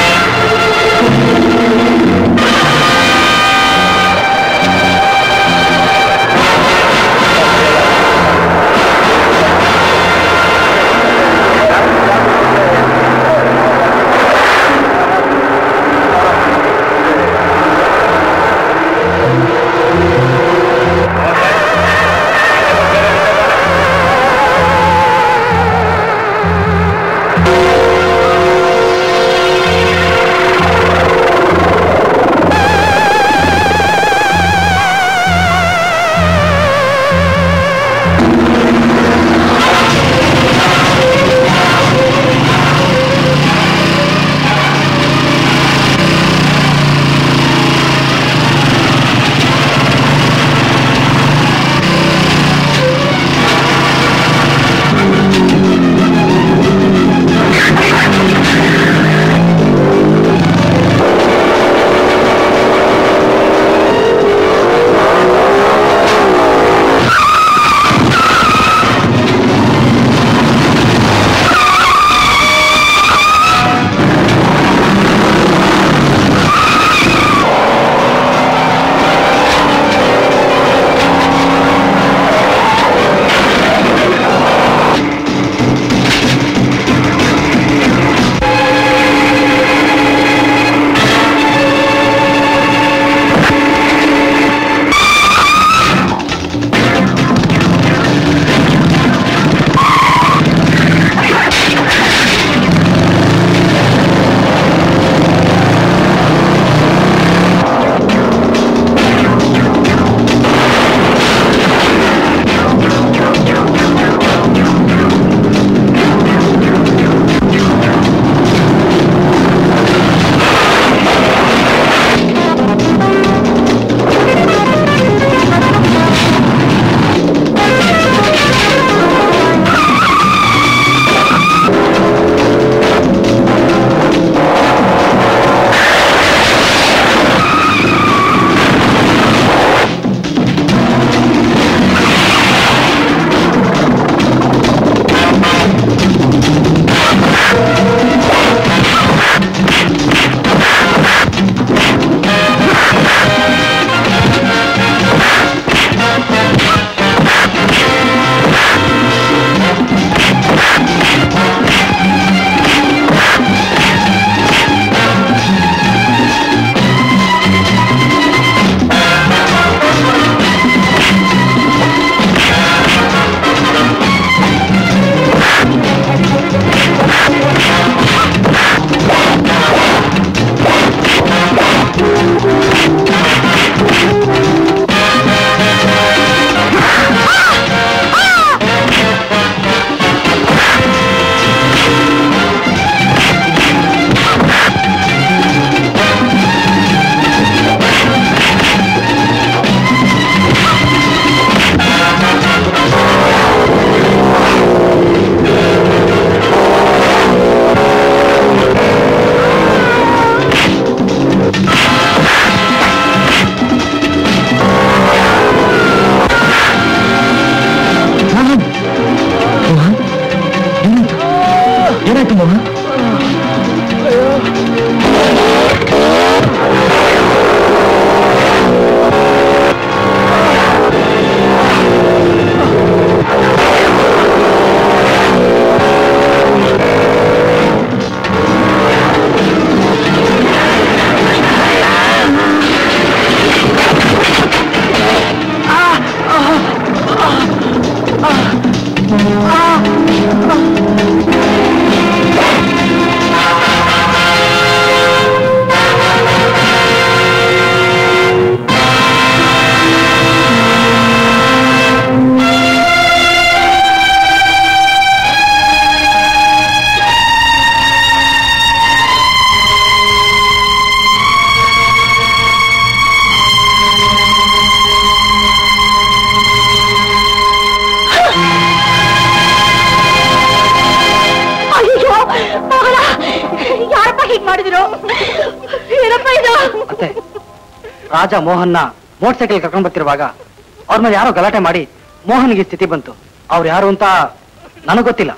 ರಾಜ ಮೋಹನ್ನ ಮೋಟರ್ ಸೈಕಲ್ ಕರ್ಕೊಂಡ್ ಬರ್ತಿರುವಾಗ ಅವ್ರ ಮೇಲೆ ಯಾರೋ ಗಲಾಟೆ ಮಾಡಿ ಮೋಹನ್ಗೆ ಈ ಸ್ಥಿತಿ ಬಂತು ಅವ್ರು ಯಾರು ಅಂತ ನನಗ್ ಗೊತ್ತಿಲ್ಲ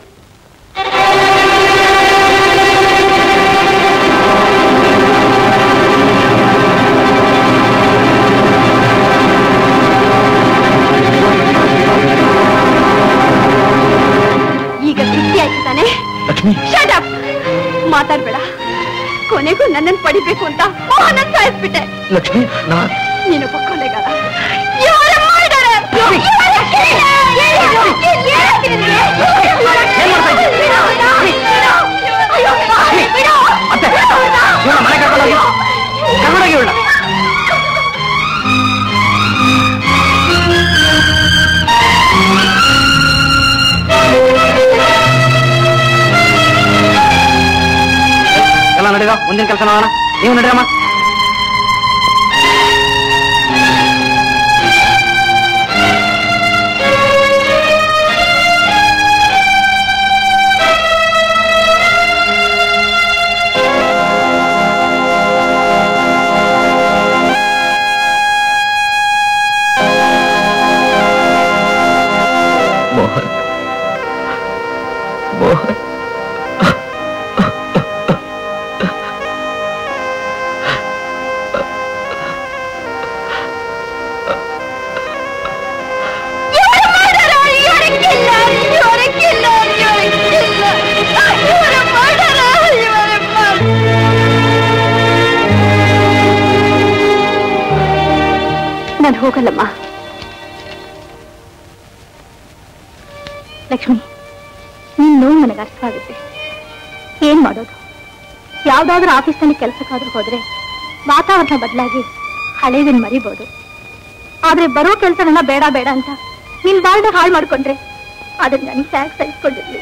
ಈಗ ತೃಪ್ತಿ ಆಯ್ತು ತಾನೆ ಲಕ್ಷ್ಮಿ Shut up! ಮಾತಾಡ್ಬೇಡ ಕೊನೆಗೂ ನನ್ನನ್ನು ಪಡಿಬೇಕು ಅಂತ ಮೋಹನ ಸಾಯಿಸ್ಬಿಟ್ಟೆ ಲಕ್ಷ್ಮಿ ನಾ ನೀನೊಬ್ಬ ಕೊಲೆಗಾರ You are a murderer! You are a killer! ಅಯ್ಯೋ, ಬಿಡು! ಮನೆ ಕರ್ಕೊಂಡೋಗಿ ಕರ್ಕೊಂಡೋಗಿ ಇವ್ಳನ್ನ. ಎಲ್ಲ ನಡೀರೋ ಮುಂದಿನ ಕೆಲಸ ನೋಡೋಣ ನೀವು ನಡೀರಮ್ಮ Mohan Mohan You are a murderer! You are a killer! You are a killer! You are a killer! You are a murderer! You are a murderer! ನಾನು ಹೋಗಲ್ಲಮ್ಮ ಲಕ್ಷ್ಮಿ ನಿನ್ ನೋವು ನನಗೆ ಅರ್ಥವಾಗುತ್ತೆ ಏನ್ ಮಾಡೋದು ಯಾವ್ದಾದ್ರೂ ಆಫೀಸ್ನಲ್ಲಿ ಕೆಲಸಕ್ಕಾದ್ರೂ ಹೋದ್ರೆ ವಾತಾವರಣ ಬದಲಾಗಿ ಹಳೇದನ್ ಮರಿಬೋದು ಆದ್ರೆ ಬರೋ ಕೆಲಸಗಳನ್ನ ಬೇಡ ಬೇಡ ಅಂತ ನಿನ್ ಬಾಳ್ನ ಹಾಳು ಮಾಡ್ಕೊಂಡ್ರೆ ಅದನ್ನ ನನಗೆ ಸ್ಯಾಕ್ ಸಹಿಸ್ಕೊಂಡಿರ್ಲಿ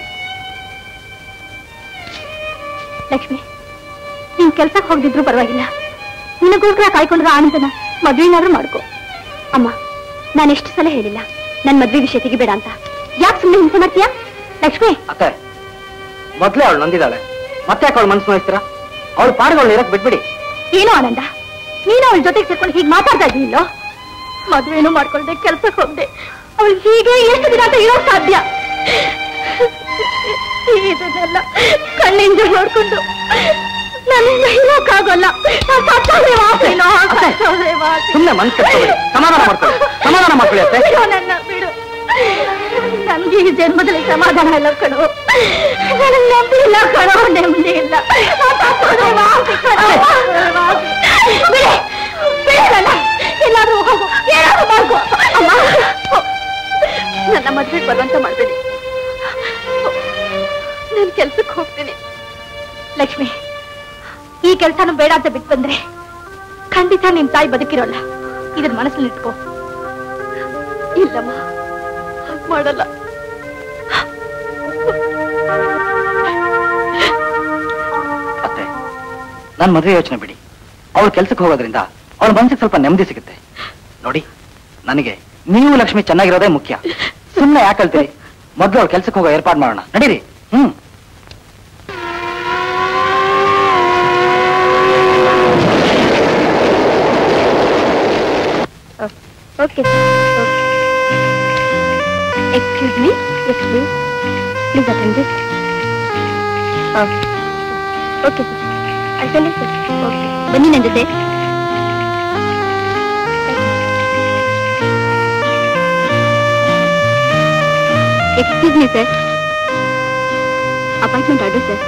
ಲಕ್ಷ್ಮಿ ನೀನ್ ಕೆಲ್ಸಕ್ಕೆ ಹೋಗ್ದಿದ್ರು ಪರವಾಗಿಲ್ಲ ನಿನಗೋಸ್ಕರ ಕಾಯ್ಕೊಂಡ್ರ ಆನಂದನ ಮದ್ವೆನಾದ್ರೂ ಮಾಡ್ಕೋ ಅಮ್ಮ ನಾನು ಎಷ್ಟು ಸಲ ಹೇಳಿಲ್ಲ ನನ್ ಮದ್ವೆ ವಿಷಯ ತೆಗಿಬೇಡ ಅಂತ ಯಾಕೆ ಸುಮ್ಮನೆ ಹಿಂಸೆ ಮಾಡ್ತೀಯಾ ಲಕ್ಷ್ಮಿ ಅತ್ತೆ ಮೊದ್ಲೇ ಅವಳು ನೊಂದಿದ್ದಾಳೆ ಮತ್ತೆ ಯಾಕೆ ಅವಳು ಮನ್ಸು ನೋಯಿಸ್ತೀರಾ ಅವಳು ಪಾಡುಗಳು ಇರಕ್ ಬಿಟ್ಬಿಡಿ ಏನೋ ಆನಂದ ನೀನು ಅವಳ ಜೊತೆಗೆ ಸೇರ್ಕೊಂಡು ಹೀಗೆ ಮಾತಾಡ್ತಾ ಇದ್ದೀನಿಲ್ಲೋ ಮದ್ವೆನೂ ಮಾಡ್ಕೊಳ್ದೆ ಕೆಲ್ಸಕ್ಕೆ ಹೋಗ್ದೆ ಅವಳು ಹೀಗೆ ಎಷ್ಟು ದಿನ ಅಂತ ಇರೋಕ್ ಸಾಧ್ಯ ಇದನ್ನೆಲ್ಲ ಕಣ್ಣಿಂದ ನೋಡ್ಕೊಂಡು ನನ್ನಿಂದ ಇರೋಕ್ಕಾಗಲ್ಲ ನಾನ್ ಸತ್ತೋದ್ರೆ ವಾಸಿನೋ, ಸತ್ತೋದ್ರೆ ವಾಸಿ. ಸುಮ್ಮನೆ ಮನ್ಸು ಕೆಡ್ಸ್ಕೊಬೇಡಿ. ಸಮಾಧಾನ ಮಾಡ್ಕೊಳ್ಳಿ ಸಮಾಧಾನ ಮಾಡ್ಕೊಳ್ಳಿ ಅತ್ತೆ ಬಿಡು ನನ್ನ ಬಿಡು ನನ್ಗೆ ಈ ಜನ್ಮದಲ್ಲಿ ಸಮಾಧಾನ ಇಲ್ಲ ಕಣೋ ನನಗೆ ನೆಮ್ಮದಿ ಇಲ್ಲ ಕಣೋ ನೆಮ್ಮದಿ ಇಲ್ಲ ನಾನ್ ಸತ್ತೋದ್ರೆ ವಾಸಿ ಕಣೋ, ವಾಸಿ. ಬಿಡಿ, ಬಿಡಿ ನನ್ನ. ಎಲ್ಲಾದ್ರೂ ಹೋಗು ಏನಾದ್ರೂ ಮಾಡ್ಕೋ ಅಮ್ಮ ನನ್ನ ಮದ್ವೆಗೆ ಬರುವಂತ ಮಾಡ್ಬೇಡಿ ನಾನು ಕೆಲ್ಸಕ್ಕೆ ಹೋಗ್ತೀನಿ ಲಕ್ಷ್ಮಿ ಈ ಕೆಲ್ಸನೂ ಬೇಡ ಅಂತ ಬಿಟ್ಟು ಬಂದ್ರೆ ಖಂಡಿತ ನಿಮ್ ತಾಯಿ ಬದುಕಿರೋಲ್ಲ ಇದನ್ನ ಮನಸ್ಸಲ್ಲಿ ಇಟ್ಕೋ ಇಲ್ಲಮ್ಮ ಹಾಗ್ ಮಾಡಲ್ಲ ಅತ್ತೆ ನನ್ ಮದುವೆ ಯೋಚನೆ ಬಿಡಿ ಅವಳು ಕೆಲ್ಸಕ್ಕೆ ಹೋಗೋದ್ರಿಂದ ಅವಳ ಮನ್ಸಿಗೆ ಸ್ವಲ್ಪ ನೆಮ್ಮದಿ ಸಿಗುತ್ತೆ ನೋಡಿ ನನಗೆ ನೀವು ಲಕ್ಷ್ಮಿ ಚೆನ್ನಾಗಿರೋದೇ ಮುಖ್ಯ ಸುಮ್ಮನೆ ಯಾಕೆ ಹೇಳ್ತೀರಿ ಮೊದ್ಲು ಅವ್ಳು ಕೆಲ್ಸಕ್ಕೆ ಹೋಗೋ ಏರ್ಪಾಡು ಮಾಡೋಣ ನಡೀರಿ hmm okay excuse me yes please please attend this okay sir attend sir okay ಬನ್ನಿ ನನ್ನ ಜೊತೆ excuse me sir appointment order sir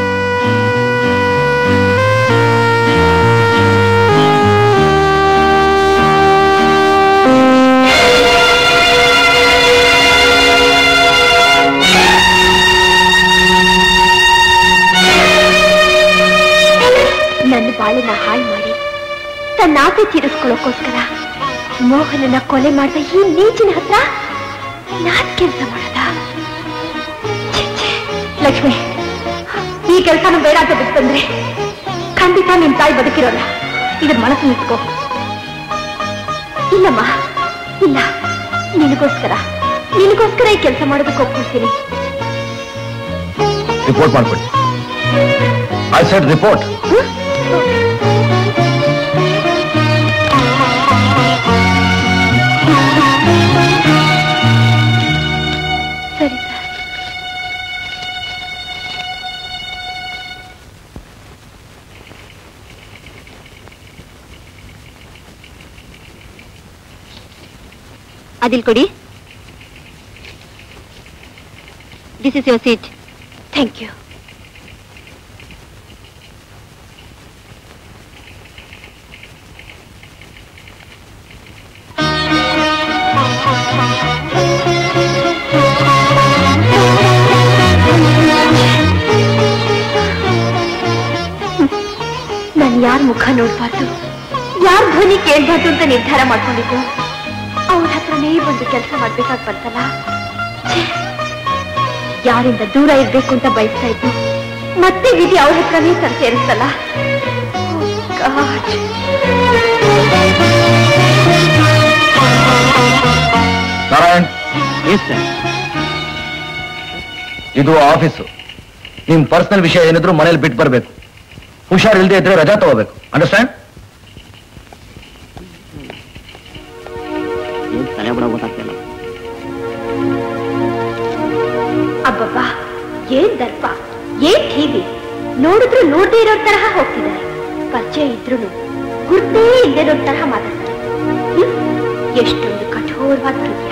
ನನ್ನ ಬಾಳನ್ನ ಹಾಳು ಮಾಡಿ ತನ್ನ ಆಸೆ ತೀರಿಸ್ಕೊಳ್ಳೋಕೋಸ್ಕರ ಮೋಹನನ ಕೊಲೆ ಮಾಡಿದ ಈ ನೀಚಿನ ಹತ್ರ ನಾನ್ ಕೆಲಸ ಮಾಡದ ಲಕ್ಷ್ಮಿ ಈ ಕೆಲಸನ ಬೇಡ ಅಂತ ಬಿಟ್ಟಂದ್ರೆ ಖಂಡಿತ ನಿನ್ ತಾಯಿ ಬದುಕಿರೋಲ್ಲ ಇದನ್ನ ಮನಸ್ಸಲ್ಲಿ ಇಟ್ಕೋ ಇಲ್ಲಮ್ಮ ಇಲ್ಲ ನಿನಗೋಸ್ಕರ ನಿನಗೋಸ್ಕರ ಈ ಕೆಲಸ ಮಾಡೋದಕ್ಕೆ ಒಪ್ಪಿಸ್ತೀನಿ ರಿಪೋರ್ಟ್ ಮಾಡ್ಕೊಳ್ಳಿ ಐ ಸೆಡ್ ರಿಪೋರ್ಟ್ ಅದಿಲ್ ಕೊಡಿ this is your seat thank you ನಾನು ಯಾರ ಮುಖ ನೋಡ್ಬಾರ್ದು ಯಾರ ಧ್ವನಿ ಕೇಳ್ಬಾರ್ದು ಅಂತ ನಿರ್ಧಾರ ಮಾಡ್ಕೊಂಡಿದ್ದು ಅವ್ರ ಹತ್ರನೇ ಒಂದು ಕೆಲಸ ಮಾಡ್ಬೇಕಾಗ್ ಬಂತಲ್ಲ ಛೇ, ಯಾರಿಂದ ದೂರ ಇರ್ಬೇಕು ಅಂತ ಬಯಸ್ತಾ ಇದ್ದು ಮತ್ತೆ ವಿಧಿ ಅವ್ರ ಹತ್ರನೇ ತಂದು ಸೇರಿಸ್ತಲ್ಲ Oh, God. Narayan yes sir ಇದು ಆಫೀಸು ನಿಮ್ ಪರ್ಸನಲ್ ವಿಷಯ ಏನಿದ್ರು ಮನೇಲಿ ಬಿಟ್ಟು ಬರ್ಬೇಕು ಹುಷಾರ್ ಇಲ್ದೇ ಇದ್ರೆ ರಜಾ ತಗೋಬೇಕು ಅಂಡರ್ಸ್ಟ್ಯಾಂಡ್ ತಲೆ ಬಿಡ ಗೊತ್ತಾಗ್ತಿಲ್ಲ ಅಬ್ಬಬ್ಬಾ ಏನ್ ದರ್ಪ ಏನ್ ಟಿವಿ ನೋಡಿದ್ರು ನೋಡದೇ ಇರೋ ತರಹ ಹೋಗ್ತಿದ್ದಾರೆ ಪರಿಚಯ ಇದ್ರು ಗುರ್ತೇ ಇಲ್ಲದಿರೋ ತರಹ ಮಾತಾಡ್ತಾರೆ ಹ್ಮ್? ಎಷ್ಟೊಂದು ಕಠೋರವಾದ ಹೃದಯ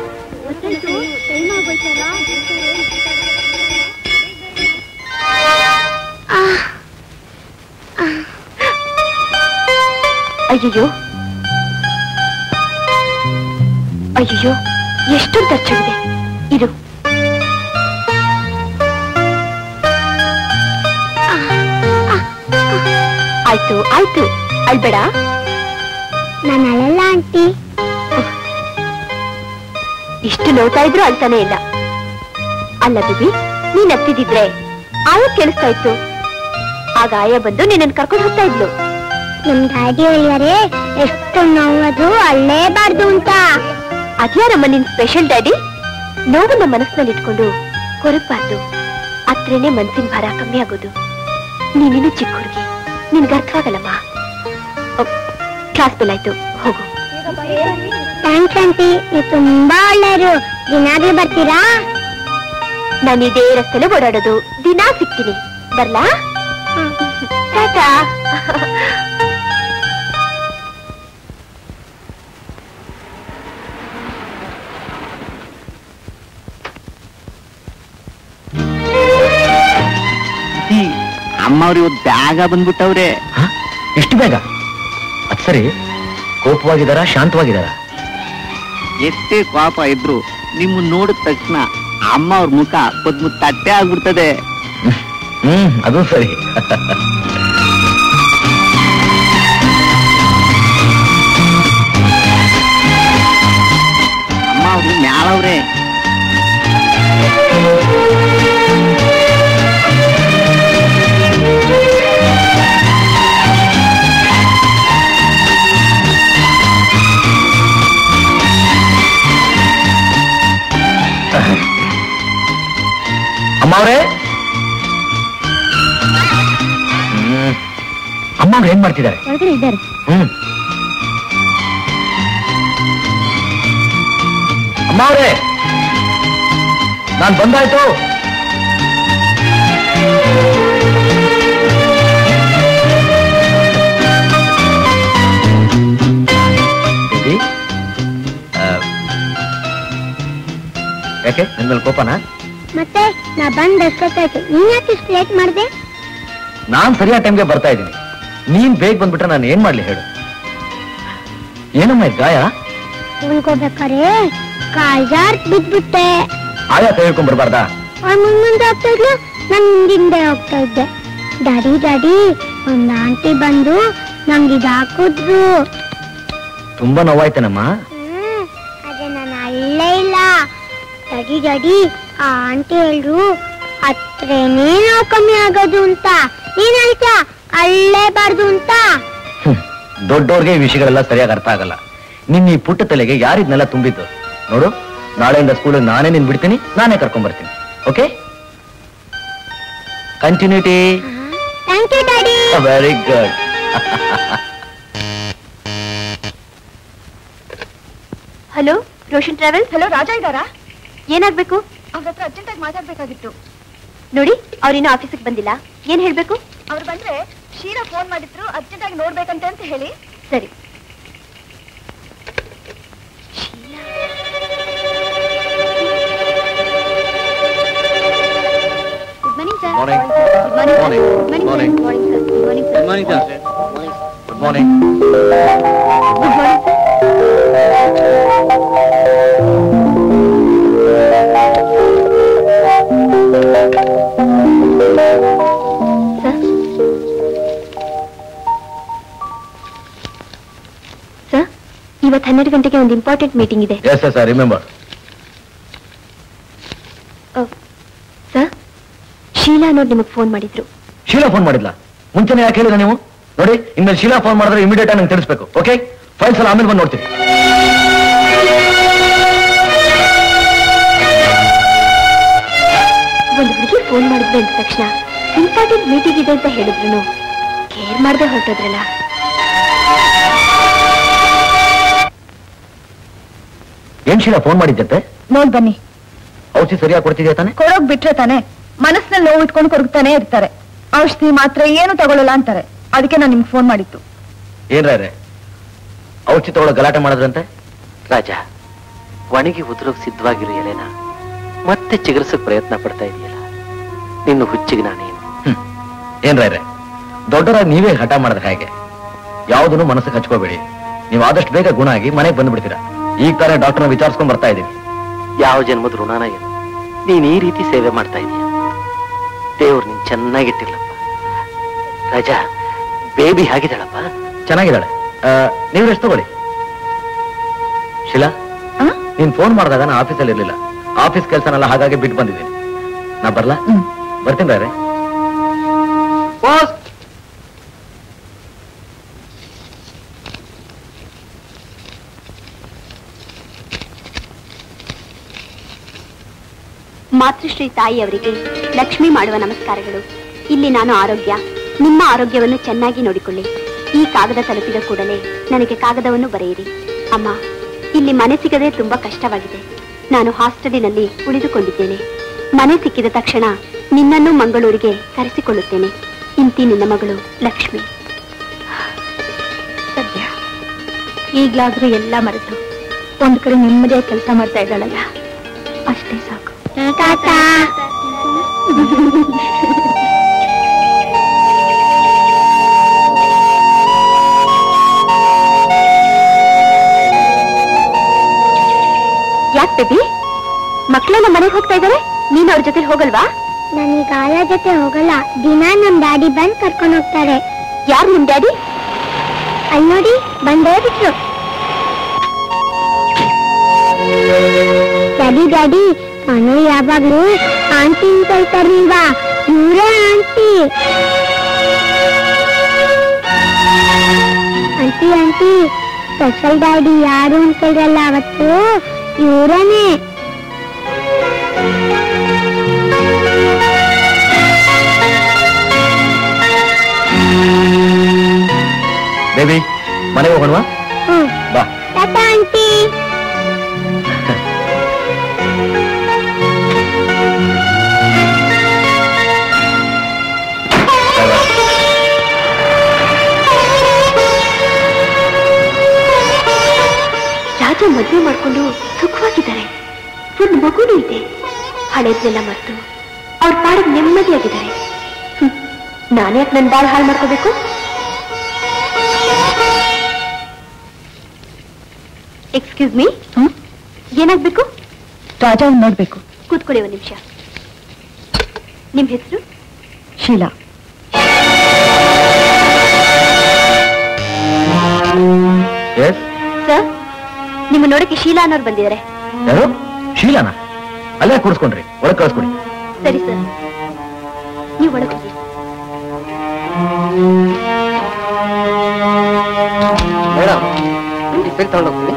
ಅಯ್ಯಯ್ಯೋ ಅಯ್ಯಯ್ಯೋ ಎಷ್ಟೊಂದು ಖರ್ಚಾಗಿದೆ ಇದು ಆಯ್ತು ಆಯ್ತು ಅಳ್ಬೇಡ ನಾನು ಅಳಲ್ಲ ಆಂಟಿ ಇಷ್ಟು ನೋಡ್ತಾ ಇದ್ರು ಅಳ್ತಾನೆ ಇಲ್ಲ ಅಲ್ಲ ಬಿಬಿ ನೀನ್ ಹತ್ತಿದಿದ್ರೆ ಆಯ ಕೇಳಿಸ್ತಾ ಇತ್ತು ಆಗ ಆಯ ಬಂದು ನಿನ್ನನ್ನು ಕರ್ಕೊಂಡು ಹೋಗ್ತಾ ಇದ್ಲು ನಮ್ ಡ್ಯಾಡಿ ಹೇಳಿದಾರೆ ಎಷ್ಟು ನೋವು ಅಳ್ಳೇಬಾರ್ದು ಅಂತ ಅದ್ಯಾರಮ್ಮ ನಿನ್ ಸ್ಪೆಷಲ್ ಡ್ಯಾಡಿ ನೋವನ್ನ ಮನಸ್ಸಿನಲ್ಲಿ ಇಟ್ಕೊಂಡು ಕೊರಗಬಾರ್ದು ಅತ್ರೇನೆ ಮನ್ಸಿನ ಭಾರ ಕಮ್ಮಿ ಆಗೋದು ನೀನಿನ್ನು ಚಿಕ್ಕ ಹುಡುಗಿ ನಿನ್ಗೆ ಅರ್ಥವಾಗಲ್ಲಮ್ಮ ಕ್ಲಾಸ್ ಬೆಲ್ ಆಯ್ತು ಹೋಗು ಥ್ಯಾಂಕ್ಸ್ ಆಂಟಿ ನೀವು ತುಂಬಾ ಒಳ್ಳೆಯರು ದಿನಾಗ್ಲೂ ಬರ್ತೀರಾ ನಾನು ಇದೇ ರಸ್ತೆಲೆ ಓಡಾಡೋದು ದಿನಾ ಸಿಗ್ತೀನಿ ಬರ್ಲಾ ಟಾಟಾ ಅಮ್ಮ ಅವ್ರು ಇವತ್ತು ಬ್ಯಾಗ ಬಂದ್ಬಿಟ್ಟವ್ರೆ ಎಷ್ಟು ಬೇಗ ಅದ್ ಸರಿ ಕೋಪವಾಗಿದಾರ ಶಾಂತವಾಗಿದಾರ ಎಷ್ಟೇ ಪಾಪ ಇದ್ರು ನಿಮ್ಮ ನೋಡಿದ ತಕ್ಷಣ ಅಮ್ಮ ಅವ್ರ ಮುಖ ಪದ್ಮು ತಟ್ಟೆ ಆಗ್ಬಿಡ್ತದೆ ಹ್ಮ್ ಅದು ಸರಿ ಅಮ್ಮ ಅವ್ರು ಮ್ಯಾಲವ್ರೆ ಅಮ್ಮ ಅವ್ರೆ ಹ್ಮ್. ಅಮ್ಮ ಅವ್ರು ಏನ್ ಮಾಡ್ತಿದ್ದಾರೆ ಹೊರಗಡೆ ಇದ್ದಾರೆ ಹ್ಮ್ ಅಮ್ಮ ಅವ್ರೆ ನಾನ್ ಬಂದಾಯ್ತು ಬೇಬಿ, ಆ, ಯಾಕೆ ನನ್ ಮೇಲೆ ಕೋಪನಾ ಮತ್ತೆ ನಾ ಬಂದ್ ಅಷ್ಟೊತ್ತಾಯ್ತು ನೀನ್ ಯಾಕೆ ಇಷ್ಟು ಲೇಟ್ ಮಾಡಿದೆ ನಾನ್ ಸರಿಯಾದ ಟೈಮ್ಗೆ ಬರ್ತಾ ಇದ್ದೀನಿ ನೀನ್ ಬೇಗ ಬಂದ್ಬಿಟ್ರೆ ನಾನು ಏನ್ ಮಾಡ್ಲಿ ಹೇಳು ಏನಮ್ಮ ಇದ್ ಗಾಯ ಉಳ್ಕೋಬೇಕಾರೆ ಕಾಲ್ಜಾರ್ ಬಿದ್ಬಿಟ್ಟೆ ಆಯಾ ಕೈ ಹಿಡ್ಕೊಂಡ್ ಬರ್ಬಾರ್ದಾ ಅವ್ನ್ ಮುಂದ್ ಮುಂದೆ ಹೋಗ್ತಾ ಇದ್ಲು ನಾನ್ ಹಿಂದಿಂದೆ ಹೋಗ್ತಾ ಇದ್ದೆ ಡ್ಯಾಡಿ ಡ್ಯಾಡಿ ಒಂದ್ ಆಂಟಿ ಬಂದು ನಂಗೆ ಇದು ಹಾಕಿದ್ರು ತುಂಬಾ ನೋವಾಯ್ತೇನಮ್ಮ ಹ್ಮ್ ಅದೇ ನಾನು ಅಲ್ಲೇ ಇಲ್ಲ ಡ್ಯಾಡಿ ಡ್ಯಾಡಿ ಆ ಆಂಟಿ ಹೇಳ್ರು ಹತ್ರನೇ ನಾವು ಕಮ್ಮಿ ಆಗೋದು ಅಂತ ನೀನ್ ಹೇಳ್ತೀಯ ಅಳ್ಳೇಬಾರ್ದು ಅಂತ ಹ್ಮ್. ದೊಡ್ಡೋರ್ಗೆ ಈ ವಿಷಯಗಳೆಲ್ಲ ಸರಿಯಾಗಿ ಅರ್ಥ ಆಗಲ್ಲ ನಿನ್ ಈ ಪುಟ್ಟ ತಲೆಗೆ ಯಾರಿದ್ನೆಲ್ಲ ತುಂಬಿದ್ದು ನೋಡು ನಾಳೆಯಿಂದ ಸ್ಕೂಲ್ ನಾನೇ ನಿನ್ ಬಿಡ್ತೀನಿ ನಾನೇ ಕರ್ಕೊಂಡ್ ಬರ್ತೀನಿ okay continuity thank you daddy very good hello Roshan travels hello Raja ಇದ್ದಾರಾ ಏನಾಗ್ಬೇಕು ಅವ್ರ ಹತ್ರ ಅರ್ಜೆಂಟ್ ಆಗಿ ಮಾತಾಡ್ಬೇಕಾಗಿತ್ತು ನೋಡಿ ಅವ್ರಿನ್ನೂ ಆಫೀಸಿಗೆ ಬಂದಿಲ್ಲ ಏನ್ ಹೇಳ್ಬೇಕು ಅವ್ರು ಬಂದ್ರೆ ಶೀಲಾ ಫೋನ್ ಮಾಡಿದ್ರು ಅರ್ಜೆಂಟ್ ಆಗಿ ನೋಡ್ಬೇಕಂತೆ ಅಂತ ಹೇಳಿ ಸರಿ morning morning morning good morning good morning sir ಇವತ್ತು ಹನ್ನೆರಡು ಗಂಟೆಗೆ ಒಂದು ಇಂಪಾರ್ಟೆಂಟ್ ಮೀಟಿಂಗ್ ಇದೆ yes yes I remember sir Sheela ಅನ್ನೋರು ನಿಮಗೆ ಫೋನ್ ಮಾಡಿದ್ರು ಶೀಲಾ ಫೋನ್ ಮಾಡಿದ್ಲಾ ಮುಂಚೆನೆ ಯಾಕೆ ಹೇಳಿಲ್ಲ ನೀವು ನೋಡಿ ಇನ್ಮೇಲೆ ಶೀಲಾ ಫೋನ್ ಮಾಡಿದ್ರೆ ಇಮಿಡಿಯೇಟ್ ಆಗಿ ನಂಗೆ ತಿಳಿಸ್ಬೇಕು ಓಕೆ ಫೈಲ್ಸ್ ಎಲ್ಲ ಆಮೇಲೆ ಬಂದು ನೋಡ್ತೀನಿ ಒಂದು ಹುಡುಗಿ ಫೋನ್ ಮಾಡಿದ್ಲು ಅಂದ ತಕ್ಷಣ ಇಂಪಾರ್ಟೆಂಟ್ ಮೀಟಿಂಗ್ ಇದೆ ಅಂತ ಹೇಳಿದ್ರು ಕೇರ್ ಮಾಡದೆ ಹೊರಟೋದ್ರಲ್ಲ ಏನ್ ಶೀಲಾ ಫೋನ್ ಮಾಡಿದ್ದಂತೆ ನೋಡ್ ಬನ್ನಿ ಔಷಧಿ ಸರಿಯಾಗಿ ಕೊಡ್ತಿದ್ಯಾ ತಾನೆ ಕೊಡೋಗ್ ಬಿಟ್ರೆ ತಾನೆ ಮನಸ್ಸಿನಲ್ಲಿ ನೋವು ಇಟ್ಕೊಂಡು ಕೊರಗ್ತಾನೆ ಇರ್ತಾರೆ ಔಷಧಿ ಮಾತ್ರ ಏನು ತಗೊಳ್ಳಲ್ಲ ಅಂತಾರೆ ಅದಕ್ಕೆ ನಾನು ನಿಮ್ಗೆ ಫೋನ್ ಮಾಡಿತ್ತು ಏನ್ರೇ ಔಷಧಿ ತಗೊಳ್ಳೋ ಗಲಾಟೆ ಮಾಡಿದ್ರಂತೆ ರಾಜ ಒಣಗಿ ಉದುರೋಗ್ ಸಿದ್ಧವಾಗಿರೋ ಎಲೆನ ಮತ್ತೆ ಚಿಗುರಿಸಕ್ ಪ್ರಯತ್ನ ಪಡ್ತಾ ಇದೆಯಲ್ಲ ನಿನ್ನ ಹುಚ್ಚಿಗೆ ನಾನೇನು ಏನ್ರೇ ದೊಡ್ಡರಾಗಿ ನೀವೇ ಹಠ ಮಾಡಿದ್ರೆ ಹೇಗೆ ಯಾವುದನ್ನು ಮನಸ್ಸಿಗೆ ಹಚ್ಕೋಬೇಡಿ ನೀವು ಆದಷ್ಟು ಬೇಗ ಗುಣ ಆಗಿ ಮನೆಗೆ ಬಂದ್ಬಿಡ್ತೀರಾ ಈಗ ತಾನೇ ಡಾಕ್ಟರ್ನ ವಿಚಾರಿಸ್ಕೊಂಡ್ ಬರ್ತಾ ಇದ್ದೀನಿ ಯಾವ ಜನ್ಮದ ಋಣನ ಏನು ನೀನ್ ಈ ರೀತಿ ಸೇವೆ ಮಾಡ್ತಾ ಇದೀಯ ದೇವ್ರು ನೀನ್ ಚೆನ್ನಾಗಿಟ್ಟಿರ್ಲಪ್ಪ ರಾಜ ಬೇಬಿ ಹೇಗಿದ್ದಾಳಪ್ಪ ಚೆನ್ನಾಗಿದ್ದಾಳೆ ಆ, ನೀವು ರೆಸ್ಟ್ ತಗೊಳ್ಳಿ ಶಿಲಾ ನೀನ್ ಫೋನ್ ಮಾಡಿದಾಗ ನಾ ಆಫೀಸಲ್ಲಿ ಇರ್ಲಿಲ್ಲ ಆಫೀಸ್ ಕೆಲಸನೆಲ್ಲ ಹಾಗಾಗಿ ಬಿಟ್ಟು ಬಂದಿದ್ದೀನಿ ನಾ ಬರ್ಲಾ ಬರ್ತೀನಿ ರೇ ಮಾತೃಶ್ರೀ ತಾಯಿಯವರಿಗೆ ಲಕ್ಷ್ಮಿ ಮಾಡುವ ನಮಸ್ಕಾರಗಳು ಇಲ್ಲಿ ನಾನು ಆರೋಗ್ಯ ನಿಮ್ಮ ಆರೋಗ್ಯವನ್ನು ಚೆನ್ನಾಗಿ ನೋಡಿಕೊಳ್ಳಿ ಈ ಕಾಗದ ತಲುಪಿದ ಕೂಡಲೇ ನನಗೆ ಕಾಗದವನ್ನು ಬರೆಯಿರಿ ಅಮ್ಮ ಇಲ್ಲಿ ಮನೆ ಸಿಗದೆ ತುಂಬಾ ಕಷ್ಟವಾಗಿದೆ ನಾನು ಹಾಸ್ಟೆಲಿನಲ್ಲಿ ಉಳಿದುಕೊಂಡಿದ್ದೇನೆ ಮನೆ ಸಿಕ್ಕಿದ ತಕ್ಷಣ ನಿನ್ನನ್ನು ಮಂಗಳೂರಿಗೆ ಕರೆಸಿಕೊಳ್ಳುತ್ತೇನೆ ಇಂತಿ ನಿನ್ನ ಮಗಳು ಲಕ್ಷ್ಮಿ ಸದ್ಯ ಈಗ್ಲಾದ್ರೂ ಎಲ್ಲ ಮರೆತು ಒಂದ್ ಕಡೆ ನೆಮ್ಮದಿಯಾಗಿ ಕೆಲಸ ಮಾಡ್ತಾ ಇದ್ದಾಳಲ್ಲ ಅಷ್ಟೇ ಸಾಕು ಯಾಕೆ ಬೇಬಿ ಮಕ್ಕಳೆಲ್ಲ ಮನೆಗೆ ಹೋಗ್ತಾ ಇದ್ದಾರೆ ನೀನ್ ಅವ್ರ ಜೊತೆ ಹೋಗಲ್ವಾ ನನಗೆ ಆಲ ಜೊತೆ ಹೋಗಲ್ಲ ದಿನ ನಮ್ ಡ್ಯಾಡಿ ಬಂದ್ ಕರ್ಕೊಂಡು ಹೋಗ್ತಾರೆ ಯಾರು ನಿಮ್ ಡ್ಯಾಡಿ ಅಲ್ಲಿ ನೋಡಿ ಬಂದೇ ಬಿಟ್ರು ಡ್ಯಾಡಿ ಡ್ಯಾಡಿ ಮನೆ ಯಾವಾಗ್ಲೂ ಆಂಟಿ ಅಂತ ಹೇಳ್ತಾರಲ್ವಾ ಇವರೇ aunty aunty aunty special daddy ಯಾರು ಅಂತ ಹೇಳಿರಲ್ಲ ಅವತ್ತು ಇವರೇನೆ ಬೇಬಿ ಮನೆಗೆ ಹೋಗೋಣವಾ ಹ್ಮ್ ಬಾ ಟಾಟಾ ಆಂಟಿ ರಾಜ ಮದುವೆ ಮಾಡ್ಕೊಂಡು ಸುಖವಾಗಿದ್ದಾರೆ ಒಂದು ಮಗುನೂ ಇದೆ ಹಳೇದ್ನೆಲ್ಲ ಮರೆತು ಅವ್ರ ಪಾಡಿಗೆ ನೆಮ್ಮದಿಯಾಗಿದ್ದಾರೆ ಹ್ಮ್. ನಾನ್ಯಾಕೆ ನನ್ ಬಾಳ್ ಹಾಳು ಮಾಡ್ಕೋಬೇಕು ಎಕ್ಸ್ಕ್ಯೂಸ್ ಮೀ ಏನಾಗ್ಬೇಕು ರಾಜ ನೋಡ್ಬೇಕು ಕೂತ್ಕೊಳ್ಳಿ ಒಂದ್ ನಿಮಿಷ ನಿಮ್ ಹೆಸರು ಶೀಲಾ ಎಸ್ ಸರ್ ನಿಮ್ಮ ನೋಡಕ್ಕೆ ಶೀಲಾ ಅನ್ನೋರು ಬಂದಿದ್ದಾರೆ ಯಾರು ಶೀಲಾನ ಅಲ್ಲೇ ಕೂರಿಸ್ಕೊಂಡ್ರಿ ಒಳಗೆ ಕಳಿಸ್ಕೊಡಿ ಸರಿ ಸರ್ ನೀವು ಒಳಗೆ ಹೋಗಿ ಮೇಡಮ್ ಟಿಫಿನ್ ತಗೊಂಡೋಗ್ತೀನಿ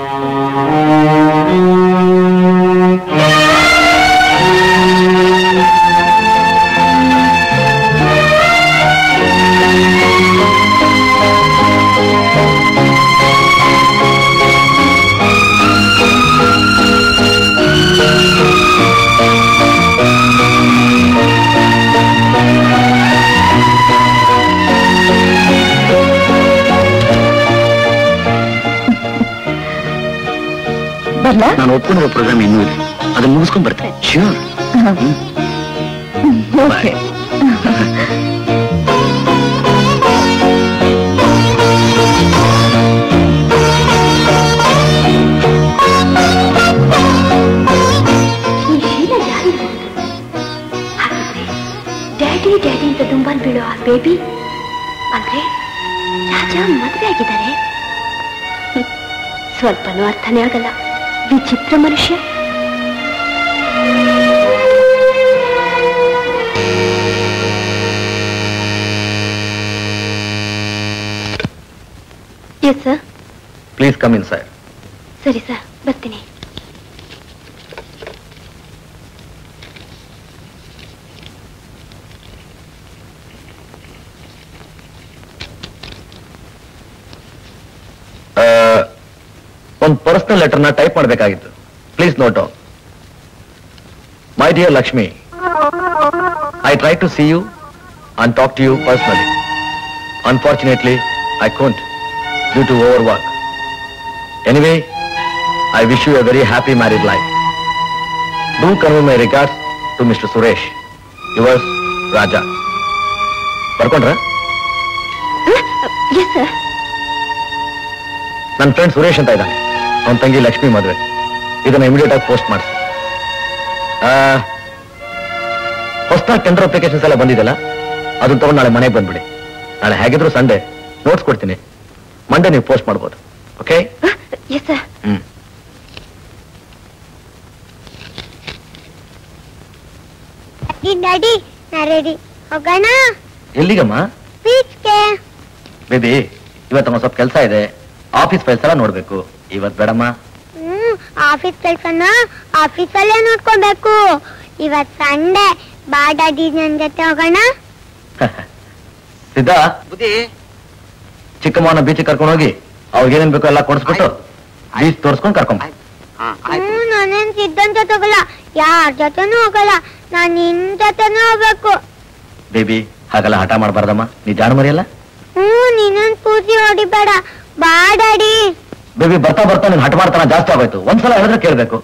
ಬರ್ಲಾ ನಾನು ಒಪ್ಕೊಂಡಿರೋ ಪ್ರೋಗ್ರಾಮ್ ಇನ್ನೂ ಇದೆ ಅದನ್ನ ಮುಗಿಸ್ಕೊಂಡ್ ಬರ್ತೇನೆ ಶ್ಯೂರ್ ಓಕೆ ಈ ಶೀಲ ಯಾರಿದು ಹಾಗಿದ್ರೆ ಡ್ಯಾಡಿ ಡ್ಯಾಡಿ ಅಂತ ದುಂಬಾಲ್ ಬೀಳೋ ಆ ಬೇಬಿ ಅಂದ್ರೆ ರಾಜ ಮದುವೆ ಆಗಿದ್ದಾರೆ ಹ್ಮ್. ಸ್ವಲ್ಪನೂ ಅರ್ಥನೇ ಆಗಲ್ಲ ವಿಚಿತ್ರ ಮನುಷ್ಯ yes sir please come in sir ಸರಿ ಸರ್ ಬರ್ತೀನಿ ಒಂದು ಪರ್ಸನಲ್ ಲೆಟರ್ನ ಟೈಪ್ ಮಾಡಬೇಕಾಗಿತ್ತು please note my dear Lakshmi I try to see you and talk to you personally unfortunately I can't due to over work anyway I wish you a very happy married life do convey my regards to mister Suresh yours Raja ಬರ್ಕೊಂಡ್ರ ಎಸ್ ಸರ್ ನನ್ನ ಫ್ರೆಂಡ್ ಸುರೇಶ್ ಅಂತ ಇದ್ದಾನೆ ಅವನ ತಂಗಿ ಲಕ್ಷ್ಮಿ ಮದುವೆ ಇದನ್ನ ಇಮಿಡಿಯೇಟ್ ಆಗಿ ಪೋಸ್ಟ್ ಮಾಡಿಸಿ ಹೊಸದಾಗಿ ಟೆಂಡರ್ ಅಪ್ಲಿಕೇಶನ್ಸ್ ಎಲ್ಲ ಬಂದಿದೆಲ್ಲ ಅದನ್ನ ತಗೊಂಡು ನಾಳೆ ಮನೆಗೆ ಬಂದ್ಬಿಡಿ ನಾಳೆ ಹೇಗಿದ್ರು ಸಂಡೇ ನೋಟ್ಸ್ ಕೊಡ್ತೀನಿ ಮಂಡೇ ನೀವು ಪೋಸ್ಟ್ ಮಾಡ್ಬೋದು okay yes sir hmm daddy ನಾ ರೆಡಿ ಹೋಗೋಣ ಎಲ್ಲಿಗಮ್ಮ ಬೀಚ್ಗೆ ಬೇಬಿ ಇವತ್ತು ನಮ್ಮ ಸ್ವಲ್ಪ ಕೆಲಸ ಇದೆ ಆಫೀಸ್ ಫೈಲ್ಸ್ ಎಲ್ಲ ನೋಡ್ಬೇಕು ಇವತ್ತು ಬೇಡಮ್ಮ ಹ್ಮ್ ಆಫೀಸ್ ಕೆಲ್ಸನ ಆಫೀಸಲ್ಲೇ ನೋಡ್ಕೋಬೇಕು ಇವತ್ ಸಂಡೆ ಬಾ ಡ್ಯಾಡಿ ನನ್ ಜೊತೆ ಹೋಗೋಣ ಸಿದ್ಧಾ ಬುದ್ಧಿ ಚಿಕ್ಕಮ್ಮನ ಬೀಚಿಗೆ ಕರ್ಕೊಂಡು ಹೋಗಿ ಅವ್ರಿಗೆ ಏನೇನ್ ಬೇಕೋ ಎಲ್ಲ ಕೊಡಿಸ್ಬಿಟ್ಟು ಬೀಚ್ ತೋರಿಸ್ಕೊಂಡು ಕರ್ಕೊಂಬ ಹ್ಮ್ ನಾನೇನ್ ಸಿದ್ಧನ್ ಜೊತೆ ಹೋಗಲ್ಲ ಯಾರ್ ಜೊತೆನೂ ಹೋಗಲ್ಲ ನಾನ್ ನಿನ್ ಜೊತೆನೂ ಹೋಗ್ಬೇಕು ಬೇಬಿ ಹಾಗೆಲ್ಲ ಹಠ ಮಾಡಬಾರ್ದಮ್ಮ ನೀ ಜಾಣ ಮರಿಯಲ್ಲ ಹ್ಮ್ ನೀನನ್ ಪೂಜೆ ಹೊಡಿಬೇಡ ಬಾ ಡ್ಯಾಡಿ ಬೇಬಿ ಬರ್ತಾ ಬರ್ತಾ ನೀನ್ ಹಠ ಮಾಡ್ತಾನ ಜಾಸ್ತಿ ಆಗೋಯ್ತು ಒಂದ್ಸಲ ಹೇಳಿದ್ರೆ ಕೇಳ್ಬೇಕು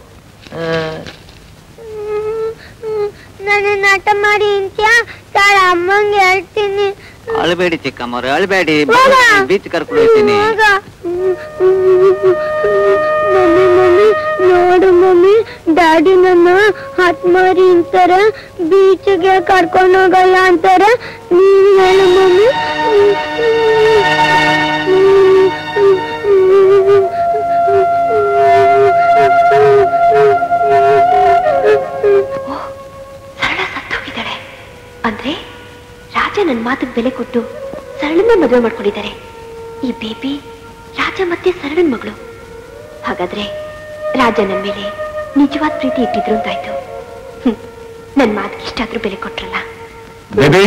ನನ್ನ ನಾಟ ಮಾಡಿ ಇಂತ್ಯಾ ತಾಳ ಅಮ್ಮಂಗೆ ಹೇಳ್ತೀನಿ ಅಳಬೇಡಿ ಚಿಕ್ಕಮ್ಮವ್ರೆ ಅಳಬೇಡಿ ಹೋಗ. ಬೀಚ್ ಕರ್ಕೊಂಡು ಹೋಗ್ತೀನಿ ಹೋಗ. ಮಮ್ಮಿ ಮಮ್ಮಿ ನೋಡು ಮಮ್ಮಿ ಡ್ಯಾಡಿ ನನ್ನ ಹತ್ ಮಾರಿ ಅಂತಾರೆ ಬೀಚ್ಗೆ ಕರ್ಕೊಂಡು ಹೋಗಲ್ಲ ಅಂತಾರೆ ನೀನ್ ಹೇಳು ಮಮ್ಮಿ ಸರಳ ಸತ್ತೋಗಿದ್ದಾಳೆ ಅಂದ್ರೆ ರಾಜ ನನ್ನ ಮಾತಿಗೆ ಬೆಲೆ ಕೊಟ್ಟು ಸರಳನ್ನ ಮದುವೆ ಮಾಡ್ಕೊಂಡಿದ್ದಾರೆ ಈ ಬೇಬಿ ರಾಜ ಮತ್ತೆ ಸರಳನ್ ಮಗಳು ಹಾಗಾದ್ರೆ ರಾಜ ನನ್ನ ಮೇಲೆ ನಿಜವಾದ ಪ್ರೀತಿ ಇಟ್ಟಿದ್ರು ಅಂತಾಯ್ತು ಹ್ಮ್. ನನ್ ಮಾತಿಗೆ ಇಷ್ಟಾದ್ರೂ ಬೆಲೆ ಕೊಟ್ರಲ್ಲ ಬೇಬಿ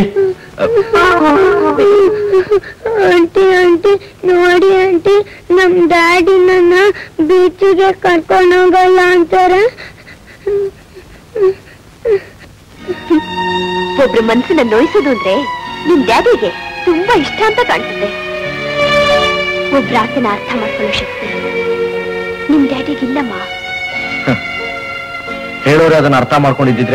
ಆಂಟಿ ಆಂಟಿ ನೋಡಿ ಆಂಟಿ ನಮ್ ಡ್ಯಾಡಿ ನನ್ನ ಬೀಚಿಗೆ ಕರ್ಕೊಂಡು ಹೋಗಲ್ಲ ಅಂತಾರೆ ಒಬ್ರು ಮನ್ಸನ್ನ ನೋಯಿಸೋದು ಅಂದ್ರೆ ನಿಮ್ ಡ್ಯಾಡಿಗೆ ತುಂಬಾ ಇಷ್ಟ ಅಂತ ಕಾಣ್ತದೆ ಒಬ್ರ ಆಸೆನ ಅರ್ಥ ಮಾಡ್ಕೊಳ್ಳೋ ಶಕ್ತಿ ನಿಮ್ ಡ್ಯಾಡಿಗಿಲ್ಲಮ್ಮ ಹೇಳೋರೆ ಅದನ್ನ ಅರ್ಥ ಮಾಡ್ಕೊಂಡಿದ್ದಿದ್ರೆ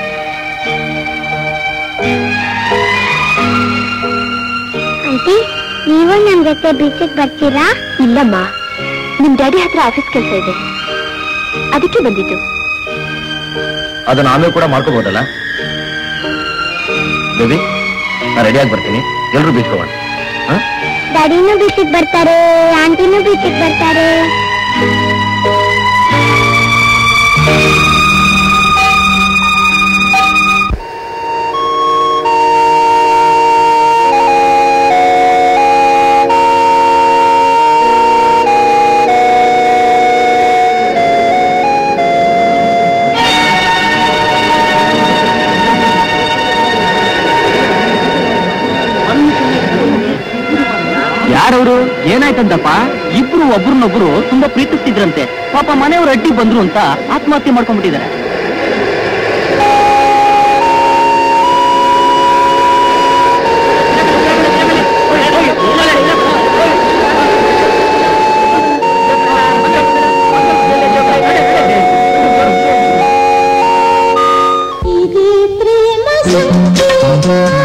ಆಂಟಿ ನೀವು ನಮ್ ಜೊತೆ ಬೀಚಿಗೆ ಬರ್ತೀರಾ ಇಲ್ಲಮ್ಮ ನಿಮ್ ಡ್ಯಾಡಿ ಹತ್ರ ಆಫೀಸ್ ಕೆಲಸ ಇದೆ ಅದಕ್ಕೆ ಬಂದಿದ್ದು ಅದನ್ನ ಆಮೇಲೆ ಕೂಡ ಮಾಡ್ಕೋಬಹುದಲ್ಲ ಬೇಬಿ ನಾ ರೆಡಿಯಾಗಿ ಬರ್ತೀನಿ ಎಲ್ರು ಬೀಚ್ ಹೋಗೋಣ ಹಾ ಡ್ಯಾಡಿನೂ ಬೀಚಿಗೆ ಬರ್ತಾರೆ ಆಂಟಿನೂ ಬೀಚಿಗೆ ಬರ್ತಾರೆ ಯಾರವರು ಏನಾಯ್ತಂತಪ್ಪ ಇಬ್ರು ಒಬ್ರನ್ನೊಬ್ರು ತುಂಬಾ ಪ್ರೀತಿಸ್ತಿದ್ರಂತೆ ಪಾಪ ಮನೆಯವ್ರು ಅಡ್ಡಿ ಬಂದ್ರು ಅಂತ ಆತ್ಮಹತ್ಯೆ ಮಾಡ್ಕೊಂಡ್ಬಿಟ್ಟಿದ್ದಾರೆ ಇದೇ ಪ್ರೇಮ ಸಂಖ್ಯೆ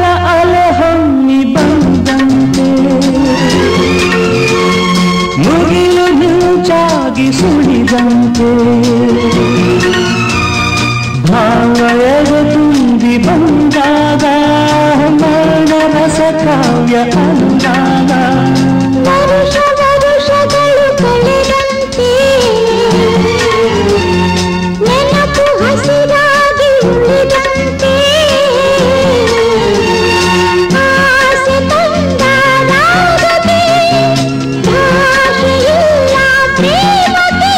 ಅಲೆ ಹೊಮ್ಮಿ ಬಂದಂತೆ ಮುಗಿಲು ಮಿಂಚಾಗಿ ಸುಳಿದಂತೆ ಭಾವಯದ ತುಂಬಿ ಬಂದಾಗ ಮರಣ ರಸ ಕಾವ್ಯ ಅಂದಾಗ ವರುಷ ವರುಷಗಳು ಕಳೆದಂತೆ ನೆನಪು ಹಸಿರಾಗಿ ಉಳಿದಂತೆ ಆಸೆ ತಂದ ರಾಗಕ್ಕೆ ಭಾಷೆಯಿಲ್ಲ ಪ್ರೇಮಕ್ಕೆ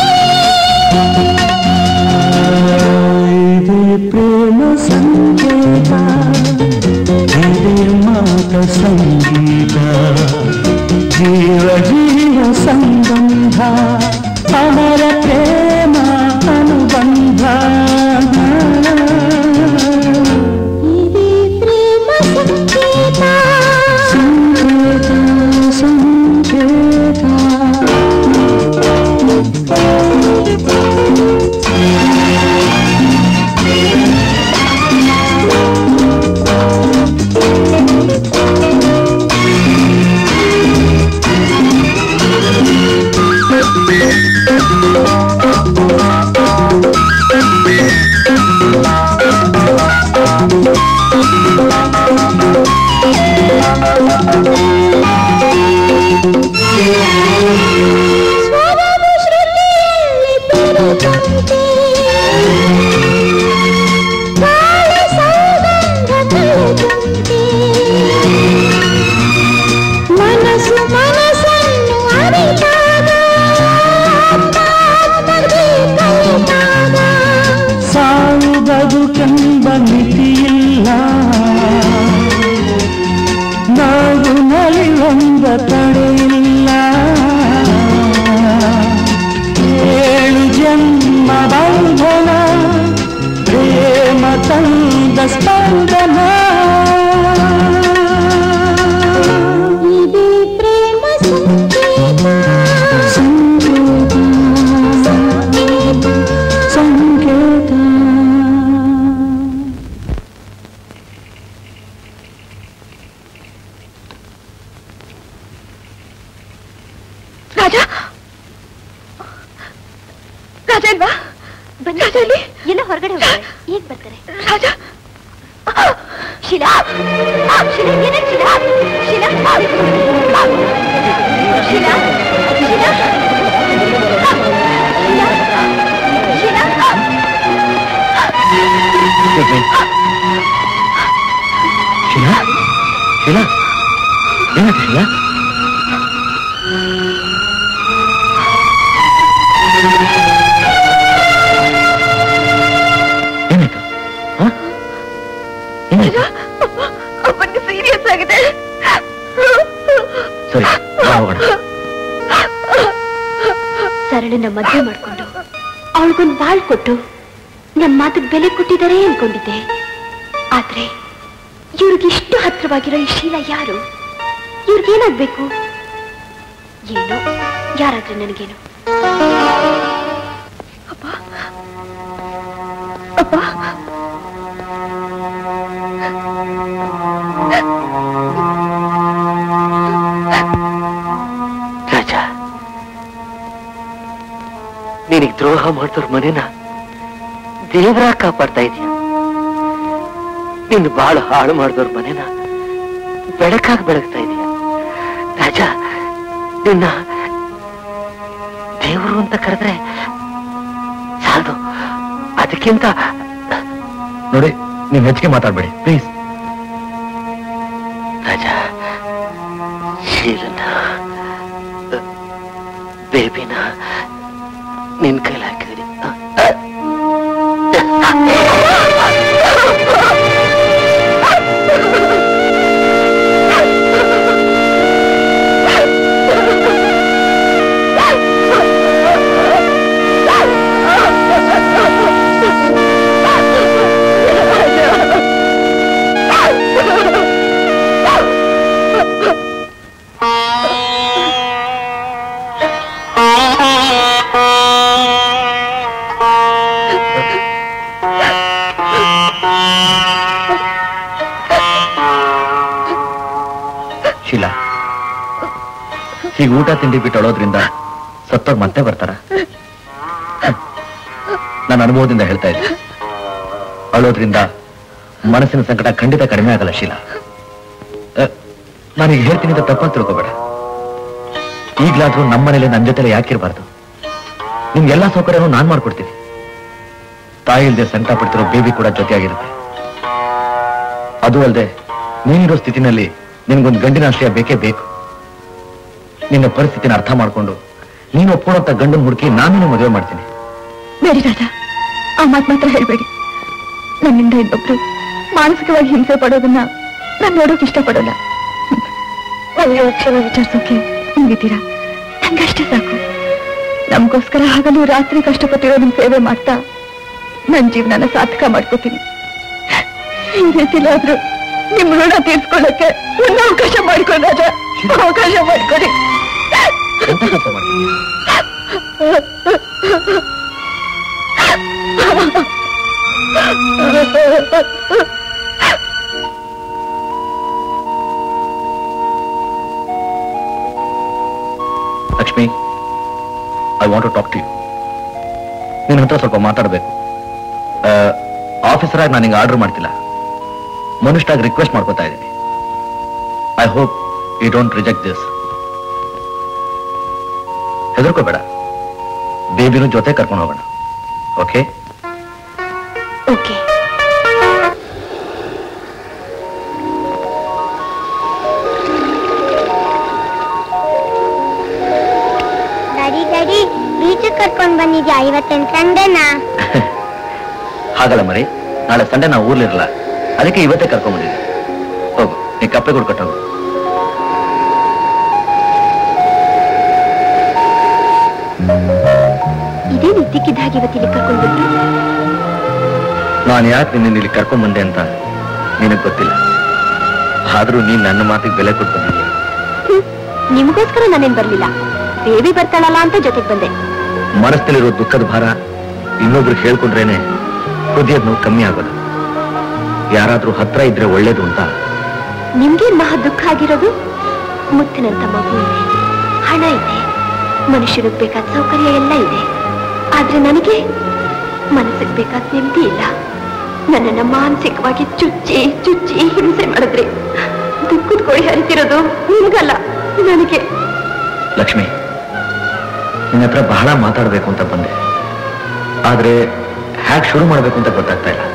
ಇದೇ ಪ್ರೇಮ ಸಂಕೇತ ಇದೇ ಮಾತ ಸಂಗೀತ ಜೀವ ಜೀವ ಸಂಬಂಧ ಅಮರ ಪ್ರೇಮ ಅನುಬಂಧ ಇದೇ ಪ್ರೇಮ ಸಂಕೇತ ಸಂಕೇತ ಸಂಕೇತ ಸ್ವರವು ಶ್ರುತಿಯಲ್ಲಿ ಬೆರೆತಂತೆ ಗಾಳಿ ಸೌಗಂಧ ಕಳೆದಂತೆ ಮನಸ್ಸು ಮನಸ್ಸನ್ನು ಅರಿತಾಗ ಆತ್ಮಕ್ಕೆ ಕಲಿತಾಗ ಸಾವು ಬದುಕೆಂಬ ಮಿತಿಯಿಲ್ಲ ನಾವು ನಲಿಯೊಂದ ತಡೆಯಿಲ್ಲ ಏಳು ಜನ್ಮ ಬಂಧನ ಪ್ರೇಮ ತಂದ ಸ್ಪಂದನ ಇದೇ ಪ್ರೇಮ ಸಂಕೇತ ಸಂಕೇತ ಸಂಕೇತ ರಾಜ ರಾಜ ಇಲ್ವಾ ರಾಜ ಇಲ್ಲಿ ಎಲ್ಲ ಹೊರಗಡೆ ಹೋಗ್ತಾರೆ ಈಗ ಬರ್ತಾರೆ ರಾಜ ಶಿಲಾ ಶಿಲಾ ಏನಾಯ್ತು ಶಿಲಾ ಶಿಲಾ ಶಿಲಾ ಶಿಲಾ ಶಿಲಾ ಶಿಲಾ ಶಿಲಾ ಏನಾಯ್ತು ಶಿಲಾ ಏನಾಯ್ತು ಹ? ಏನಾಯ್ತು ಅಪ್ಪನಿಗೆ ಸೀರಿಯಸ್ ಆಗಿದೆ ಸರಿ ಬಾ ಹೋಗೋಣ ಸರಳನ್ನ ಮದುವೆ ಮಾಡ್ಕೊಂಡು ಅವಳಿಗೊಂದು ಬಾಳ್ ಕೊಟ್ಟು ನನ್ನ ಮಾತಿಗೆ ಬೆಲೆ ಕೊಟ್ಟಿದ್ದಾರೆ ಅನ್ಕೊಂಡಿದ್ದೆ ಆದ್ರೆ ಇವ್ರಿಗಿಷ್ಟು ಹತ್ರವಾಗಿರೋ ಈ ಶೀಲ ಯಾರು ಇವ್ರಿಗೇನಾಗ್ಬೇಕು ಏನೋ ಯಾರಾದ್ರೆ ನನಗೇನು ರಾಜ ನಿನಗೆ ದ್ರೋಹ ಮಾಡಿದವ್ರ ಮನೇನ ದೇವರ ಕಾಪಾಡ್ತಾ ಇದೀಯ ನಿನ್ನ ಬಾಳು ಹಾಳು ಮಾಡಿದವ್ರ ಮನೇನ ಬೆಳಕಾಗಿ ಬೆಳಗ್ತಾ ಇದೀಯ ರಾಜ ನಿನ್ನ ದೇವರು ಅಂತ ಕರೆದ್ರೆ ಸಾಲದು ಅದಕ್ಕಿಂತ ನೋಡಿ ನೀವು ಹೆಚ್ಚಿಗೆ ಮಾತಾಡ್ಬೇಡಿ ಪ್ಲೀಸ್ ರಾಜ ಶೀಲನ ಬೇಬಿನ ನಿನ್ ಕೈಲಿ ಹಾಕಿದ್ರಿ ಶೀಲಾ ಹೀಗೆ ಊಟ ತಿಂಡಿ ಬಿಟ್ಟು ಅಳೋದ್ರಿಂದ ಸತ್ತೋರ್ ಮತ್ತೆ ಬರ್ತಾರ ನನ್ನ ಅನುಭವದಿಂದ ಹೇಳ್ತಾ ಇದ್ದೆ ಅಳೋದ್ರಿಂದ ಮನಸ್ಸಿನ ಸಂಕಟ ಖಂಡಿತ ಕಡಿಮೆ ಆಗಲ್ಲ ಶೀಲಾ ಅ, ನಾನೀಗ ಹೇಳ್ತೀನಿ ಅಂತ ತಪ್ಪಾಗಿ ತಿಳ್ಕೊಬೇಡ ಈಗ್ಲಾದ್ರೂ ನಮ್ಮ ಮನೇಲಿ ನನ್ನ ಜೊತೆ ಯಾಕಿರ್ಬಾರ್ದು ನಿಮ್ಗೆಲ್ಲಾ ಸೌಕರ್ಯನೂ ನಾನ್ ಮಾಡ್ಕೊಡ್ತೀನಿ ತಾಯಿ ಇಲ್ದೆ ಸಂಕಟ ಪಡ್ತಿರೋ ಬೇಬಿ ಕೂಡ ಜೊತೆಯಾಗಿರುತ್ತೆ ಅದು ಅಲ್ಲದೆ ನೀನಿರೋ ಸ್ಥಿತಿನಲ್ಲಿ ನಿನ್ಗೊಂದು ಗಂಡಿನ ಆಶ್ರಯ ಬೇಕೇ ಬೇಕು ನಿನ್ನ ಪರಿಸ್ಥಿತಿನ ಅರ್ಥ ಮಾಡ್ಕೊಂಡು ನೀನು ಒಪ್ಕೊಳ್ಳೋಂತ ಗಂಡನ್ ಹುಡುಕಿ ನಾನು ಮದುವೆ ಮಾಡ್ತೀನಿ ಬೇಡಿ ರಾಜ ಆ ಮಾತು ಮಾತ್ರ ಹೇಳ್ಬೇಡಿ ನನ್ನಿಂದ ಇನ್ನೊಬ್ರು ಮಾನಸಿಕವಾಗಿ ಹಿಂಸೆ ಪಡೋದನ್ನ ನಾನು ನೋಡೋಕೆ ಇಷ್ಟಪಡೋಲ್ಲ ಒಳ್ಳೆ ಅಕ್ಷರ ವಿಚಾರಿಸೋಕೆ ಹಿಂಗಿದ್ದೀರಾ ನಂಗಷ್ಟೇ ಸಾಕು ನಮಗೋಸ್ಕರ ಹಗಲು ರಾತ್ರಿ ಕಷ್ಟಪಟ್ಟಿರೋ ನಿಮ್ ಸೇವೆ ಮಾಡ್ತಾ ನನ್ ಜೀವನನ ಸಾರ್ಥಕ ಮಾಡ್ಕೋತೀನಿ ಈ ರೀತಿಲಾದ್ರೂ ನಿಮ್ ಋಣ ತೀರ್ಸ್ಕೊಳ್ಳಕ್ಕೆ ಒಂದು ಅವಕಾಶ ಮಾಡ್ಕೊಡಿ ರಾಜ ಅವಕಾಶ ಮಾಡ್ಕೊಡಿ ಎಂತ ಕೆಲಸ ಮಾಡ್ತೀನಿ Lakshmi I want to talk to you ನಿನ್ನ ಹತ್ರ ಸ್ವಲ್ಪ ಮಾತಾಡಬೇಕು ಆಫೀಸರ್ ಆಗಿ ನಾನು ಹಿಂಗೆ ಆರ್ಡರ್ ಮಾಡ್ತಿಲ್ಲ ಮನುಷ್ಯರಾಗಿ ರಿಕ್ವೆಸ್ಟ್ ಮಾಡ್ಕೋತಾ ಇದ್ದೀನಿ I hope you don't reject this ಹೆದರ್ಕೋಬೇಡ ಬೇಬಿನೂ ಜೊತೆ ಕರ್ಕೊಂಡು ಹೋಗೋಣ okay okay daddy daddy beach ಕರ್ಕೊಂಡ್ ಬಂದಿದ್ಯಾ ಇವತ್ತೇನ್ ಸಂಡೆನಾ ಹಾಗಲ್ಲ ಮರಿ ನಾಳೆ ಸಂಡೆ ನಾವು ಊರ್ಲಿರಲ್ಲ ಅದಕ್ಕೆ ಇವತ್ತೇ ಕರ್ಕೊಂಡ್ಬಂದಿದ್ದೆ ಹೋಗು ನೀ ಕಪ್ಪೆ ಕೂಡ ಕಟ್ಟೋಗು ಇದೇ ಇದ್ದಕ್ಕಿದ್ದ ಹಾಗೆ ಇವತ್ತಿಲ್ಲಿ ಕರ್ಕೊಂಡು ಬಂದ್ರಿ ನಾನು ಯಾಕೆ ನಿನ್ನ ಇಲ್ಲಿ ಕರ್ಕೊಂಡ್ಬಂದೆ ಅಂತ ನಿನಗೆ ಗೊತ್ತಿಲ್ಲ ಆದ್ರೂ ನೀನ್ ನನ್ನ ಮಾತಿಗೆ ಬೆಲೆ ಕೊಟ್ಟು ಬಂದಿದ್ಯಾ ನಿಮಗೋಸ್ಕರ ನಾನೇನ್ ಬರ್ಲಿಲ್ಲ ಬೇಬಿ ಬರ್ತಾಳಲ್ಲ ಅಂತ ಜೊತೆಗ್ ಬಂದೆ ಮನಸ್ಸಲ್ಲಿರೋ ದುಃಖದ ಭಾರ ಇನ್ನೊಬ್ರು ಹೇಳ್ಕೊಂಡ್ರೇನೆ ಹೃದಯದ ನೋವು ಕಮ್ಮಿ ಆಗೋದು ಯಾರಾದ್ರೂ ಹತ್ರ ಇದ್ರೆ ಒಳ್ಳೇದು ಅಂತ ನಿಮ್ಗೇನ್ ಮಹಾ ದುಃಖ ಆಗಿರೋದು ಮುತ್ತಿನಂತ ಮಗು ಇದೆ ಹಣ ಇದೆ ಮನುಷ್ಯನಿಗೆ ಬೇಕಾದ ಸೌಕರ್ಯ ಎಲ್ಲ ಇದೆ ಆದ್ರೆ ನನಗೆ ಮನಸ್ಸಿಗೆ ಬೇಕಾದ ನೆಮ್ಮದಿ ಇಲ್ಲ ನನ್ನನ್ನ ಮಾನಸಿಕವಾಗಿ ಚುಚ್ಚಿ ಚುಚ್ಚಿ ಹಿಂಸೆ ಮಾಡಿದ್ರಿ ದುಃಖದ ಕೋಳಿ ಹರಿತಿರೋದು ನಿಮ್ಗಲ್ಲ ನನಗೆ ಲಕ್ಷ್ಮಿ ನಿನ್ನ ಹತ್ರ ಬಹಳ ಮಾತಾಡ್ಬೇಕು ಅಂತ ಬಂದೆ ಆದ್ರೆ ಹ್ಯಾಕ್ ಶುರು ಮಾಡ್ಬೇಕು ಅಂತ ಗೊತ್ತಾಗ್ತಾ ಇಲ್ಲ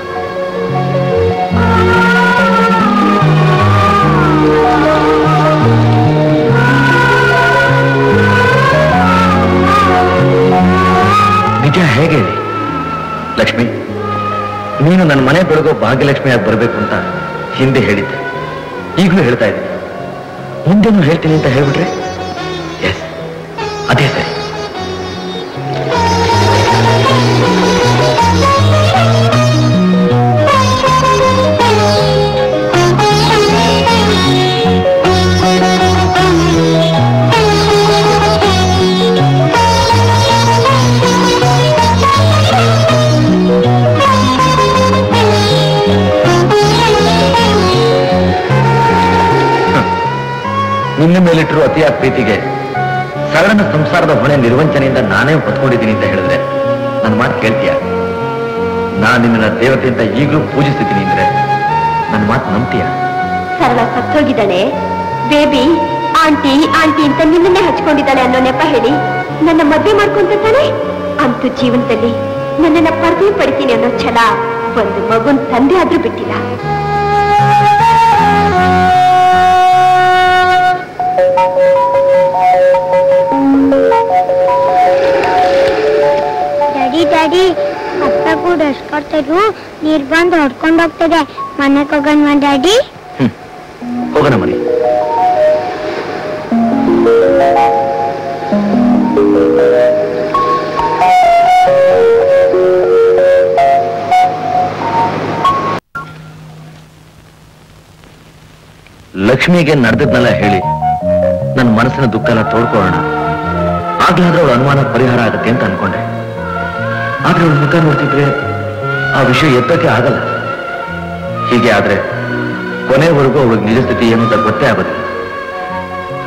ನಿಜ ಹೇಗೆ ಹೇಳಿ ಲಕ್ಷ್ಮಿ ನೀನು ನನ್ನ ಮನೆ ಬೆಳಗೋ ಭಾಗ್ಯಲಕ್ಷ್ಮಿಯಾಗಿ ಬರಬೇಕು ಅಂತ ಹಿಂದೆ ಹೇಳಿದ್ದೆ ಈಗಲೂ ಹೇಳ್ತಾ ಇದ್ದೀನಿ ಮುಂದೆನೂ ಹೇಳ್ತೀನಿ ಅಂತ ಹೇಳ್ಬಿಟ್ರೆ ಎಸ್ ಅದೇ ಸರಿ ನಿನ್ನ ಮೇಲಿಟ್ಟಿರೋ ಅತಿಯಾದ ಪ್ರೀತಿಗೆ ಸರಳ ಸಂಸಾರದ ಹೊಣೆ ನಿರ್ವಂಚನೆಯಿಂದ ನಾನೇ ಹೊತ್ಕೊಂಡಿದ್ದೀನಿ ಅಂತ ಹೇಳಿದ್ರೆ ನನ್ನ ಮಾತು ಕೇಳ್ತೀಯ ನಾನು ನಿನ್ನ ದೇವತೆ ಅಂತ ಈಗಲೂ ಪೂಜಿಸ್ತಿದ್ದೀನಿ ಅಂದ್ರೆ ನನ್ನ ಮಾತು ನಂಬ್ತೀಯ ಸರಳ ಸತ್ತೋಗಿದ್ದಾಳೆ ಬೇಬಿ ಆಂಟಿ ಆಂಟಿ ಅಂತ ನಿನ್ನನ್ನೇ ಹಚ್ಕೊಂಡಿದ್ದಾಳೆ ಅನ್ನೋ ನೆಪ ಹೇಳಿ ನನ್ನ ಮದ್ವೆ ಮಾಡ್ಕೊಂತ ತಾನೆ ಅಂತೂ ಜೀವನದಲ್ಲಿ ನನ್ನನ್ನ ಪಡೆದೇ ಪಡಿತೀನಿ ಅನ್ನೋ ಛಲ ಒಂದು ಮಗುನ್ ತಂದೆ ಆದ್ರೂ ಬಿಟ್ಟಿಲ್ಲ ಡ್ಯಾಡಿ ಡ್ಯಾಡಿ ಅಪ್ಪ ಕೂಡ ಎಷ್ಕೊಡ್ತಿದ್ರು ನೀರ್ ಬಂದು ಹೊಡ್ಕೊಂಡು ಹೋಗ್ತದೆ ಮನೆಗೆ ಹೋಗೋಣ ಡ್ಯಾಡಿ ಹೋಗೋಣ ಮರಿ ಲಕ್ಷ್ಮಿಗೆ ನಡೆದದ್ನೆಲ್ಲ ಹೇಳಿ ನನ್ನ ಮನಸ್ಸಿನ ದುಃಖನ ತೋಡ್ಕೊಳ್ಳೋಣ ಆಗ್ಲಾದ್ರೆ ಅವಳ ಅನುಮಾನ ಪರಿಹಾರ ಆಗುತ್ತೆ ಅಂತ ಅನ್ಕೊಂಡೆ ಆದ್ರೆ ಅವಳ ಮುಖ ನೋಡ್ತಿದ್ರೆ ಆ ವಿಷಯ ಎತ್ತಕ್ಕೆ ಆಗಲ್ಲ ಹೀಗೆ ಆದ್ರೆ ಕೊನೆವರೆಗೂ ಅವಳಿಗೆ ನಿಜ ಸ್ಥಿತಿ ಏನು ಅಂತ ಗೊತ್ತೇ ಆಗೋದಿಲ್ಲ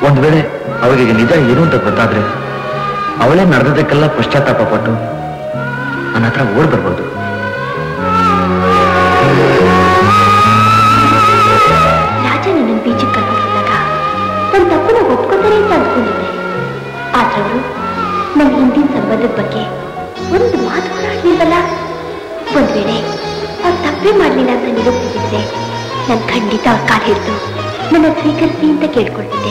ಒಂದ್ ವೇಳೆ ಅವಳಿಗೆ ನಿಜ ಏನು ಅಂತ ಗೊತ್ತಾದ್ರೆ ಅವಳೇ ನಡೆದದಕ್ಕೆಲ್ಲ ಪಶ್ಚಾತ್ತಾಪ ಪಟ್ಟು ನನ್ನ ಹತ್ರ ಓಡ್ ಬರ್ಬೋದು ರಾಜ ನನ್ನನ್ನು ಬೀಚಿಗೆ ಕರ್ಕೊಂಡು ಹೋದಾಗ ನನ್ನ ತಪ್ಪನ್ನ ಒಪ್ಕೋತಾರೆ ಅಂತ ಅನ್ಕೊಂಡಿದ್ದೆ ಆದ್ರೆ ಅವರು ನನ್ನ ಹಿಂದಿನ ಸಂಬಂಧದ ಬಗ್ಗೆ ಒಂದು ಮಾತು ಕೂಡ ಆಡ್ಲಿಲ್ವಲ್ಲ ಒಂದ್ ವೇಳೆ ಅವ್ರು ತಪ್ಪೇ ಮಾಡ್ಲಿಲ್ಲ ಅಂತ ನಿರೂಪಿಸಿದ್ರೆ ನಾನು ಖಂಡಿತ ಅವ್ರ ಕಾಲು ಹಿಡಿದು ನನ್ನ ಸ್ವೀಕರಿಸಿ ಅಂತ ಕೇಳ್ಕೊಳ್ತಿದ್ದೆ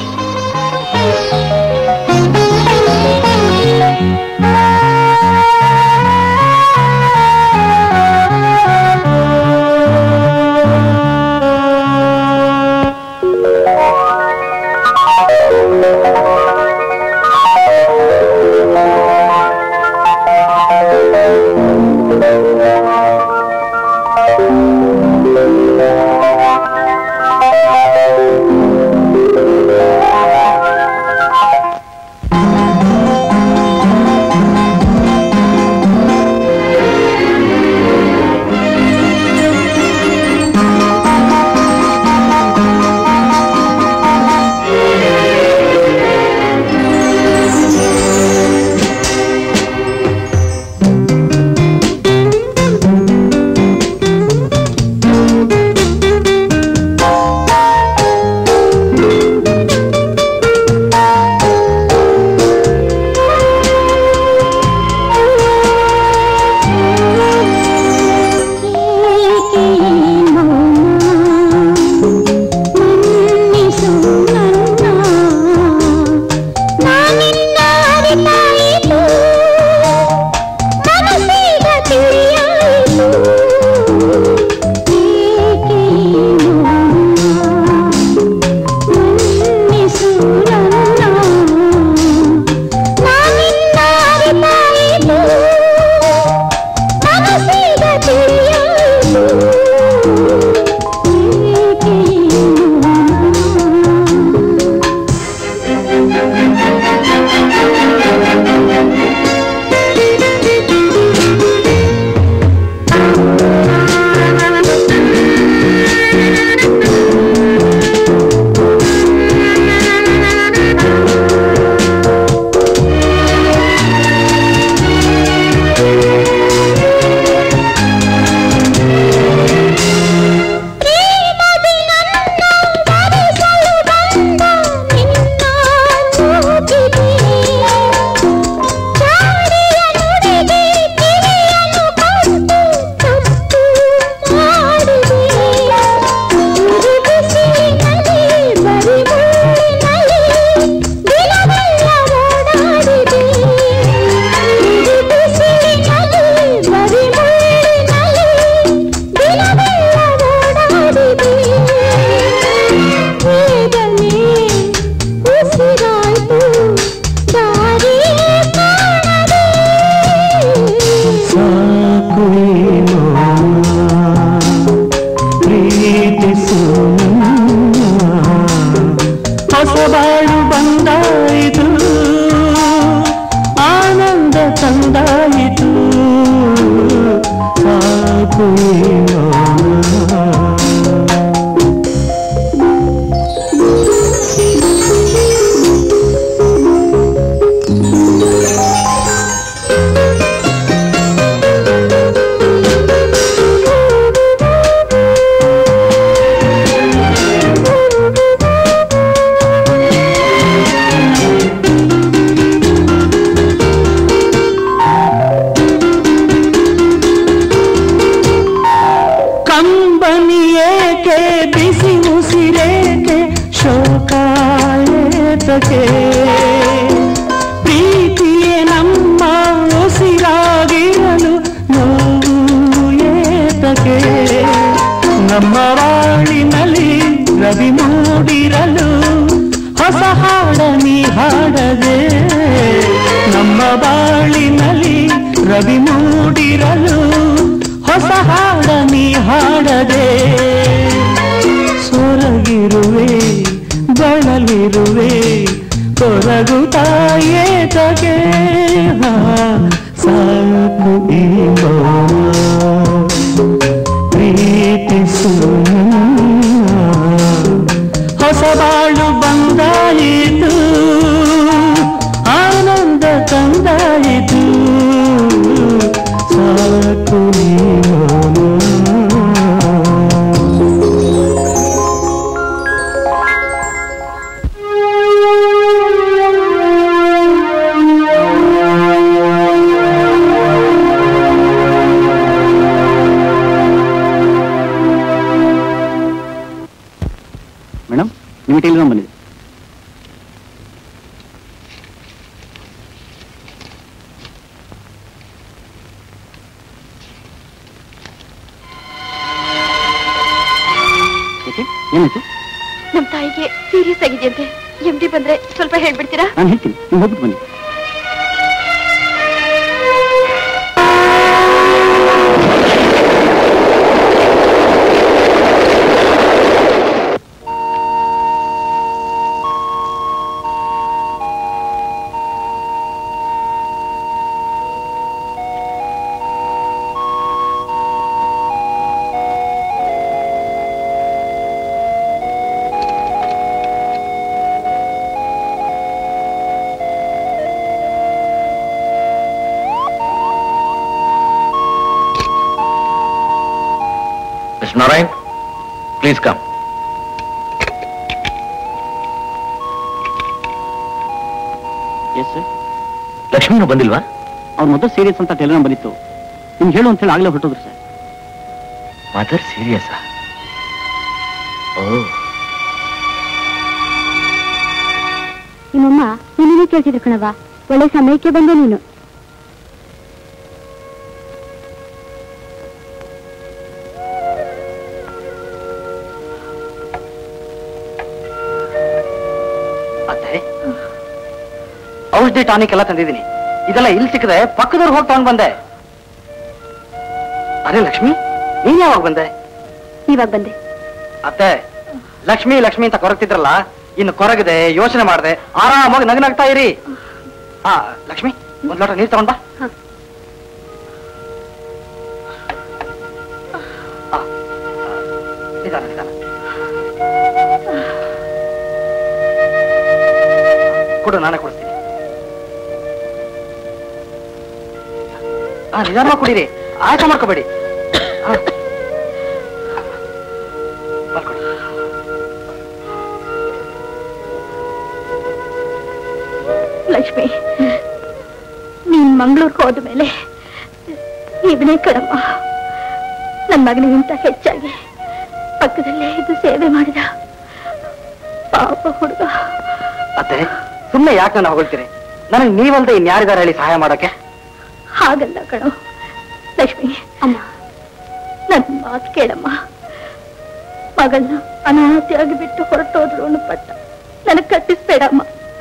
ಹೊಸಬಾಳು ಬಂದಾಯಿತು ಆನಂದ ತಂದಾಯಿತು ಸಾಕು ಏನೋ. ಕಂಬನಿ ಏಕೆ ಬಿಸಿ ಉಸಿರೇಕೆ ಶೋಕ ಏತಕೆ ಪ್ರೀತಿಯೇ ನಮ್ಮ ಉಸಿರಾಗಿರಲು ನೋವು ಏತಕೆ ನಮ್ಮ ಬಾಳಿನಲ್ಲಿ ರವಿ ಮೂಡಿರಲು ಹೊಸ ಹಾಡ ನೀ ಹಾಡದೆ ನಮ್ಮ ಬಾಳಿನಲ್ಲಿ ರವಿ ಮೂಡಿರಲು ಹೊಸ ಹಾಡ ನೀ ಹಾಡದೆ ಸೊರಗಿರುವೆ ಬಳಲಿರುವೆ ಕೊರಗುತ್ತಾಯೇ ತಗೆ ಸಾಕು ಈ ಮೌನ. ಪ್ರೀತಿಸು ಹೊಸ ಬಾಳು ಬಂದಾಯಿತು ನಿಮಗೆ ಟೆಲಿಗ್ರಾಮ್ ಬಂದಿದೆ ಯಾಕೆ ಏನಾಯ್ತು ನಮ್ ತಾಯಿಗೆ ಸೀರಿಯಸ್ ಆಗಿದೆಯಂತೆ ಎಂ ಡಿ ಬಂದ್ರೆ ಸ್ವಲ್ಪ ಹೇಳ್ಬಿಡ್ತೀರಾ ನಾನು ಹೇಳ್ತೀನಿ ನೀವು ಹೋಗ್ಬಿಟ್ಟು ಬನ್ನಿ mister Narayan please come yes sir ಲಕ್ಷ್ಮೀನು ಬಂದಿಲ್ವಾ ಅವ್ರ ಮೊದಲು ಸೀರಿಯಸ್ ಅಂತ ಟೆಲಿಗ್ರಾಮ್ ಬಂದಿತ್ತು ನಿಮ್ಗೆ ಹೇಳು ಅಂತ ಹೇಳಿ ಆಗಲೇ ಹೊರಟೋದ್ರು ಸರ್ ಮದರ್ ಸೀರಿಯಸ್ ಓ ನಿಮ್ಮಮ್ಮ ನೀನೇನು ಕೇಳ್ತಿದ್ರು ಕಣವ ಒಳ್ಳೆ ಸಮಯಕ್ಕೆ ಬಂದೆ ನೀನು ಅತ್ತೆ ಔಷಧಿ ಟಾನಿಕ್ ಎಲ್ಲ ತಂದಿದ್ದೀನಿ ಇದೆಲ್ಲ ಇಲ್ಲಿ ಸಿಕ್ಕದೆ ಪಕ್ಕದವ್ರು ಹೋಗಿ ತಗೊಂಡ್ ಬಂದೆ ಅರೆ ಲಕ್ಷ್ಮಿ ನೀನ್ ಯಾವಾಗ ಬಂದೆ ಇವಾಗ ಬಂದೆ ಅತ್ತೆ ಲಕ್ಷ್ಮಿ ಲಕ್ಷ್ಮಿ ಅಂತ ಕೊರಗ್ತಿದ್ರಲ್ಲ ಇನ್ನು ಕೊರಗದೆ ಯೋಚನೆ ಮಾಡದೆ ಆರಾಮಾಗಿ ನಗನಗ್ತಾ ಇರಿ ಹಾ ಲಕ್ಷ್ಮಿ ಒಂದ್ ಲೋಟ ನೀರ್ ತಗೊಂಡ್ ಬಾ ಆ, ಆ, ನಿಧಾನ ನಿಧಾನ ಕೊಡು ನಾನೇ ಕೊಡಿಸ್ತೀನಿ ಹಾ ನಿಧಾನ ಕುಡೀರಿ ಆಯಾಸ ಮಾಡ್ಕೋಬೇಡಿ ಹಾ. ಬರ್ಕೊಡಿ. ಲಕ್ಷ್ಮಿ ನೀನ್ ಮಂಗಳೂರಿಗೆ ಹೋದ ಮೇಲೆ ಇವನೇ ಕಣಮ್ಮ ನನ್ನ ಮಗನಿಗಿಂತ ಹೆಚ್ಚಾಗಿ ಪಕ್ಕದಲ್ಲೇ ಇದು ಸೇವೆ ಮಾಡಿದ ಪಾಪ ಹುಡುಗ ಅತ್ತೆ ಸುಮ್ಮನೆ ಯಾಕೆ ನನ್ನ ಹೊಗಳ್ತೀರಿ ನನಗೆ ನೀವಲ್ದೆ ಇನ್ಯಾರಿದಾರೆ ಹೇಳಿ ಸಹಾಯ ಮಾಡೋಕೆ ಹಾಗಲ್ಲ ಕಣೋ ಲಕ್ಷ್ಮಿ ಅಮ್ಮ ನನ್ನ ಮಾತು ಕೇಳಮ್ಮ ಮಗಳನ್ನ ಅನಾಥಿಯಾಗಿ ಬಿಟ್ಟು ಹೊರಟೋದ್ರು ಅನ್ನೋ ಪಟ್ಟ ನನಗ್ ಕಟ್ಟಿಸ್ಬೇಡಮ್ಮ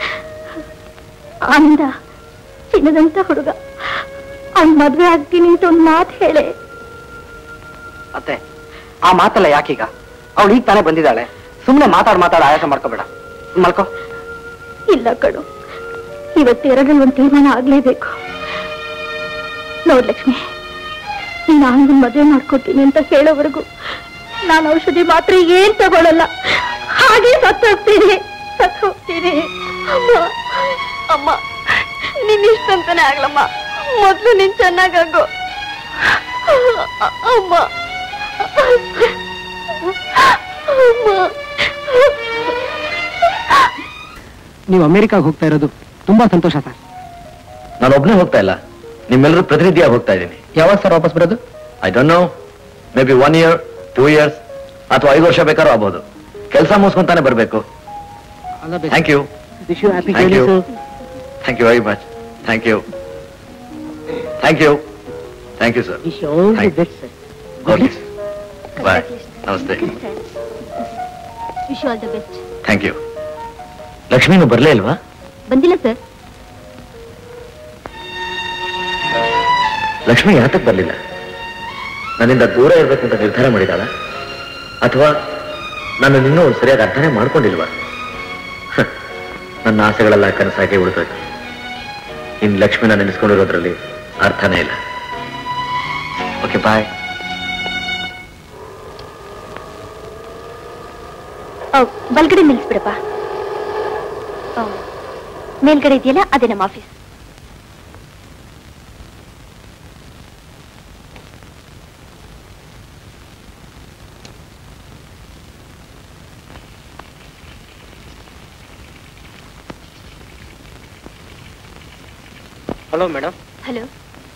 ಆನಂದ ಚಿನ್ನದಂತ ಹುಡುಗ ಅವ್ನ್ ಮದ್ವೆ ಆಗ್ತೀನಿ ಅಂತ ಒಂದ್ ಮಾತು ಹೇಳೆ ಅತ್ತೆ ಆ ಮಾತಲ್ಲ ಯಾಕೀಗ ಅವಳು ಈಗ ತಾನೇ ಬಂದಿದ್ದಾಳೆ ಸುಮ್ಮನೆ ಮಾತಾಡ್ ಮಾತಾಡ ಆಯಾಸ ಮಾಡ್ಕೋಬೇಡ ಮಲ್ಕೋ ಇಲ್ಲ ಕಣು ಇವತ್ತೆರಡರಲ್ಲಿ ಒಂದು ತೀರ್ಮಾನ ಆಗ್ಲೇಬೇಕು ನೋಡ್ ಲಕ್ಷ್ಮಿ ನೀನ್ ಆನಂದನ್ ಮದುವೆ ಮಾಡ್ಕೊತೀನಿ ಅಂತ ಹೇಳೋವರೆಗೂ ನಾನು ಔಷಧಿ ಮಾತ್ರ ಏನ್ ತಗೊಳಲ್ಲ ಹಾಗೆ ಸತ್ತು ಹೋಗ್ತೀನಿ ಸತ್ತು ಹೋಗ್ತೀನಿ ಅಮ್ಮ ಅಮ್ಮ ನಿನ್ ಇಷ್ಟಂತಾನೆ ಆಗ್ಲಮ್ಮ ಮೊದ್ಲು ನೀನ್ ಚೆನ್ನಾಗಾಗು ಅಮ್ಮ ಅಮ್ಮ ನೀವು ಅಮೆರಿಕಾಗೆ ಹೋಗ್ತಾ ಇರೋದು ತುಂಬಾ ಸಂತೋಷ ಸರ್ ನಾನು ಒಬ್ನೇ ಹೋಗ್ತಾ ಇಲ್ಲ ನಿಮ್ಮೆಲ್ಲರೂ ಪ್ರತಿನಿಧಿಯಾಗಿ ಹೋಗ್ತಾ ಇದ್ದೀನಿ ಯಾವಾಗ ಸರ್ ವಾಪಸ್ ಬರೋದು I don't know maybe one year two years ಅಥವಾ ಐದು ವರ್ಷ ಬೇಕಾದ್ರೂ ಆಗ್ಬೋದು ಕೆಲಸ ಮುಗಿಸ್ಕೊಂತಾನೆ ಬರಬೇಕು thank you thank you thank you very much thank you thank you thank you sir okay bye ನಮಸ್ತೆ wish all the best thank you ಲಕ್ಷ್ಮೀನು ಬರಲೇ ಇಲ್ವಾ ಬಂದಿಲ್ಲ ಸರ್ ಲಕ್ಷ್ಮಿ ಯಾತಕ್ಕೆ ಬರಲಿಲ್ಲ ನನ್ನಿಂದ ದೂರ ಇರಬೇಕು ಅಂತ ನಿರ್ಧಾರ ಮಾಡಿದಾಳ ಅಥವಾ ನಾನು ಇನ್ನೂ ಸರಿಯಾಗಿ ಅರ್ಥನೇ ಮಾಡ್ಕೊಂಡಿಲ್ವಾ ಹ, ನನ್ನ ಆಸೆಗಳೆಲ್ಲ ಕನಸಾಗಿ ಉಳಿದೋಯ್ತು ಇನ್ನು ಲಕ್ಷ್ಮಿನ ನೆನೆಸ್ಕೊಂಡಿರೋದ್ರಲ್ಲಿ ಅರ್ಥನೇ ಇಲ್ಲ ಓಕೆ ಬಾಯ್ ಬಲ್ಗಡೆ ನಿಲ್ಲಿಸ್ಬಿಡಪ್ಪ ಆ, ಮೇಲ್ಗಡೆ ಇದೆಯಲ್ಲ ಅದೇ ನಮ್ಮ ಆಫೀಸ್ ಹಲೋ ಮೇಡಮ್ ಹಲೋ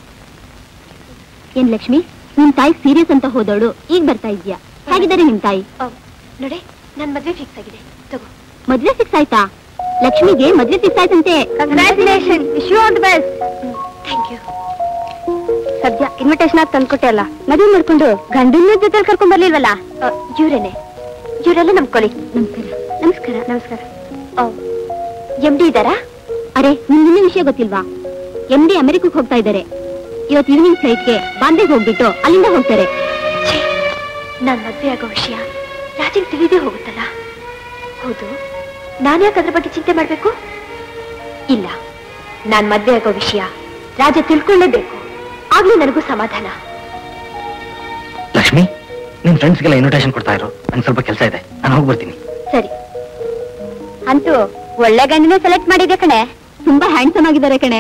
ಏನ್ ಲಕ್ಷ್ಮಿ ನಿಮ್ ತಾಯಿ ಸೀರಿಯಸ್ ಅಂತ ಹೋದವಳು ಈಗ ಬರ್ತಾ ಇದ್ಯಾ ಹೇಗಿದ್ದಾರೆ ನಿಮ್ ತಾಯಿ ನೋಡಿ ನನ್ ಮದ್ವೆ ಫಿಕ್ಸ್ ಆಗಿದೆ ತಗೋ ಮದ್ವೆ ಫಿಕ್ಸ್ ಆಯ್ತಾ ಲಕ್ಷ್ಮಿಗೆ ಮದ್ವೆ ಫಿಕ್ಸ್ ಆಯ್ತಂತೆ congratulation wish you all the best thank you ಸದ್ಯ ಇನ್ವಿಟೇಷನ್ ಆಗಿ ತಂದ್ಕೊಟ್ಟೆ ಅಲ್ಲ ಮದುವೆ ಮಾಡ್ಕೊಂಡು ಗಂಡನ ಜೊತೆ ಕರ್ಕೊಂಡ್ ಬರ್ಲಿಲ್ವಲ್ಲ ಇವ್ರೇನೆ ಇವರೆಲ್ಲ ನಮ್ ಕೊಲಿ ನಮಸ್ಕಾರ ನಮಸ್ಕಾರ ನಮಸ್ಕಾರ ಎಂ ಡಿ ಇದ್ದಾರಾ ಅರೆ ನಿಮ್ಗಿನ್ನೂ ವಿಷಯ ಗೊತ್ತಿಲ್ವಾ ಎಂ ಡಿ ಅಮೆರಿಕಕ್ಕೆ ಹೋಗ್ತಾ ಇದ್ದಾರೆ ಇವತ್ತು ಈವ್ನಿಂಗ್ ಫ್ಲೈಟ್ಗೆ ಬಾಂಬೆಗೆ ಹೋಗ್ಬಿಟ್ಟು ಅಲ್ಲಿಂದ ಹೋಗ್ತಾರೆ ನಾನ್ ಮದ್ವೆ ಆಗೋ ವಿಷಯ ರಾಜಿಗೆ ತಿಳಿದೇ ಹೋಗುತ್ತಲ್ಲ ಹೌದು ನಾನು ಯಾಕೆ ಅದ್ರ ಬಗ್ಗೆ ಚಿಂತೆ ಮಾಡ್ಬೇಕು ಇಲ್ಲ ನಾನ್ ಮದ್ವೆ ಆಗೋ ವಿಷಯ ರಾಜ ತಿಳ್ಕೊಳ್ಳೇಬೇಕು ಆಗ್ಲೂ ನನಗೂ ಸಮಾಧಾನ ಲಕ್ಷ್ಮಿ ನಿನ್ ಫ್ರೆಂಡ್ಸ್ಗೆಲ್ಲ ಇನ್ವಿಟೇಷನ್ ಕೊಡ್ತಾ ಇರೋ ನಂಗೆ ಸ್ವಲ್ಪ ಕೆಲಸ ಇದೆ ನಾನು ಹೋಗಿ ಬರ್ತೀನಿ ಸರಿ ಅಂತೂ ಒಳ್ಳೆ ಗಂಡನೇ ಸೆಲೆಕ್ಟ್ ಮಾಡಿದೆ ಕಣೆ ತುಂಬಾ ಹ್ಯಾಂಡ್ಸಮ್ ಆಗಿದ್ದಾರೆ ಕಣೆ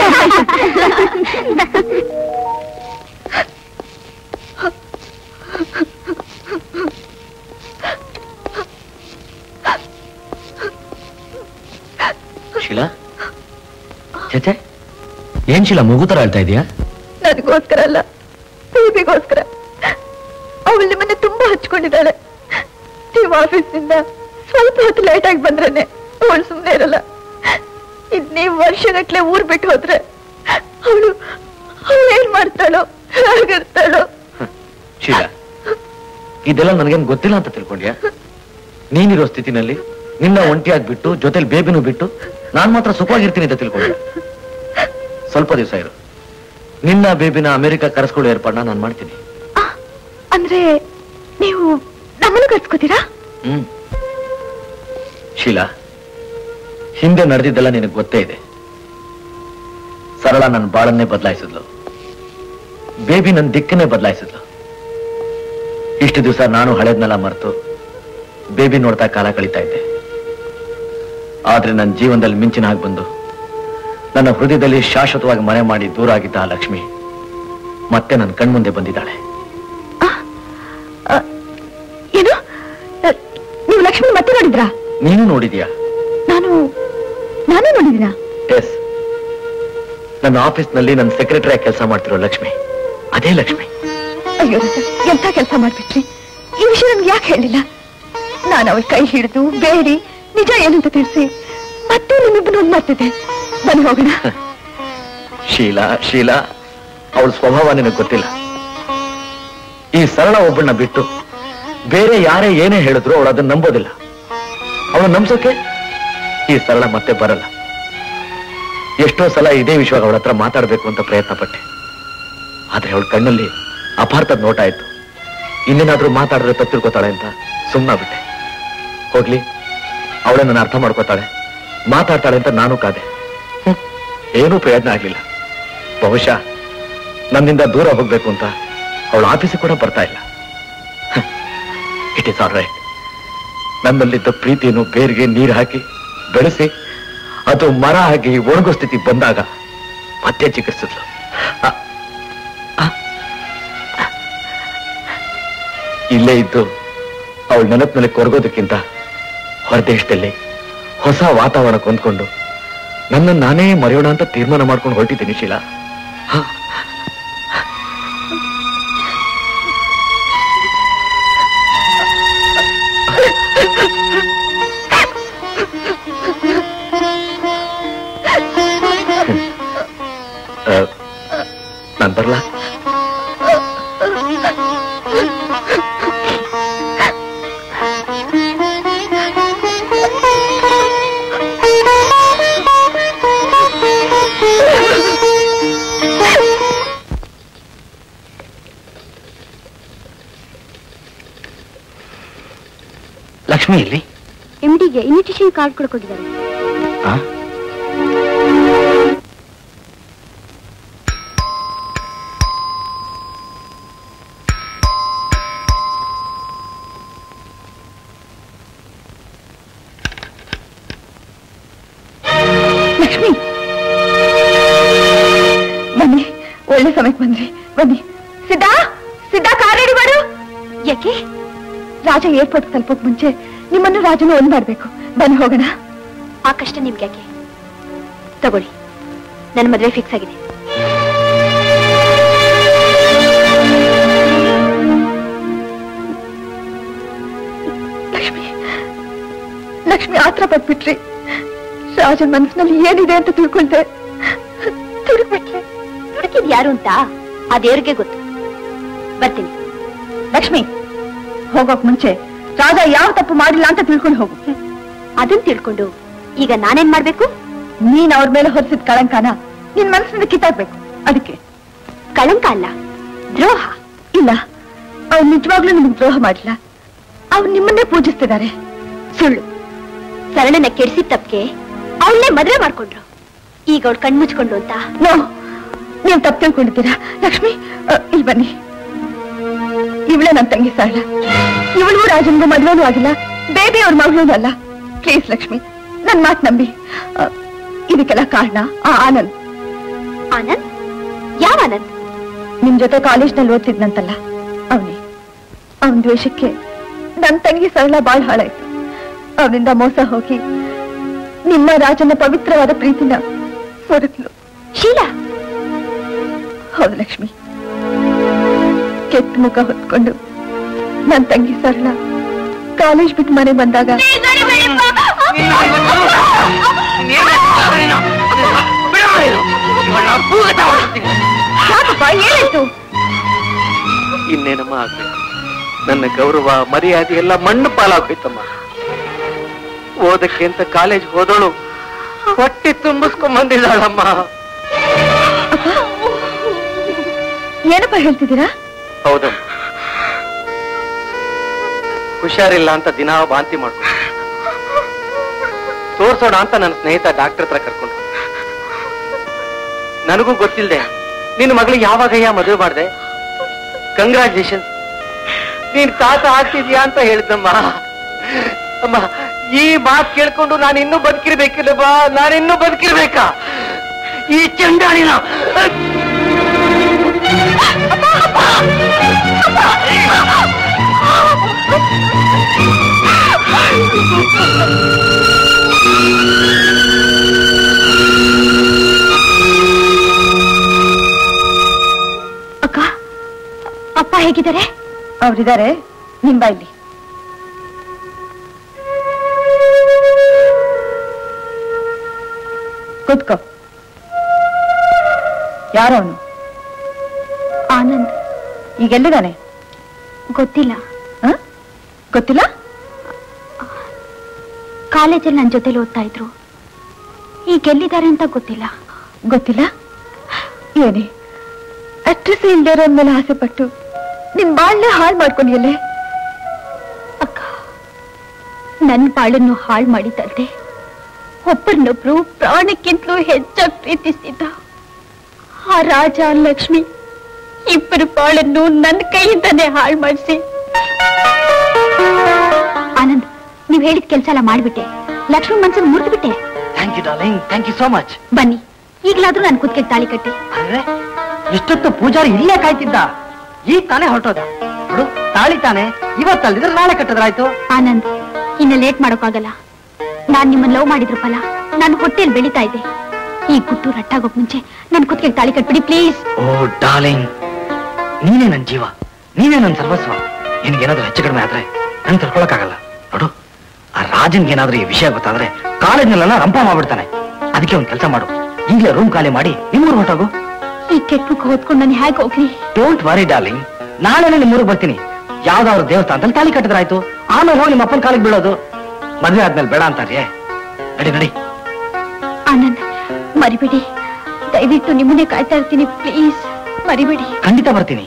ಶೀಲಾ ಚೇಚೆ ಏನ್ ಶೀಲಾ ಮಗು ತರ ಹೇಳ್ತಾ ಇದೀಯಾ ನನಗೋಸ್ಕರ ಅಲ್ಲ ಬೇಬಿಗೋಸ್ಕರ ಅವಳು ನಿಮ್ಮನ್ನ ತುಂಬಾ ಹಚ್ಕೊಂಡಿದ್ದಾಳೆ ನೀವು ಆಫೀಸ್ನಿಂದ ಸ್ವಲ್ಪ ಹೊತ್ತು ಲೇಟ್ ಆಗಿ ಬಂದ್ರೇನೆ ಅವಳು ಸುಮ್ಮನೆ ಇರಲ್ಲ ಇದ್ ನೀವು ವರ್ಷಗಟ್ಲೆ ಊರ್ ಬಿಟ್ಟು ಹೋದ್ರೆ ಅವಳು ಅವಳು ಏನ್ ಮಾಡ್ತಾಳೋ ಹೇಗಿರ್ತಾಳೋ ಶೀಲಾ ಇದೆಲ್ಲ ನನಗೇನ್ ಗೊತ್ತಿಲ್ಲ ಅಂತ ತಿಳ್ಕೊಂಡ್ಯಾ ನೀನಿರೋ ಸ್ಥಿತಿನಲ್ಲಿ ನಿನ್ನ ಒಂಟಿಯಾಗಿ ಬಿಟ್ಟು ಜೊತೆಲಿ ಬೇಬಿನೂ ಬಿಟ್ಟು ನಾನ್ ಮಾತ್ರ ಸುಖವಾಗಿರ್ತೀನಿ ಅಂತ ತಿಳ್ಕೊಂಡೆ ಸ್ವಲ್ಪ ದಿವಸ ಇರು ನಿನ್ನ ಬೇಬಿನ ಅಮೆರಿಕ ಕರೆಸ್ಕೊಳ್ಳೋ ಏರ್ಪಾಡನ್ನ ನಾನು ಮಾಡ್ತೀನಿ ಅಂದ್ರೆ ನೀವು ನಮ್ಮನ್ನು ಕರ್ಸ್ಕೋತೀರಾ ಹ್ಮ್ ಶೀಲಾ ಹಿಂದೆ ನಡೆದಿದ್ದೆಲ್ಲ ನಿನಗೆ ಗೊತ್ತೇ ಇದೆ ಸರಳ ನನ್ನ ಬಾಳನ್ನೇ ಬದಲಾಯಿಸಿದ್ಲು ಬೇಬಿ ನನ್ನ ದಿಕ್ಕನ್ನೇ ಬದಲಾಯಿಸಿದ್ಲು ಇಷ್ಟು ದಿವಸ ನಾನು ಹಳೇದ್ನೆಲ್ಲ ಮರೆತು ಬೇಬಿ ನೋಡ್ತಾ ಕಾಲ ಕಳೀತಾ ಇದ್ದೆ ಆದ್ರೆ ನನ್ನ ಜೀವನದಲ್ಲಿ ಮಿಂಚಿನ ಹಾಗೆ ಬಂದು ನನ್ನ ಹೃದಯದಲ್ಲಿ ಶಾಶ್ವತವಾಗಿ ಮನೆ ಮಾಡಿ ದೂರ ಆಗಿದ್ದ ಆ ಲಕ್ಷ್ಮಿ ಮತ್ತೆ ನನ್ನ ಕಣ್ಮುಂದೆ ಬಂದಿದ್ದಾಳೆ ಏನು ಅ, ನೀವು ಲಕ್ಷ್ಮಿ ಮತ್ತೆ ನೋಡಿದ್ರಾ ನೀನು ನೋಡಿದ್ಯಾ ನಾನು ನಾನು ನೋಡಿದ್ದೀನಾ ಎಸ್ ನನ್ನ ಆಫೀಸ್ನಲ್ಲಿ ನನ್ನ ಸೆಕ್ರೆಟರಿ ಕೆಲಸ ಮಾಡ್ತಿರೋ ಲಕ್ಷ್ಮಿ ಅದೇ ಲಕ್ಷ್ಮಿ ಅಯ್ಯೋ ರಾಜ, ಎಂತ ಕೆಲಸ ಮಾಡ್ಬಿಟ್ರಿ ಈ ವಿಷಯ ನನ್ಗೆ ಯಾಕೆ ಹೇಳಿಲ್ಲ ನಾನು ಅವಳ ಕೈ ಹಿಡಿದು ಬೇಡಿ ನಿಜ ಏನಂತ ತಿಳಿಸಿ ಮತ್ತೆ ನಿಮ್ಮಿಬ್ಬರು ಒಂದ್ ಮಾಡ್ತಿದ್ದೆ ಬನ್ನಿ ಹೋಗೋಣ ಶೀಲಾ ಶೀಲಾ ಅವಳ ಸ್ವಭಾವ ನಿನಗೆ ಗೊತ್ತಿಲ್ಲ ಈ ಸರಳ ಒಬ್ಬಳನ್ನ ಬಿಟ್ಟು ಬೇರೆ ಯಾರೇ ಏನೇ ಹೇಳಿದ್ರು ಅವಳು ಅದನ್ನ ನಂಬೋದಿಲ್ಲ ಅವಳು ನಂಬ್ಸೋಕೆ ಈ ಸರಳ ಮತ್ತೆ ಬರಲ್ಲ ಎಷ್ಟೋ ಸಲ ಇದೇ ವಿಷಯವಾಗಿ ಅವಳ ಹತ್ರ ಮಾತಾಡ್ಬೇಕು ಅಂತ ಪ್ರಯತ್ನ ಪಟ್ಟೆ ಆದ್ರೆ ಅವಳ ಕಣ್ಣಲ್ಲಿ ಅಪಾರ್ಥದ ನೋಟ ಆಯ್ತು ಇನ್ನೇನಾದ್ರೂ ಮಾತಾಡಿದ್ರೆ ತಪ್ಪು ತಿಳ್ಕೊತಾಳೆ ಅಂತ ಸುಮ್ಮನಾಗ್ಬಿಟ್ಟೆ ಹೋಗ್ಲಿ ಅವಳೇ ನನ್ನ ಅರ್ಥ ಮಾಡ್ಕೋತಾಳೆ ಮಾತಾಡ್ತಾಳೆ ಅಂತ ನಾನು ಕಾದೆ ಹ್ಮ್. ಏನೂ ಪ್ರಯತ್ನ ಆಗ್ಲಿಲ್ಲ ಬಹುಶಃ ನನ್ನಿಂದ ದೂರ ಹೋಗ್ಬೇಕು ಅಂತ ಅವಳ ಆಫೀಸಿಗೆ ಕೂಡ ಬರ್ತಾ ಇಲ್ಲ ಇಟ್ ಇಸ್ ಆಲ್ ರೈಟ್ ನನ್ನಲ್ಲಿದ್ದ ಪ್ರೀತಿಯನ್ನು ಬೇರಿಗೆ ನೀರು ಹಾಕಿ ಬೆಳೆಸಿ ಅದು ಮರ ಆಗಿ ಒಣಗೋ ಸ್ಥಿತಿ ಬಂದಾಗ ಮತ್ತೆ ಚಿಕಿತ್ಸಿದ್ಲು ಅ- ಅ- ಇಲ್ಲೇ ಇದ್ದು ಅವಳ ನೆನಪಿನಲ್ಲಿ ಕೊರಗೋದಕ್ಕಿಂತ ಹೊರದೇಶದಲ್ಲಿ ಹೊಸ ವಾತಾವರಣ ಕೊಂದ್ಕೊಂಡು ನನ್ನ ನಾನೇ ಮರೆಯೋಣ ಅಂತ ತೀರ್ಮಾನ ಮಾಡ್ಕೊಂಡು ಹೊರಟಿದ್ದೀನಿ ಶೀಲಾ ಹ. ಆ, ನಾನ್ ಬರ್ಲಾ ಲಕ್ಷ್ಮಿ ಇಲ್ಲಿ ಎಮ್ಡಿಗೆ ಇನ್ವಿಟೇಷನ್ ಕಾರ್ಡ್ ಕೊಡ್ಕೋಗಿದ್ದಾರೆ ಆ? ಲಕ್ಷ್ಮಿ ಬನ್ನಿ ಒಳ್ಳೆ ಸಮಯಕ್ಕೆ ಬಂದ್ರಿ ಬನ್ನಿ ಸಿದ್ಧಾ ಸಿದ್ಧಾ ಕಾರ್ ರೆಡಿ ಮಾಡು ಯಾಕೆ ರಾಜ ಏರ್ಪೋರ್ಟ್ ತಲುಪೋಕ್ ಮುಂಚೆ ನಿಮ್ಮನ್ನು ರಾಜನು ಒಂದ್ ಮಾಡ್ಬೇಕು ಬನ್ನಿ ಹೋಗೋಣ ಆ ಕಷ್ಟ ನಿಮ್ಗೆ ಯಾಕೆ ತಗೊಳ್ಳಿ ನನ್ನ ಮದುವೆ ಫಿಕ್ಸ್ ಆಗಿದೆ ಲಕ್ಷ್ಮಿ ಲಕ್ಷ್ಮಿ ಲಕ್ಷ್ಮಿ ಆತ್ರ ಪಟ್ಬಿಟ್ರಿ ರಾಜನ್ ಮನಸ್ಸಿನಲ್ಲಿ ಏನಿದೆ ಅಂತ ತಿಳ್ಕೊಳ್ದೆ ತಿರುಗ್ಬಿಟ್ರಿ ಹುಡುಕಿದ್ ಯಾರು ಅಂತ ಆ ದೇವ್ರಿಗೆ ಗೊತ್ತು ಬರ್ತೀನಿ ಲಕ್ಷ್ಮಿ ಹೋಗೋಕ್ ಮುಂಚೆ ರಾಜ ಯಾವ ತಪ್ಪು ಮಾಡಿಲ್ಲ ಅಂತ ತಿಳ್ಕೊಂಡು ಹೋಗು ಅದನ್ ತಿಳ್ಕೊಂಡು ಈಗ ನಾನೇನ್ ಮಾಡ್ಬೇಕು ನೀನ್ ಅವ್ರ ಮೇಲೆ ಹೊರಿಸಿದ ಕಳಂಕನ ನಿನ್ ಮನಸ್ಸಿಂದ ಕಿತ್ತಾಕ್ಬೇಕು ಅದಕ್ಕೆ ಕಳಂಕ ಅಲ್ಲ ದ್ರೋಹ ಇಲ್ಲ ಅವ್ರು ನಿಜವಾಗ್ಲೂ ನಿಮ್ಗೆ ದ್ರೋಹ ಮಾಡಿಲ್ಲ ಅವ್ರು ನಿಮ್ಮನ್ನೇ ಪೂಜಿಸ್ತಿದ್ದಾರೆ ಸುಳ್ಳು ಸರಳನ ಕೆಡಿಸಿದ ತಪ್ಪಿಗೆ ಅವಳನ್ನೇ ಮದ್ವೆ ಮಾಡ್ಕೊಂಡ್ರು ಈಗ ಅವಳು ಕಣ್ಮುಚ್ಕೊಂಡು ಅಂತ ನೋ ನೀವು ತಪ್ಪು ತಿಳ್ಕೊಂಡಿದ್ದೀರಾ ಲಕ್ಷ್ಮಿ ಅ, ಇಲ್ಲಿ ಬನ್ನಿ ಇವಳೇ ನನ್ ತಂಗಿ ಸರಳ ಇವಳಿಗೂ ರಾಜನ್ಗೂ ಮದ್ವೆನೂ ಆಗಿಲ್ಲ ಬೇಬಿ ಅವ್ರ ಮಗಳೂ ಅಲ್ಲ ಪ್ಲೀಸ್ ಲಕ್ಷ್ಮಿ ನನ್ ಮಾತ್ ನಂಬಿ ಅ, ಇದಕ್ಕೆಲ್ಲ ಕಾರಣ ಆ ಆನಂದ್ ಆನಂದ್ ಯಾವ ಆನಂದ್ ನಿಮ್ ಜೊತೆ ಕಾಲೇಜ್ನಲ್ಲಿ ಓದ್ತಿದ್ನಂತಲ್ಲ ಅವನೇ ಅವನ್ ದ್ವೇಷಕ್ಕೆ ನನ್ ತಂಗಿ ಸರಳ ಬಾಳ್ ಹಾಳಾಯ್ತು ಅವನಿಂದ ಮೋಸ ಹೋಗಿ ನಿಮ್ಮ ರಾಜನ ಪವಿತ್ರವಾದ ಪ್ರೀತಿನ ಹೊರತ್ಲು ಶೀಲಾ ಹೌದು ಲಕ್ಷ್ಮಿ ಕೆಟ್ಟ ಮುಖ ಹೊತ್ಕೊಂಡು ನನ್ ತಂಗಿ ಸರಳ ಕಾಲೇಜ್ ಬಿಟ್ಟು ಮನೆ ಬಂದಾಗ ಯಾಕಪ್ಪ ಏನಾಯ್ತು ಇನ್ನೇನಮ್ಮ ಆಗ್ಬೇಕು ನನ್ನ ಗೌರವ ಮರ್ಯಾದೆ ಎಲ್ಲ ಮಣ್ಣು ಪಾಲಾಗೋಯ್ತಮ್ಮ ಓದಕ್ಕೆ ಅಂತ ಕಾಲೇಜ್ ಹೋದಳು ಹೊಟ್ಟೆ ತುಂಬಿಸ್ಕೊಂಡ್ ಬಂದಿದ್ದಾಳಮ್ಮ ಏನಪ್ಪ ಹೇಳ್ತಿದ್ದೀರಾ ಹೌದಮ್ಮ ಹುಷಾರಿಲ್ಲ ಅಂತ ದಿನಾ ವಾಂತಿ ಮಾಡ್ಕೊಂಡು ತೋರ್ಸೋಣ ಅಂತ ನನ್ನ ಸ್ನೇಹಿತ ಡಾಕ್ಟರ್ ಹತ್ರ ಕರ್ಕೊಂಡು ಹೋದ. ನನಗೂ ಗೊತ್ತಿಲ್ದೆ ನಿನ್ನ ಮಗಳಿಗೆ ಯಾವಾಗಯ್ಯ ಮದುವೆ ಮಾಡಿದೆ ಕಂಗ್ರಾಚುಲೇಷನ್ ನೀನ್ ತಾತ ಆಗ್ತಿದ್ಯಾ ಅಂತ ಹೇಳಿದ್ನಮ್ಮ ಅಮ್ಮ ಈ ಮಾತು ಕೇಳ್ಕೊಂಡು ನಾನು ಇನ್ನೂ ಬದುಕಿರ್ಬೇಕಿಲ್ಲಮ್ಮ ನಾನಿನ್ನೂ ಬದುಕಿರ್ಬೇಕಾ ಈ ಚಂಡಾಳಿನ ಅಕ್ಕ ಅಪ್ಪ ಹೇಗಿದ್ದಾರೆ ಅವ್ರಿದ್ದಾರೆ ನಿಂಬ ಇಲ್ಲಿ ಕೂತ್ಕೋ ಯಾರು ಅವನು ಆನಂದ್ ಈಗ ಎಲ್ಲಿದ್ದಾನೆ ಗೊತ್ತಿಲ್ಲ ಹ? ಗೊತ್ತಿಲ್ಲ ಕಾಲೇಜಲ್ಲಿ ನನ್ನ ಜೊತೆಲಿ ಓದ್ತಾ ಇದ್ರು ಈಗ ಎಲ್ಲಿದ್ದಾರೆ ಅಂತ ಗೊತ್ತಿಲ್ಲ ಗೊತ್ತಿಲ್ಲ ಏನೇ ಅಡ್ರೆಸ್ ಇಲ್ದೇ ಇರೋ ಮೇಲೆ ಆಸೆ ಪಟ್ಟು ನಿನ್ ಬಾಳ್ನೆ ಹಾಳು ಮಾಡ್ಕೊಂಡಿಯಲ್ಲೇ ಅಕ್ಕ ನನ್ನ ಬಾಳನ್ನು ಹಾಳು ಮಾಡಿದ್ದಲ್ದೆ ಒಬ್ಬರನ್ನೊಬ್ರು ಪ್ರಾಣಕ್ಕಿಂತಲೂ ಹೆಚ್ಚಾಗಿ ಪ್ರೀತಿಸ್ತಿದ್ದ ಆ ರಾಜ ಲಕ್ಷ್ಮಿ ಇಬ್ಬರು ಬಾಳನ್ನು ನನ್ನ ಕೈಯಿಂದಾನೇ ಹಾಳು ಮಾಡಿಸಿ ಆನಂದ್ ನೀವ್ ಹೇಳಿದ ಕೆಲಸ ಎಲ್ಲ ಮಾಡ್ಬಿಟ್ಟೆ ಲಕ್ಷ್ಮಿ ಮನ್ಸನ್ನು ಮುರಿದು ಬಿಟ್ಟೆ thank you darling thank you so much ಬನ್ನಿ ಈಗಲಾದ್ರೂ ನಾನು ಕುತ್ಕೆ ತಾಳಿ ಕಟ್ಟಿ ಅರೆ ಎಷ್ಟೊತ್ತು ಪೂಜಾರಿ ಇಲ್ಲೇ ಕಾಯ್ತಿದ್ದ ಈಗ ತಾನೇ ಹೊರಟೋದ ನೋಡು ತಾಳಿ ತಾನೆ ಇವತ್ತಲ್ದಿದ್ರೆ ನಾಳೆ ಕಟ್ಟದ್ರಾಯ್ತು ಆನಂದ್ ಇನ್ನ ಲೇಟ್ ಮಾಡೋಕ್ಕಾಗಲ್ಲ ನಾನ್ ನಿಮ್ಮನ್ನ ಲವ್ ಮಾಡಿದ್ರು ಫಲ ನಾನು ಹೊಟ್ಟೆಲ್ ಬೆಳಿತಾ ಇದ್ದೆ ಈ ಗುಟ್ಟು ರಟ್ಟಾಗೋಕ್ ಮುಂಚೆ ನನ್ ಕುತ್ತಿಗೆ ತಾಳಿ ಕಟ್ಬಿಡಿ ಪ್ಲೀಸ್ ಓ ಡಾರ್ಲಿಂಗ್ ನೀನೇ ನನ್ ಜೀವ ನೀನೇ ನನ್ ಸರ್ವಸ್ವ ನಿನ್ಗೇನಾದ್ರೂ ಹೆಚ್ಚು ಕಡಿಮೆ ಆದ್ರೆ ನನ್ ತಡ್ಕೊಳಕ್ಕಾಗಲ್ಲ ನೋಡು ಆ ರಾಜನ್ಗೆ ಏನಾದ್ರೂ ಈ ವಿಷಯ ಗೊತ್ತಾದ್ರೆ ಕಾಲೇಜ್ನಲ್ಲೆಲ್ಲ ರಂಪ ಮಾಡ್ಬಿಡ್ತಾನೆ ಅದಕ್ಕೆ ಒಂದ್ ಕೆಲಸ ಮಾಡು ಈಗಲೇ ರೂಮ್ ಖಾಲಿ ಮಾಡಿ ನಿಮ್ಮೂರು ಹೊರಟೋಗು ಈ ಕೆಟ್ಟಕ್ಕೆ ಹೊತ್ಕೊಂಡು ನಾನು ಹೇಗೆ ಹೋಗ್ಲಿ ಡೋಂಟ್ ವರಿ ಡಾರ್ಲಿಂಗ್ ನಾಳೆನೆ ನಿಮ್ಮೂರಿಗೆ ಬರ್ತೀನಿ ಯಾವ್ದಾದ್ರು ದೇವಸ್ಥಾನದಲ್ಲಿ ತಾಳಿ ಕಟ್ಟಿದ್ರಾಯ್ತು ಆಮೇಲೆ ಹೋಗಿ ನಿಮ್ಮ ಅಪ್ಪನ ಕಾಲಿಗೆ ಬೀಳೋದು ಮದ್ವೆ ಆದ್ಮೇಲೆ ಬೇಡ ಅಂತಾರ್ಯೇ ನಡಿ ನಡಿ ಆನಂದ್ ಮರಿಬೇಡಿ ದಯವಿಟ್ಟು ನಿಮ್ಮನ್ನೇ ಕಾಯ್ತಾ ಇರ್ತೀನಿ ಪ್ಲೀಸ್ ಮರಿಬೇಡಿ ಖಂಡಿತ ಬರ್ತೀನಿ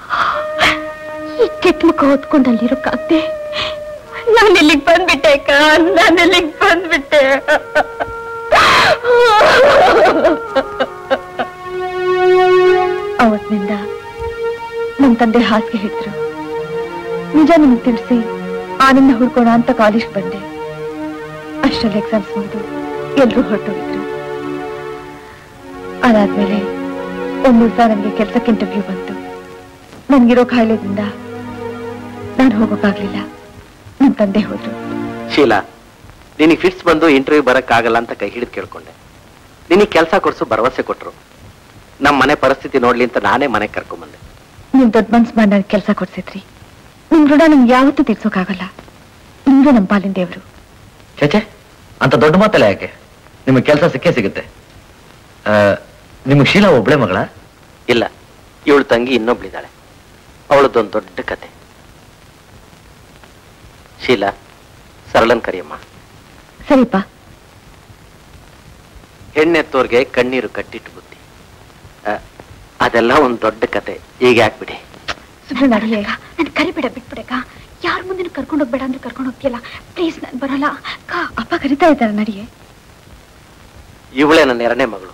ಈ ಕೆಟ್ಟ ಮುಖ ಹೊತ್ಕೊಂಡು ಅಲ್ಲಿರೋಕ್ಕಾಗ್ದೆ ನಾನು ಇಲ್ಲಿಗೆ ಬಂದ್ಬಿಟ್ಟೆ ಅಕ್ಕ ನಾನು ಇಲ್ಲಿಗೆ ಬಂದ್ಬಿಟ್ಟೆ ಅವತ್ತಿನಿಂದ ನಮ್ ತಂದೆ ಹಾಸಿಗೆ ಹಿಡಿದ್ರು ನಿಜ ನಿಮ್ಗೆ ತಿಳಿಸಿ ಆನಂದ ಹುಡ್ಕೋಣ ಅಂತ ಕಾಲೇಜ್ ಬಂದೆ ಅಷ್ಟರಲ್ಲಿ ಎಕ್ಸಾಮ್ಸ್ ಮುಗಿದು ಎಲ್ರೂ ಹೊರಟೋಗಿದ್ರು ಅದಾದ್ಮೇಲೆ ಒಂದ್ ದಿವಸ ನನಗೆ ಕೆಲ್ಸಕ್ಕೆ ಇಂಟರ್ವ್ಯೂ ಬಂತು ನನ್ಗಿರೋ ಕಾಯಿಲೆದಿಂದ ನಾನು ಹೋಗೋಕ್ಕಾಗ್ಲಿಲ್ಲ ನಮ್ ತಂದೆ ಹೋದ್ರು ಶೀಲಾ ನಿನಗೆ ಫಿಟ್ಸ್ ಬಂದು ಇಂಟರ್ವ್ಯೂ ಬರಕ್ಕಾಗಲ್ಲ ಅಂತ ಕೈ ಹಿಡಿದು ಕೇಳ್ಕೊಂಡೆ ನಿನಗೆ ಕೆಲಸ ಕೊಡ್ಸು ಭರವಸೆ ಕೊಟ್ರು ನಮ್ಮ ಮನೆ ಪರಿಸ್ಥಿತಿ ನೋಡ್ಲಿ ಅಂತ ನಾನೇ ಮನೆಗೆ ಕರ್ಕೊಂಬಂದೆ ನೀವ್ ದೊಡ್ಡ ಮನ್ಸ್ ಮಾಡಿ ನನಗೆ ಕೆಲಸ ಕೊಡ್ಸಿದ್ರಿ ನಿಮ್ ಋಣ ನಿಮ್ಗೆ ಯಾವತ್ತೂ ತೀರ್ಸೋಕ್ಕಾಗಲ್ಲ ನಿಮ್ಗೆ ನಮ್ ಪಾಲಿನ ದೇವ್ರು ಚೇಚೆ ಅಂತ ದೊಡ್ಡ ಮಾತಲ್ಲ ಯಾಕೆ ನಿಮಗೆ ಕೆಲಸ ಸಿಕ್ಕೇ ಸಿಗುತ್ತೆ ಆ, ನಿಮಗೆ ಶೀಲಾ ಒಬ್ಳೆ ಮಗಳ ಇಲ್ಲ ಇವಳು ತಂಗಿ ಇನ್ನೊಬ್ಳಿದ್ದಾಳೆ ಅವಳದೊಂದು ದೊಡ್ಡ ಕತೆ ಶೀಲಾ ಸರಳನ್ ಕರಿಯಮ್ಮ ಸರಿಪ್ಪ ಹೆಣ್ಣೆತ್ತೋರ್ಗೆ ಕಣ್ಣೀರು ಕಟ್ಟಿಟ್ಟು ಬುದ್ಧಿ ಆ, ಅದೆಲ್ಲ ಒಂದು ದೊಡ್ಡ ಕತೆ ಈಗ ಯಾಕ್ಬಿಡಿ ಸುಮ್ಮನೆ ನಡಿಯೇ ನನ್ ಕರಿಬೇಡ ಬಿಟ್ಬಿಡಕ್ಕ ಯಾರ ಮುಂದೆ ಕರ್ಕೊಂಡು ಹೋಗ್ಬೇಡ ಅಂದ್ರೆ ಕರ್ಕೊಂಡು ಹೋಗ್ತಿಯಲ್ಲ ಪ್ಲೀಸ್ ನಾನು ಬರಲ್ಲ ಅಕ್ಕ ಅಪ್ಪ ಕರಿತಾ ಇದ್ದಾರೆ ನಡಿಯೇ ಇವಳೇ ನನ್ನ ಎರಡನೇ ಮಗಳು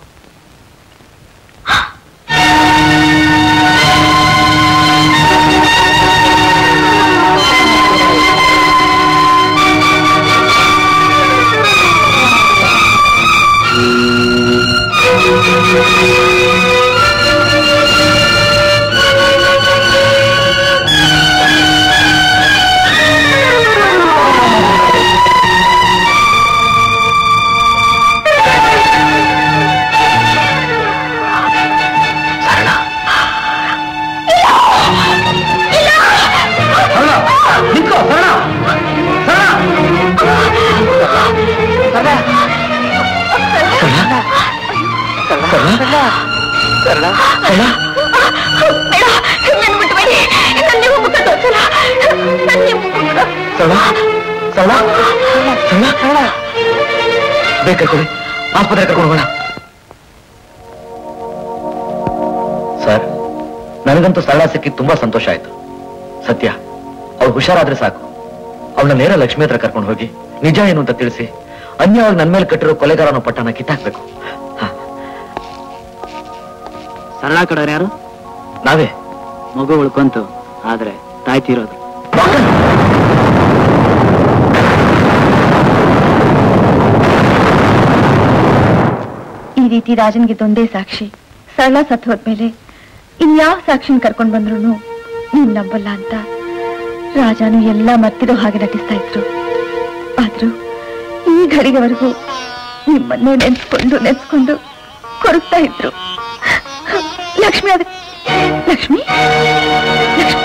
ಬೇಕಾದ್ರೆ ಆಸ್ಪತ್ರೆ ಕರ್ಕೊಂಡು ಹೋಗೋಣ ಸರ್ ನನಗಂತೂ ಸರಳ ಸಿಕ್ಕಿ ತುಂಬಾ ಸಂತೋಷ ಆಯ್ತು ಸತ್ಯ ಅವ್ಳು ಹುಷಾರಾದ್ರೆ ಸಾಕು ಅವಳನ್ನ ನೇರ ಲಕ್ಷ್ಮಿ ಹತ್ರ ಕರ್ಕೊಂಡು ಹೋಗಿ ನಿಜ ಏನು ಅಂತ ತಿಳಿಸಿ ಅನ್ಯವಾಗಿ ನನ್ನ ಮೇಲೆ ಕಟ್ಟಿರೋ ಕೊಲೆಗಾರನ ಪಟ್ಟನ ಕಿತ್ತಾಕ್ಬೇಕು ಸರಳ ಕಡೆಯವ್ರು ಯಾರು ನಾವೇ ಮಗು ಉಳ್ಕೊಂತು ಆದ್ರೆ ತಾಯಿ ತೀರೋದು ಈ ರೀತಿ ರಾಜನ್ಗೆ ಇದೊಂದೇ ಸಾಕ್ಷಿ ಸರಳ ಸತ್ ಹೋದ್ಮೇಲೆ ಇನ್ಯಾವ ಸಾಕ್ಷಿನ ಕರ್ಕೊಂಡ್ ಬಂದ್ರು ನೀನ್ ನಂಬಲ್ಲ ಅಂತ ರಾಜನು ಎಲ್ಲ ಮತ್ತಿರೋ ಹಾಗೆ ನಟಿಸ್ತಾ ಇದ್ರು ಆದ್ರೂ ಈ ಘಳಿಗೆವರೆಗೂ ನಿಮ್ಮನ್ನೇ ನೆನ್ಸ್ಕೊಂಡು ನೆನ್ಸ್ಕೊಂಡು ಕೊರಗ್ತಾ ಇದ್ರು ಲಕ್ಷ್ಮಿ ಅದ ಲಕ್ಷ್ಮಿ ಲಕ್ಷ್ಮಿ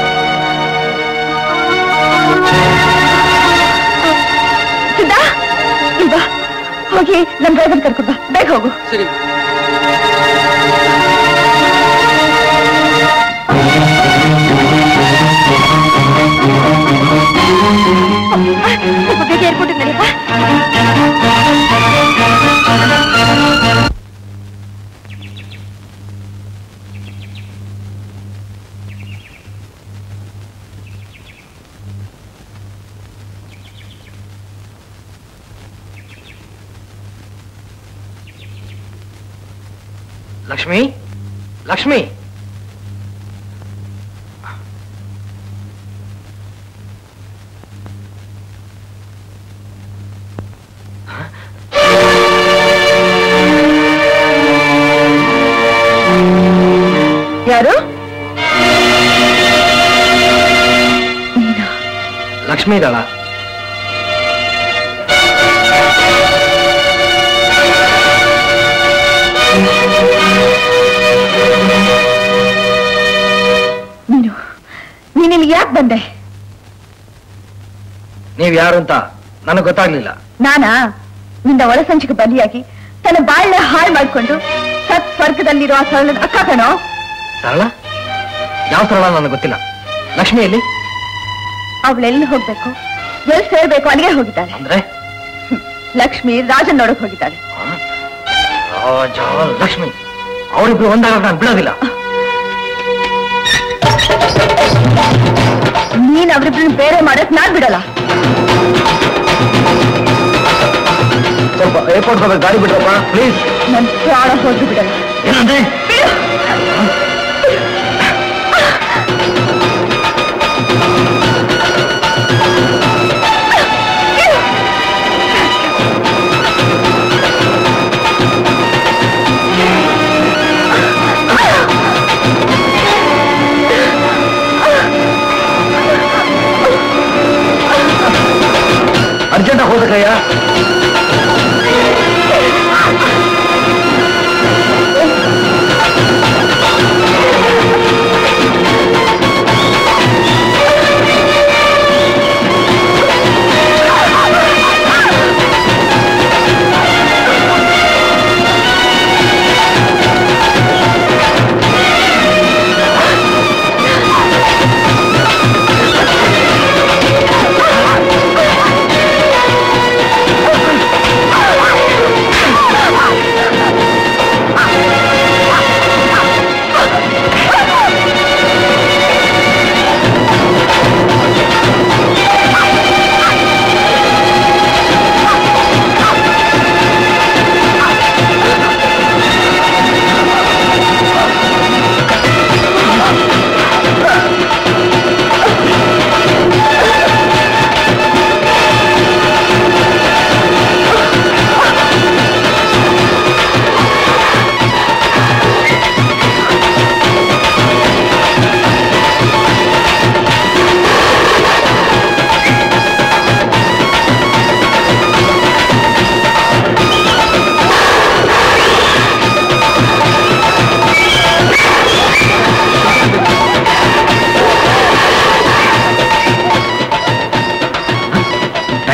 ಸಿದ್ಧಾ ಇಲ್ವಾ ಹೋಗಿ ನಮ್ ಡ್ರೈವರ್ ಕರ್ಕೊಂಡ್ ಬಾ ಬೇಗ ಹೋಗು ಸರಿ ಸ್ವಲ್ಪ ಬೇಗ ಏರ್ಪೋರ್ಟ್ ನಡೀತಾ ಲಕ್ಷ್ಮಿ ಲಕ್ಷ್ಮಿ ಯಾರು ಲಕ್ಷ್ಮಿ ಇದ್ದಾಳ ನೀನು ನೀನ್ ಇಲ್ಲಿಗೆ ಯಾಕೆ ಬಂದೆ ನೀವ್ ಯಾರು ಅಂತ ನನಗೆ ಗೊತ್ತಾಗ್ಲಿಲ್ಲ ನಾನಾ ನಿಂದ ಒಳಸಂಚಿಗೆ ಬಲಿಯಾಗಿ ತನ್ನ ಬಾಳ್ನ ಹಾಳು ಮಾಡ್ಕೊಂಡು ಸತ್ ಸ್ವರ್ಗದಲ್ಲಿರೋ ಆ ಸರಳದ ಅಕ್ಕ ಕಣೋ ಸರಳ ಯಾವ ಸರಳ ನನಗೆ ಗೊತ್ತಿಲ್ಲ ಲಕ್ಷ್ಮಿ ಎಲ್ಲಿ ಅವಳೆಲ್ಲಿ ಹೋಗ್ಬೇಕು ಎಲ್ಲಿ ಸೇರ್ಬೇಕು ಅಲ್ಲಿಗೆ ಹೋಗಿದ್ದಾಳೆ ಅಂದ್ರೆ ಲಕ್ಷ್ಮಿ ರಾಜನ್ ನೋಡಕ್ ಹೋಗಿದ್ದಾಳೆ ರಾಜ ಲಕ್ಷ್ಮಿ ಅವರಿಬ್ರು ಒಂದಾಗ ನಾನು ಬಿಡೋದಿಲ್ಲ ನೀನ್ ಅವ್ರಿಬ್ರನ್ನ ಬೇರೆ ಮಾಡಕ್ ನಾನ್ ಬಿಡಲ್ಲ ಸ್ವಲ್ಪ ಏರ್ಪೋರ್ಟ್ ಹೋಗ್ಬೇಕು ಗಾಡಿ ಬಿಡ್ರಪ್ಪ ಪ್ಲೀಸ್ ನನ್ ಪ್ರಾಣ ಹೋಗಿ ಬಿಡಲ್ಲ ಏನಂದ್ರೆ ಅರ್ಜೆಂಟಾಗಿ ಹೋದಕ್ಕಯ್ಯ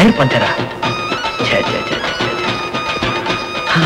ಟೈರ್ ಪಂಚರ ಛೇ ಛೇ ಛೇ ಛೇ, ಛೇ, ಛೇ. ಹಾ.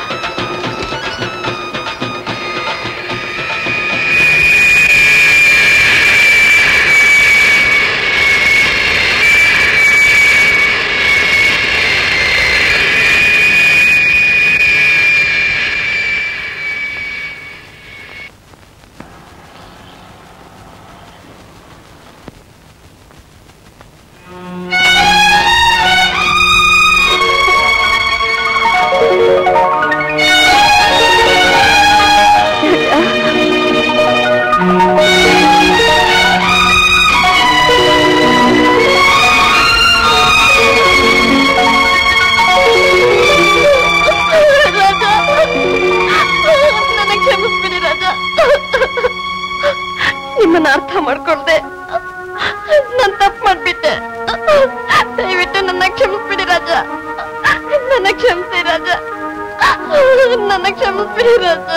ರಾಜ ನನ್ನ ಕ್ಷಮಿಸ್ಬಿಡಿ ರಾಜ ನಿಮ್ಮನ್ನ ಅರ್ಥ ಮಾಡ್ಕೊಳ್ದೆ ನಾನು ತಪ್ಪು ಮಾಡ್ಬಿಟ್ಟೆ ದಯವಿಟ್ಟು ನನ್ನ ಕ್ಷಮಿಸ್ಬಿಡಿ ರಾಜ ನನ್ನ ಕ್ಷಮಿಸಿ ರಾಜ ನನ್ನ ಕ್ಷಮಿಸ್ಬಿಡಿ ರಾಜ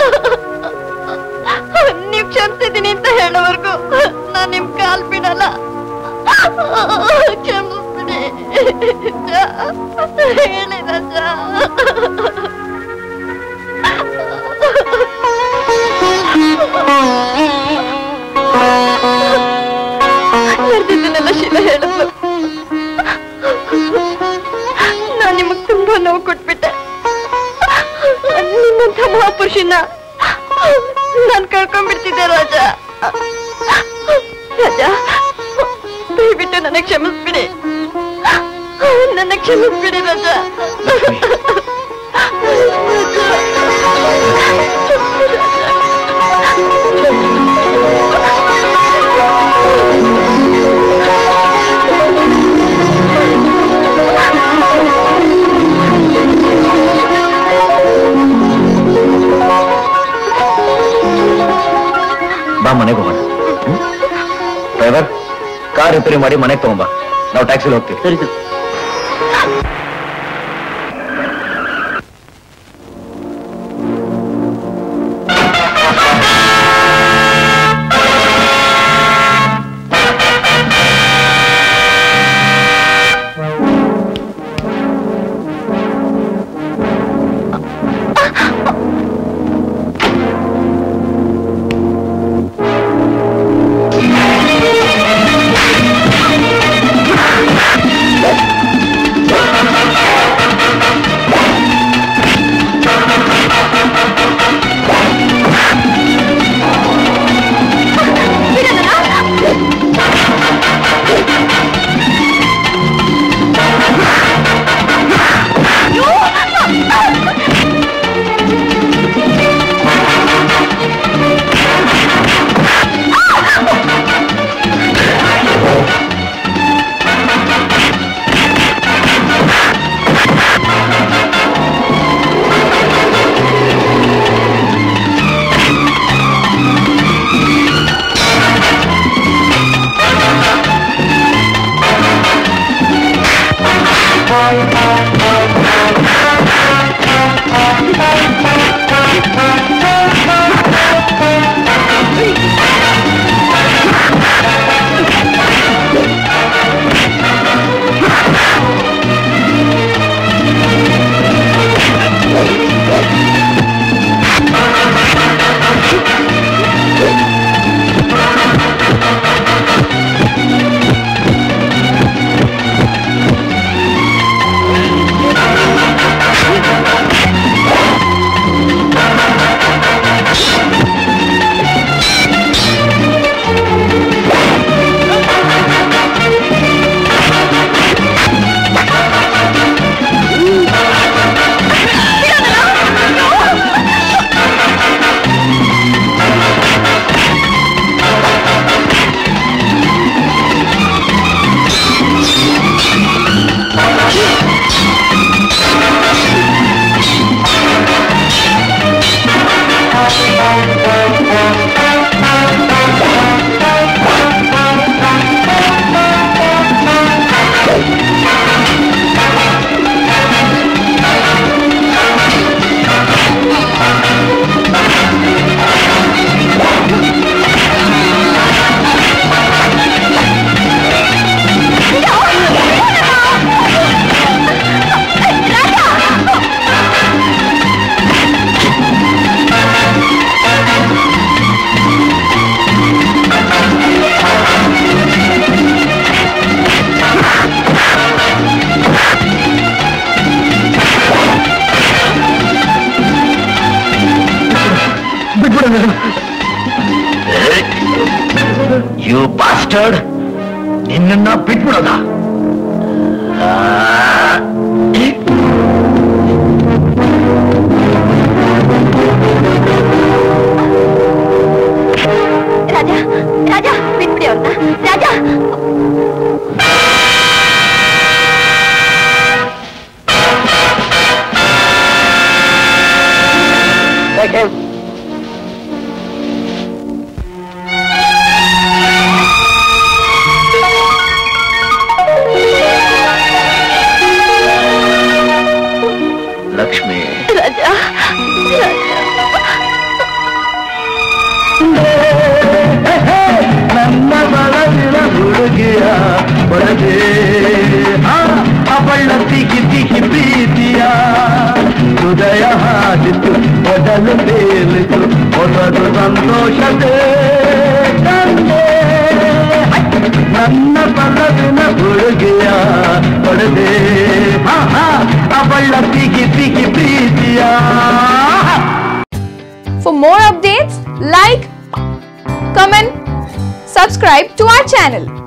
ನೀವ್ ಕ್ಷಮಿಸಿದೀನಿ ಅಂತ ಹೇಳೋವರೆಗೂ ನಾನ್ ನಿಮ್ ಕಾಲ್ ಬಿಡಲ್ಲ ಕ್ಷಮಿಸ್ಬಿಡಿ ಹೇಳಿ ರಾಜ ನಡೆದಿದ್ದನ್ನೆಲ್ಲ ಶಿಲ ಹೇಳಿದ್ಲು ನಾನ್ ನಿಮಗ್ ತುಂಬಾ ನೋವು ಕೊಟ್ಬಿಟ್ಟೆ ನಿಮ್ಮಂಥ ಮಹಾಪುರುಷನ ನಾನ್ ಕಳ್ಕೊಂಡ್ಬಿಡ್ತಿದ್ದೆ ರಾಜ ರಾಜ ದಯವಿಟ್ಟು ನನ್ನ ಕ್ಷಮಿಸ್ಬಿಡಿ ನನ್ನ ಕ್ಷಮಿಸ್ಬಿಡಿ ರಾಜ ಬಾ ಮನೆಗೆ ಹೋಗೋಣ ಡ್ರೈವರ್ ಕಾರ್ ರಿಪೇರಿ ಮಾಡಿ ಮನೆಗೆ ತಗೊಂಬಾ ನಾವು ಟ್ಯಾಕ್ಸಿಲಿ ಹೋಗ್ತೀವಿ ಸರಿ ಸರ್ ರಾಜ ಬಾಸ್ಟರ್ಡ್ ನಿನ್ನನ್ನ ಬಿಟ್ಬಿಡೋದ ರಾಜ ರಾಜ ಬಿಟ್ಬಿಡಿ ಅವ್ರನ್ನ ರಾಜ ಲಕ್ಷ್ಮಿ ರಾಜ ನನ್ನ ಬಲವಿನ ಹುಡುಗಿಯ ಬರದೆ ಅವಳ ತಿಗಿ ತಿಗಿ ಪ್ರೀತಿಯ ಹೃದಯ ಹಾಡಿತು ಮೊದಲು ತೇಲಿತು ಹೊಸದು ಸಂತೋಷತೆ ತಂದೆ ನನ್ನ ಬಲವಿನ ಹುಡುಗಿಯ ಬರದೆ ಅವಳ ತಿಗಿ ತಿಗಿ ಪ್ರೀತಿಯ For more updates, like, comment, subscribe to our channel.